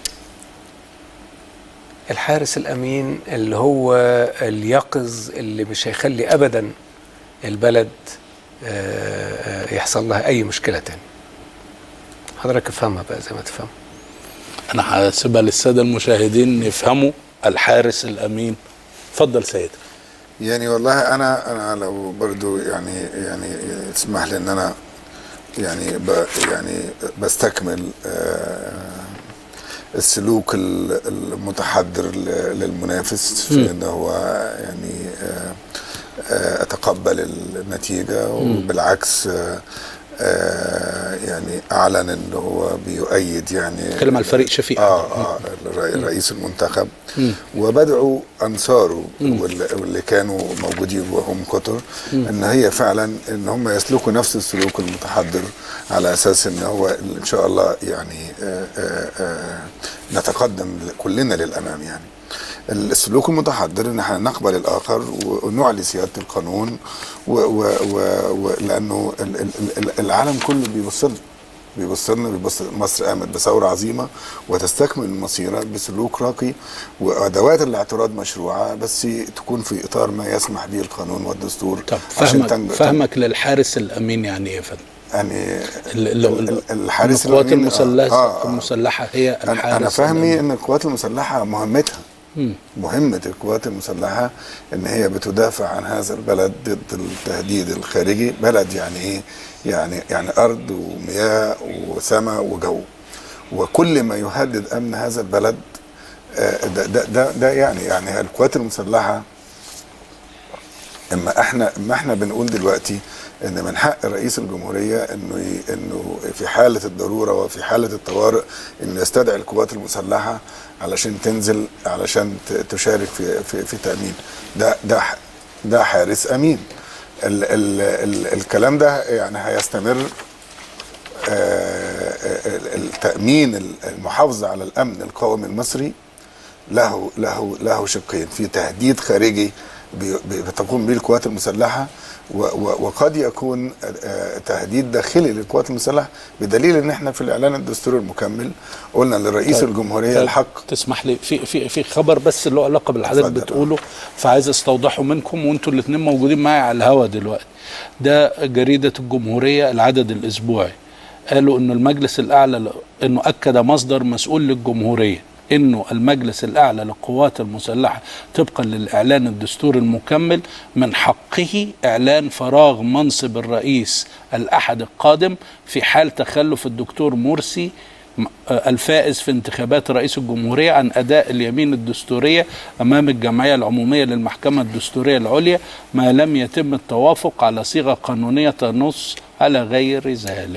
الحارس الامين اللي هو اليقظ اللي مش هيخلي ابدا البلد آه، آه، يحصل لها اي مشكله تاني حضرتك افهمها بقى زي ما تفهم انا هسيبها للساده المشاهدين يفهموا الحارس الامين اتفضل سيدي يعني والله انا انا لو برضو يعني يعني تسمح لي ان انا يعني ب يعني بستكمل آه، السلوك ال- المتحضر ل- للمنافس في ان هو يعني آه، آه، اتقبل النتيجه وبالعكس آه، آه، يعني اعلن ان هو بيؤيد يعني اتكلم على الفريق شفيق اه اه الرئي- رئيس المنتخب وبدعوا انصاره واللي واللي كانوا موجودين وهم كتر ان هي فعلا ان هم يسلكوا نفس السلوك المتحضر على اساس ان هو ان شاء الله يعني آه آه آه نتقدم كلنا للامام يعني السلوك المتحضر ان احنا نقبل الاخر ونعلي سياده القانون و و و و لانه ال- ال- ال- العالم كله بيبص لنا بيبص لنا بيبص مصر قامت بثوره عظيمه وتستكمل مسيرها بسلوك راقي وادوات الاعتراض مشروعه بس تكون في اطار ما يسمح به القانون والدستور طب عشان فهمك تنج- فهمك للحارس الامين يعني ايه يا فندم يعني ال- ال- ال- ال- الحارس القوات الأمين، آه، المسلحه آه، آه. المسلحه هي الحارس انا انا فاهمي الأمين. ان القوات المسلحه مهمتها مم. مهمة القوات المسلحة ان هي بتدافع عن هذا البلد ضد التهديد الخارجي بلد يعني ايه يعني يعني ارض ومياه وسماء وجو وكل ما يهدد امن هذا البلد آه، ده ده ده, ده يعني يعني القوات المسلحة اما احنا اما احنا بنقول دلوقتي ان من حق رئيس الجمهوريه انه ي- انه في حاله الضروره وفي حاله الطوارئ انه يستدعي القوات المسلحه علشان تنزل علشان ت- تشارك في في, في تامين ده ده ح- ده حارس امين ال ال ال الكلام ده يعني هيستمر آه، ال- التامين المحافظه على الامن القومي المصري له له له شقين في تهديد خارجي بي- بي- بتقوم به القوات المسلحه و- و- وقد يكون آه، تهديد داخلي للقوات المسلحه بدليل ان احنا في الاعلان الدستوري المكمل قلنا لرئيس طيب. الجمهوريه طيب، الحق تسمح لي في في في خبر بس له علاقه باللي حضرتك اتفضل. بتقوله فعايز استوضحه منكم وانتوا الاثنين موجودين معايا على الهوا دلوقتي ده جريده الجمهوريه العدد الاسبوعي قالوا انه المجلس الاعلى ل- انه اكد مصدر مسؤول للجمهوريه انه المجلس الاعلى للقوات المسلحه طبقا للاعلان الدستوري المكمل من حقه اعلان فراغ منصب الرئيس الاحد القادم في حال تخلف الدكتور مرسي م- آه، الفائز في انتخابات رئيس الجمهورية عن أداء اليمين الدستورية أمام الجمعية العمومية للمحكمة الدستورية العليا ما لم يتم التوافق على صيغة قانونية تنص على غير ذلك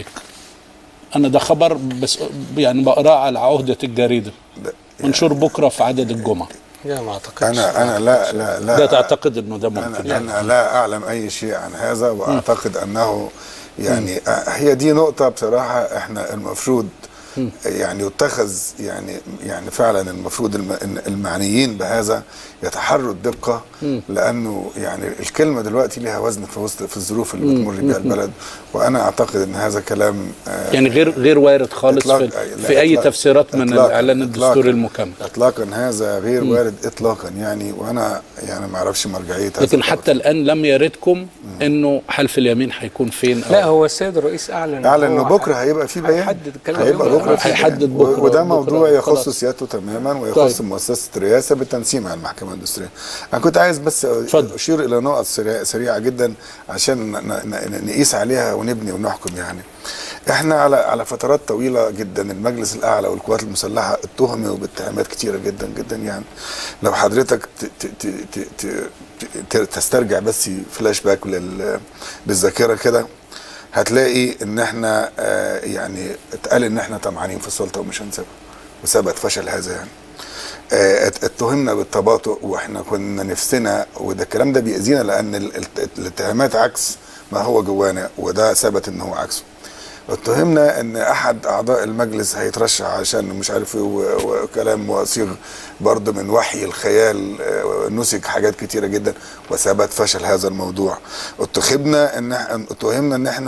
أنا ده خبر بس يعني بقراه على عهدة الجريدة ده- منشور بكرة في عدد الجمعة لا ما اعتقدش انا انا لا لا لا ده تعتقد أنه ده ممكن أنا, أنا لا أعلم أي شيء عن هذا وأعتقد أنه يعني آه، هي دي نقطة بصراحة إحنا المفروض يعني يتخذ يعني يعني فعلا المفروض الم- إن المعنيين بهذا يتحروا الدقة لأنه يعني الكلمة دلوقتي لها وزن في وسط في الظروف اللي بتمر بها البلد وأنا أعتقد إن هذا كلام آه، يعني غير غير وارد خالص إطلاق- في, لا، في أي إطلاق- تفسيرات من إطلاقاً- الإعلان الدستوري إطلاقاً- المكمل اطلاقا هذا غير وارد اطلاقا يعني وانا يعني ما اعرفش مرجعيه هذا لكن الخبر. حتى الآن لم يردكم أنه حلف اليمين هيكون فين أو لا هو السيد الرئيس اعلن اعلن انه هو بكره هيبقى في بيان هيحدد الكلام هيبقى ده. بكره في هيحدد بيان. بكرة. وده بكرة. موضوع يخص خلاص. سيادته تماما ويخص طيب. مؤسسه الرئاسه بالتنسيق مع المحكمه الدستوريه انا كنت عايز بس اتفضل. اشير الى نقط سريعه, سريعة جدا عشان ن- ن- ن- نقيس عليها ونبني ونحكم يعني احنا على على فترات طويله جدا المجلس الاعلى والقوات المسلحه اتهموا باتهامات كتيره جدا جدا يعني لو حضرتك ت ت ت ت ت ت تسترجع بس فلاش باك لل- بالذاكره كده هتلاقي ان احنا آه، يعني اتقال ان احنا طمعانين في السلطه ومش هنسيبها وثبت فشل هذا يعني آه، ات- اتهمنا بالتباطؤ واحنا كنا نفسنا وده الكلام ده بيأذينا لان ال- ال- الاتهامات عكس ما هو جوانا وده ثبت ان هو عكسه اتهمنا ان احد اعضاء المجلس هيترشح عشان مش عارف ايه و- وكلام وصيغ برضه من وحي الخيال آه، نسج حاجات كتيره جدا وثبت فشل هذا الموضوع اتخبنا ان إح- اتهمنا ان احنا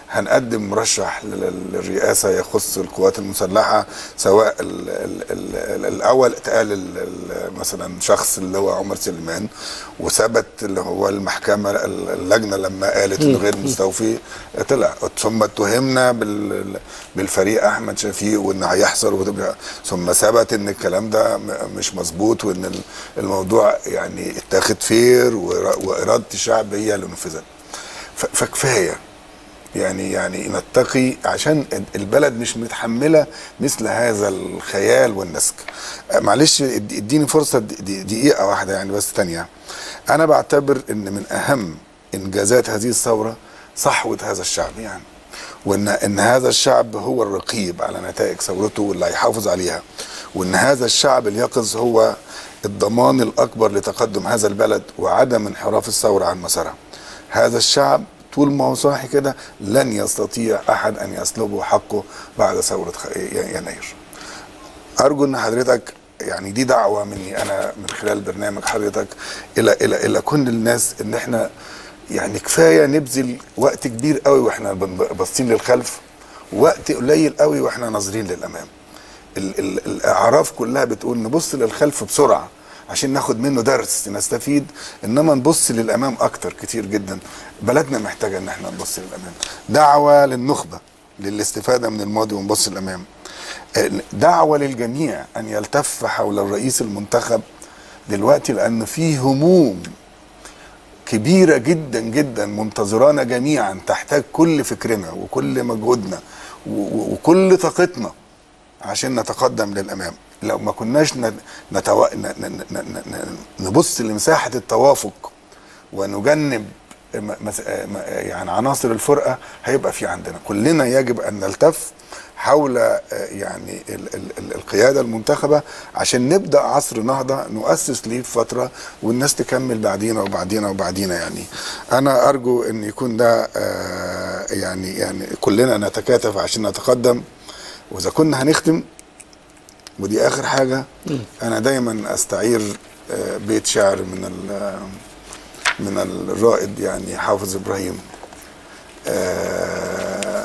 هنقدم مرشح لل- للرئاسه يخص القوات المسلحه سواء ال ال ال الاول اتقال ال- ال- مثلا شخص اللي هو عمر سليمان وثبت اللي هو المحكمه ال- اللجنه لما قالت انه غير مستوفي طلع ثم اتهمنا بال بالفريق احمد شفيق وان هيحصل وتبقى- ثم ثبت ان الكلام ده م- مش مظبوط وان ال- الموضوع يعني اتاخد فير وإرا- واراده الشعب هي اللي نفذت ف- فكفايه يعني يعني نتقي عشان البلد مش متحمله مثل هذا الخيال والنسك أه، معلش اد- اديني فرصه د- د- دقيقه واحده يعني بس تانية انا بعتبر ان من اهم انجازات هذه الثوره صحوه هذا الشعب يعني وان ان هذا الشعب هو الرقيب على نتائج ثورته واللي هيحافظ عليها وان هذا الشعب اليقظ هو الضمان الاكبر لتقدم هذا البلد وعدم انحراف الثوره عن مسارها هذا الشعب طول ما هو صاحي كده لن يستطيع احد ان يسلبه حقه بعد ثوره خ- يناير ارجو ان حضرتك يعني دي دعوه مني انا من خلال برنامج حضرتك الى الى الى كل الناس ان احنا يعني كفايه نبذل وقت كبير قوي واحنا بن- باصين للخلف وقت قليل قوي واحنا ناظرين للامام ال ال الاعراف كلها بتقول نبص للخلف بسرعه عشان ناخد منه درس نستفيد انما نبص للامام اكتر كتير جدا بلدنا محتاجه ان احنا نبص للامام دعوه للنخبه للاستفاده من الماضي ونبص للامام دعوه للجميع ان يلتف حول الرئيس المنتخب دلوقتي لان في هموم كبيرة جدا جدا منتظرانا جميعا تحتاج كل فكرنا وكل مجهودنا و- و- وكل طاقتنا عشان نتقدم للأمام لو ما كناش ن- نتو... ن... ن... ن... ن... ن- نبص لمساحة التوافق ونجنب م- مس- م- يعني عناصر الفرقة هيبقى في عندنا كلنا يجب أن نلتف حول آه، يعني ال- ال- ال- القيادة المنتخبة عشان نبدأ عصر نهضة نؤسس ليه في فترة والناس تكمل بعدينا وبعدينا وبعدينا يعني أنا أرجو أن يكون ده آه، يعني يعني كلنا نتكاتف عشان نتقدم وإذا كنا هنختم ودي آخر حاجة أنا دايما أستعير آه، بيت شعر من ال- من الرائد يعني حافظ إبراهيم آه،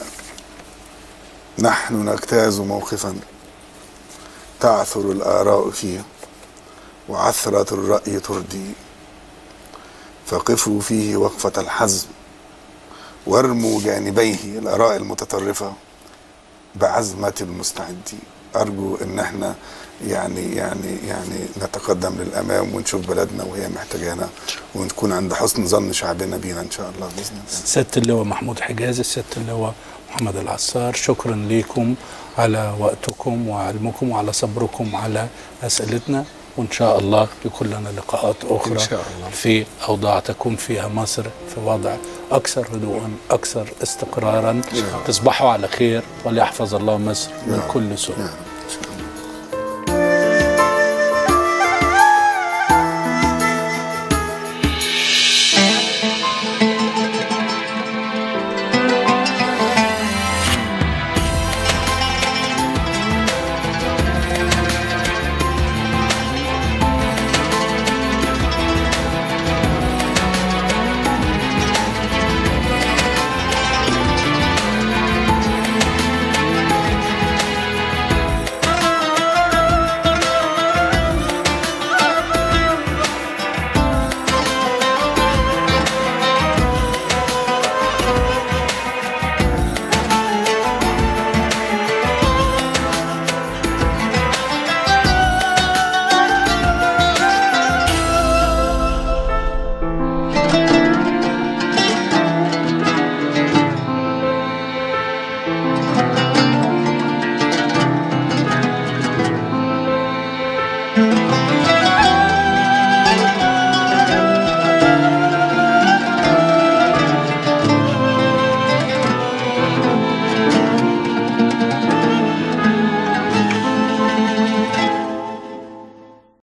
نحن نجتاز موقفا تعثر الآراء فيه وعثرة الرأي تردي فقفوا فيه وقفة الحزم وارموا جانبيه الآراء المتطرفة بعزمة المستعدين أرجو إن احنا يعني يعني يعني نتقدم للأمام ونشوف بلدنا وهي محتاجانا ونكون عند حسن ظن شعبنا بينا إن شاء الله بإذن الله سيادة اللواء محمود حجازي سيادة اللواء محمد العصار شكرا لكم على وقتكم وعلمكم وعلى صبركم على أسئلتنا وإن شاء الله يكون لنا لقاءات أخرى إن شاء الله. في أوضاع تكون فيها مصر في وضع أكثر هدوءا أكثر استقرارا تصبحوا على خير وليحفظ الله مصر من كل سوء نعم